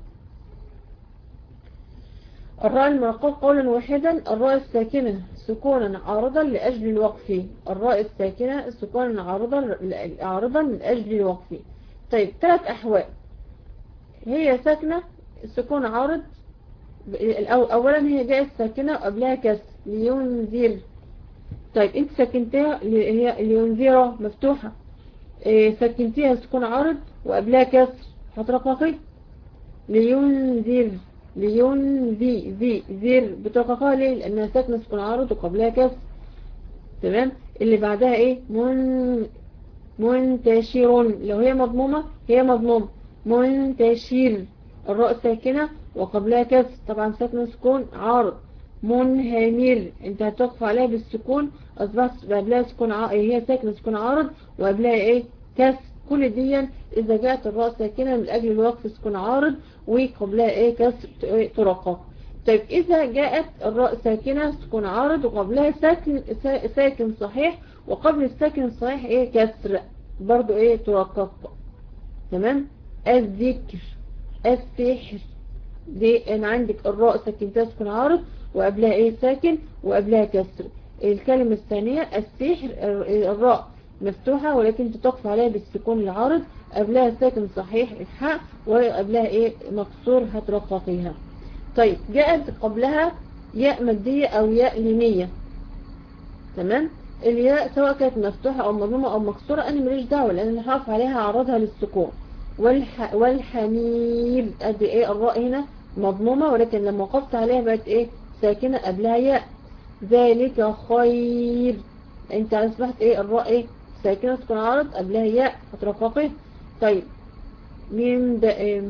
الراء المرقق قولا واحدا الراء الساكنة سكونا عارضا لأجل الوقف الراء الساكنة سكونا عارضا عارضا من أجل الوقف طيب ثلاث أحوال هي ساكنة سكون عارض أولا هي جاءت ساكنة وقبلها كسر لينذر طيب انت سكنتها هي لينذر مفتوحة إيه سكنتيها سكون عارض وقبلها كسر هترققي لينذر لينذي ذي زير بتوقفها ليه لأنها ساكنة سكون عارض وقبلها كسر تمام اللي بعدها ايه من منتشر لو هي مضمومة هي مضمومة منتشر الراء ساكنة وقبلها كسر طبعا ساكنة سكون عارض منهمر انت هتقف عليها بالسكون اصبحت قبلها سكون ع... هي ساكنة سكون عارض وقبلها ايه كسر كل دي اذا جاءت الراء ساكنة من اجل الوقف سكون عارض وقبلها ايه كسر ترقق طيب اذا جاءت الراء ساكنة سكون عارض وقبلها ساكن ساكن صحيح وقبل الساكن الصحيح ايه كسر برضو ايه ترقق تمام الذكر السحر دي انا عندك الراء ساكنتها سكون عارض وقبلها ايه ساكن وقبلها كسر الكلمة الثانية السحر الراء مفتوحة ولكن تتقف عليها بالسكون العارض قبلها ساكن صحيح الحاء وقبلها ايه مكسور هترققيها طيب جاءت قبلها ياء مادية او ياء لينية تمام الياء سواء كانت مفتوحة او مضمومة او مكسورة انا ماليش دعوة لان انا هقف عليها عرضها للسكون والح... والحميم قد ايه الراء هنا مضمومة ولكن لما وقفت عليها بقت ايه ساكنة قبلها ياء ذلك خير انت اصبحت ايه الراء ايه ساكنة تكون عرض قبلها ياء هترققي طيب من ده ايه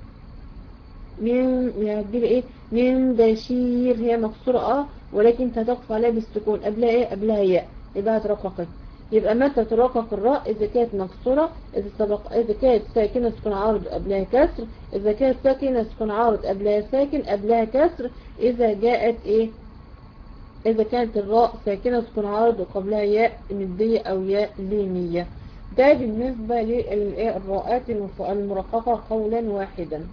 من هتجيب ايه من بشير هي مكسورة اه ولكن انت هتقف عليها بالسكون قبلها ايه قبلها ياء يبقى هترققي يبقى متى ترقق الراء إذا كانت مكسورة إذا, سبق إذا كانت ساكنة تكون عارض قبلها كسر إذا كانت ساكنة تكون عارض قبلها ساكن قبلها كسر إذا جاءت إيه إذا كانت الراء ساكنة تكون عارض وقبلها ياء مدية أو ياء لينية ده بالنسبة للراءات المرققة قولا واحدا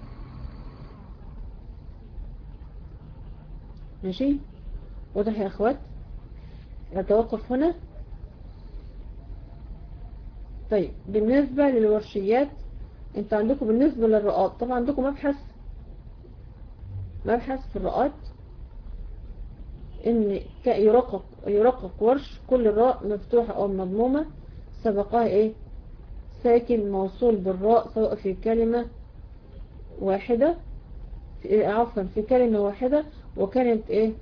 ماشي واضح يا أخوات نتوقف هنا طيب بالنسبة للورشيات انت عندكم بالنسبة للرقات طبعا عندكم مبحث مبحث في الرقات ان يرقق يرقق ورش كل راء مفتوحة او مضمومة سبقها ايه ساكن موصول بالراء سواء في كلمة واحدة في عفوا في كلمة واحدة وكانت ايه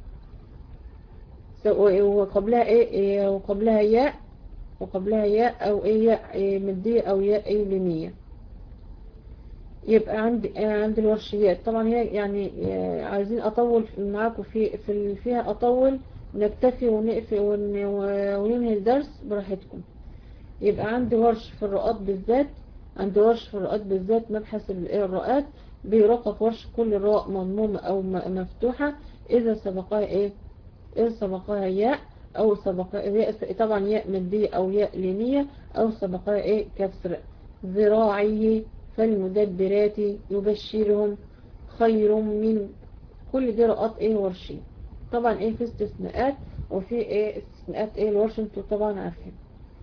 وقبلها ايه وقبلها ياء وقبلها ياء او ايه ياء مادية او ياء ايه لينية يبقى عند عند الورشيات طبعا هي يعني عايزين اطول معاكم في في فيها اطول نكتفي ونقفل وننهي الدرس براحتكم يبقى عندي ورش في الرقات بالذات عندي ورش في الرقات بالذات مبحث الرقات بيرقق ورش كل راء مضمومة او مفتوحة اذا سبقها ايه اذا سبقها ياء او سبقها طبعا ياء مادية او ياء لينية او سبقها ايه كسر ذراعيه فالمدبرات يبشرهم خير من كل دي رقات ايه ورشي طبعا ايه في استثناءات وفي ايه استثناءات ايه الورش انتوا طبعا عارفين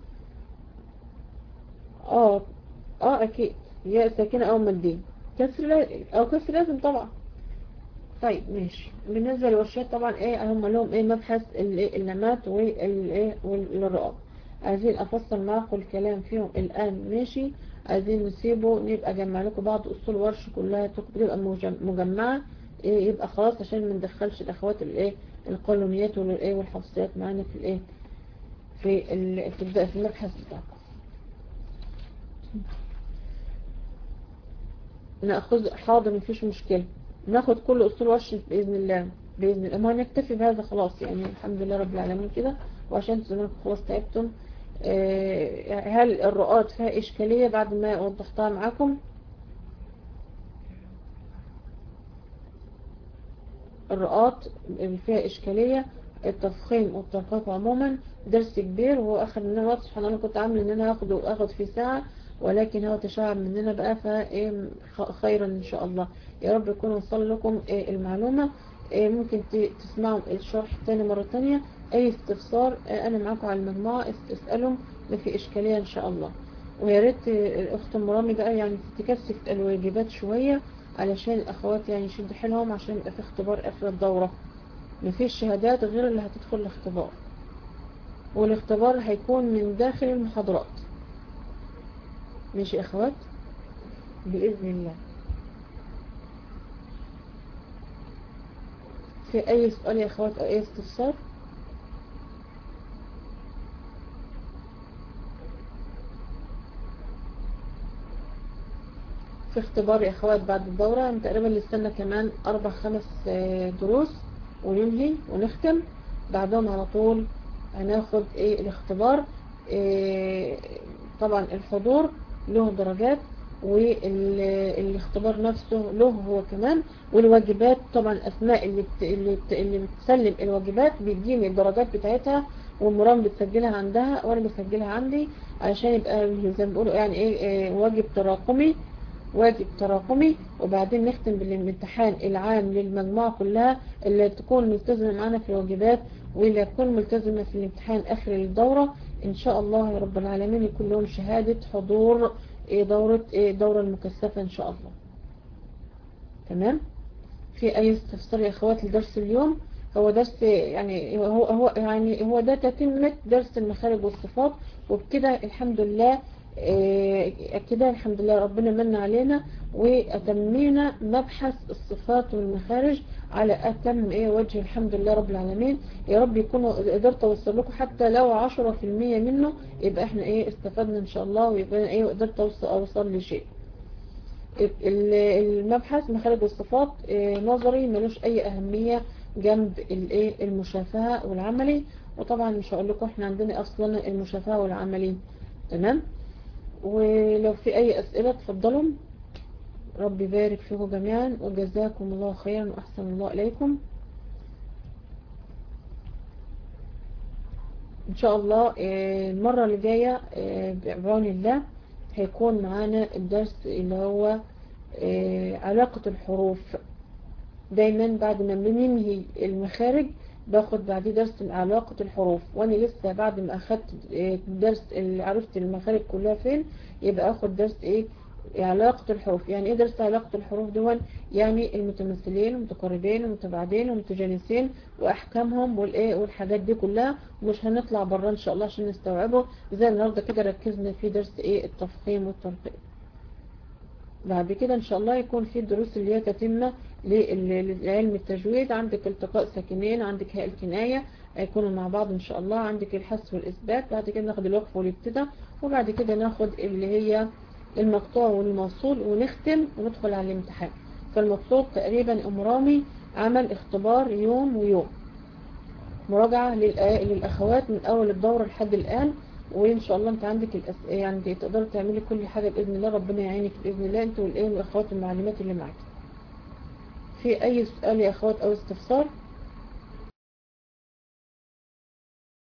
اه اه اكيد ياء ساكنة او مادية كسر او كسر لازم طبعا طيب ماشي بالنسبة للورشات طبعا ايه هم لهم ايه مبحث اللمات والايه والرقاب عايزين افصل معاكم الكلام فيهم الان ماشي عايزين نسيبه نبقى جمع لكم بعض اصول ورش كلها تبقى مجمعة إيه يبقى خلاص عشان ما ندخلش الاخوات الايه القانونيات والايه والحفصيات معانا في الايه في في المبحث بتاعكم ناخذ حاضر مفيش مشكله ناخد كل اصول ورش باذن الله باذن الله ما نكتفي بهذا خلاص يعني الحمد لله رب العالمين كده وعشان زمانكم خلاص تعبتم هل الرؤات فيها إشكالية بعد ما وضحتها معاكم الرؤات فيها إشكالية التفخيم والترقيق عموما درس كبير وهو أخذ مننا وقت سبحان الله كنت عامل إن أنا أخده وأخد في ساعة ولكن هو تشعب مننا بقى فإيه خيرا إن شاء الله يا رب يكون وصل لكم المعلومة ممكن تسمعوا الشرح تاني مرة تانية اي استفسار انا معاكم على المجموعة اسألهم ما في اشكالية ان شاء الله ويا ريت الاخت مرامي بقى يعني تكثف الواجبات شوية علشان الاخوات يعني يشدوا حيلهم عشان يبقى في اختبار اخر الدورة ما فيش شهادات غير اللي هتدخل الاختبار والاختبار هيكون من داخل المحاضرات ماشي اخوات بإذن الله في اي سؤال يا اخوات او اي استفسار في اختبار يا اخوات بعد الدورة تقريبا نستنى كمان اربع خمس آه، دروس وننهي ونختم بعدهم على طول هناخد ايه الاختبار إيه طبعا الحضور له درجات والاختبار نفسه له هو كمان والواجبات طبعا اثناء اللي بت... اللي, بت... اللي بتسلم الواجبات بيديني الدرجات بتاعتها والمرام بتسجلها عندها وانا بسجلها عندي علشان يبقى زي ما بيقولوا يعني ايه, إيه واجب تراكمي واجب تراكمي وبعدين نختم بالامتحان العام للمجموعة كلها اللي تكون ملتزمة معانا في الواجبات واللي تكون ملتزمة في الامتحان اخر الدورة ان شاء الله يا رب العالمين يكون لهم شهادة حضور دورة دورة المكثفة ان شاء الله تمام في اي استفسار يا اخوات لدرس اليوم هو درس يعني هو هو يعني هو ده تتمة درس المخارج والصفات وبكده الحمد لله كده الحمد لله ربنا من علينا وأتمينا مبحث الصفات والمخارج على أتم إيه وجه الحمد لله رب العالمين يا رب يكونوا قدرت أوصل لكم حتى لو عشرة في المية منه يبقى احنا إيه استفدنا إن شاء الله ويبقى إيه قدرت أوصل, أوصل لشيء المبحث مخارج الصفات إيه نظري ملوش أي أهمية جنب الايه المشافهة والعملي وطبعا مش هقول لكم احنا عندنا أصلا المشافهة والعملي تمام ولو في أي أسئلة تفضلوا ربي يبارك فيكم جميعا وجزاكم الله خيرا وأحسن الله إليكم إن شاء الله المرة اللي جاية بعون الله هيكون معانا الدرس اللي هو علاقة الحروف دايما بعد ما بننهي المخارج باخد بعديه درس علاقة الحروف وانا لسه بعد ما اخدت درس اللي عرفت المخارج كلها فين يبقى اخد درس ايه علاقة الحروف يعني ايه درس علاقة الحروف دول يعني المتمثلين والمتقاربين والمتباعدين والمتجانسين واحكامهم والايه والحاجات دي كلها مش هنطلع بره ان شاء الله عشان نستوعبه زي النهارده كده ركزنا في درس ايه التفخيم والترقيم بعد كده ان شاء الله يكون في دروس اللي هي تتمة لعلم التجويد عندك التقاء ساكنين عندك هاء الكناية هيكونوا مع بعض ان شاء الله عندك الحس والاثبات بعد كده ناخد الوقف والابتداء وبعد كده ناخد اللي هي المقطوع والموصول ونختم وندخل على الامتحان فالمطلوب تقريبا امرامي عمل اختبار يوم ويوم مراجعة للأخوات من أول الدورة لحد الآن وإن شاء الله أنت عندك الأس... يعني تقدر تعملي كل حاجة بإذن الله ربنا يعينك بإذن الله أنت والإيه والأخوات المعلومات اللي معاك في أي سؤال يا أخوات أو استفسار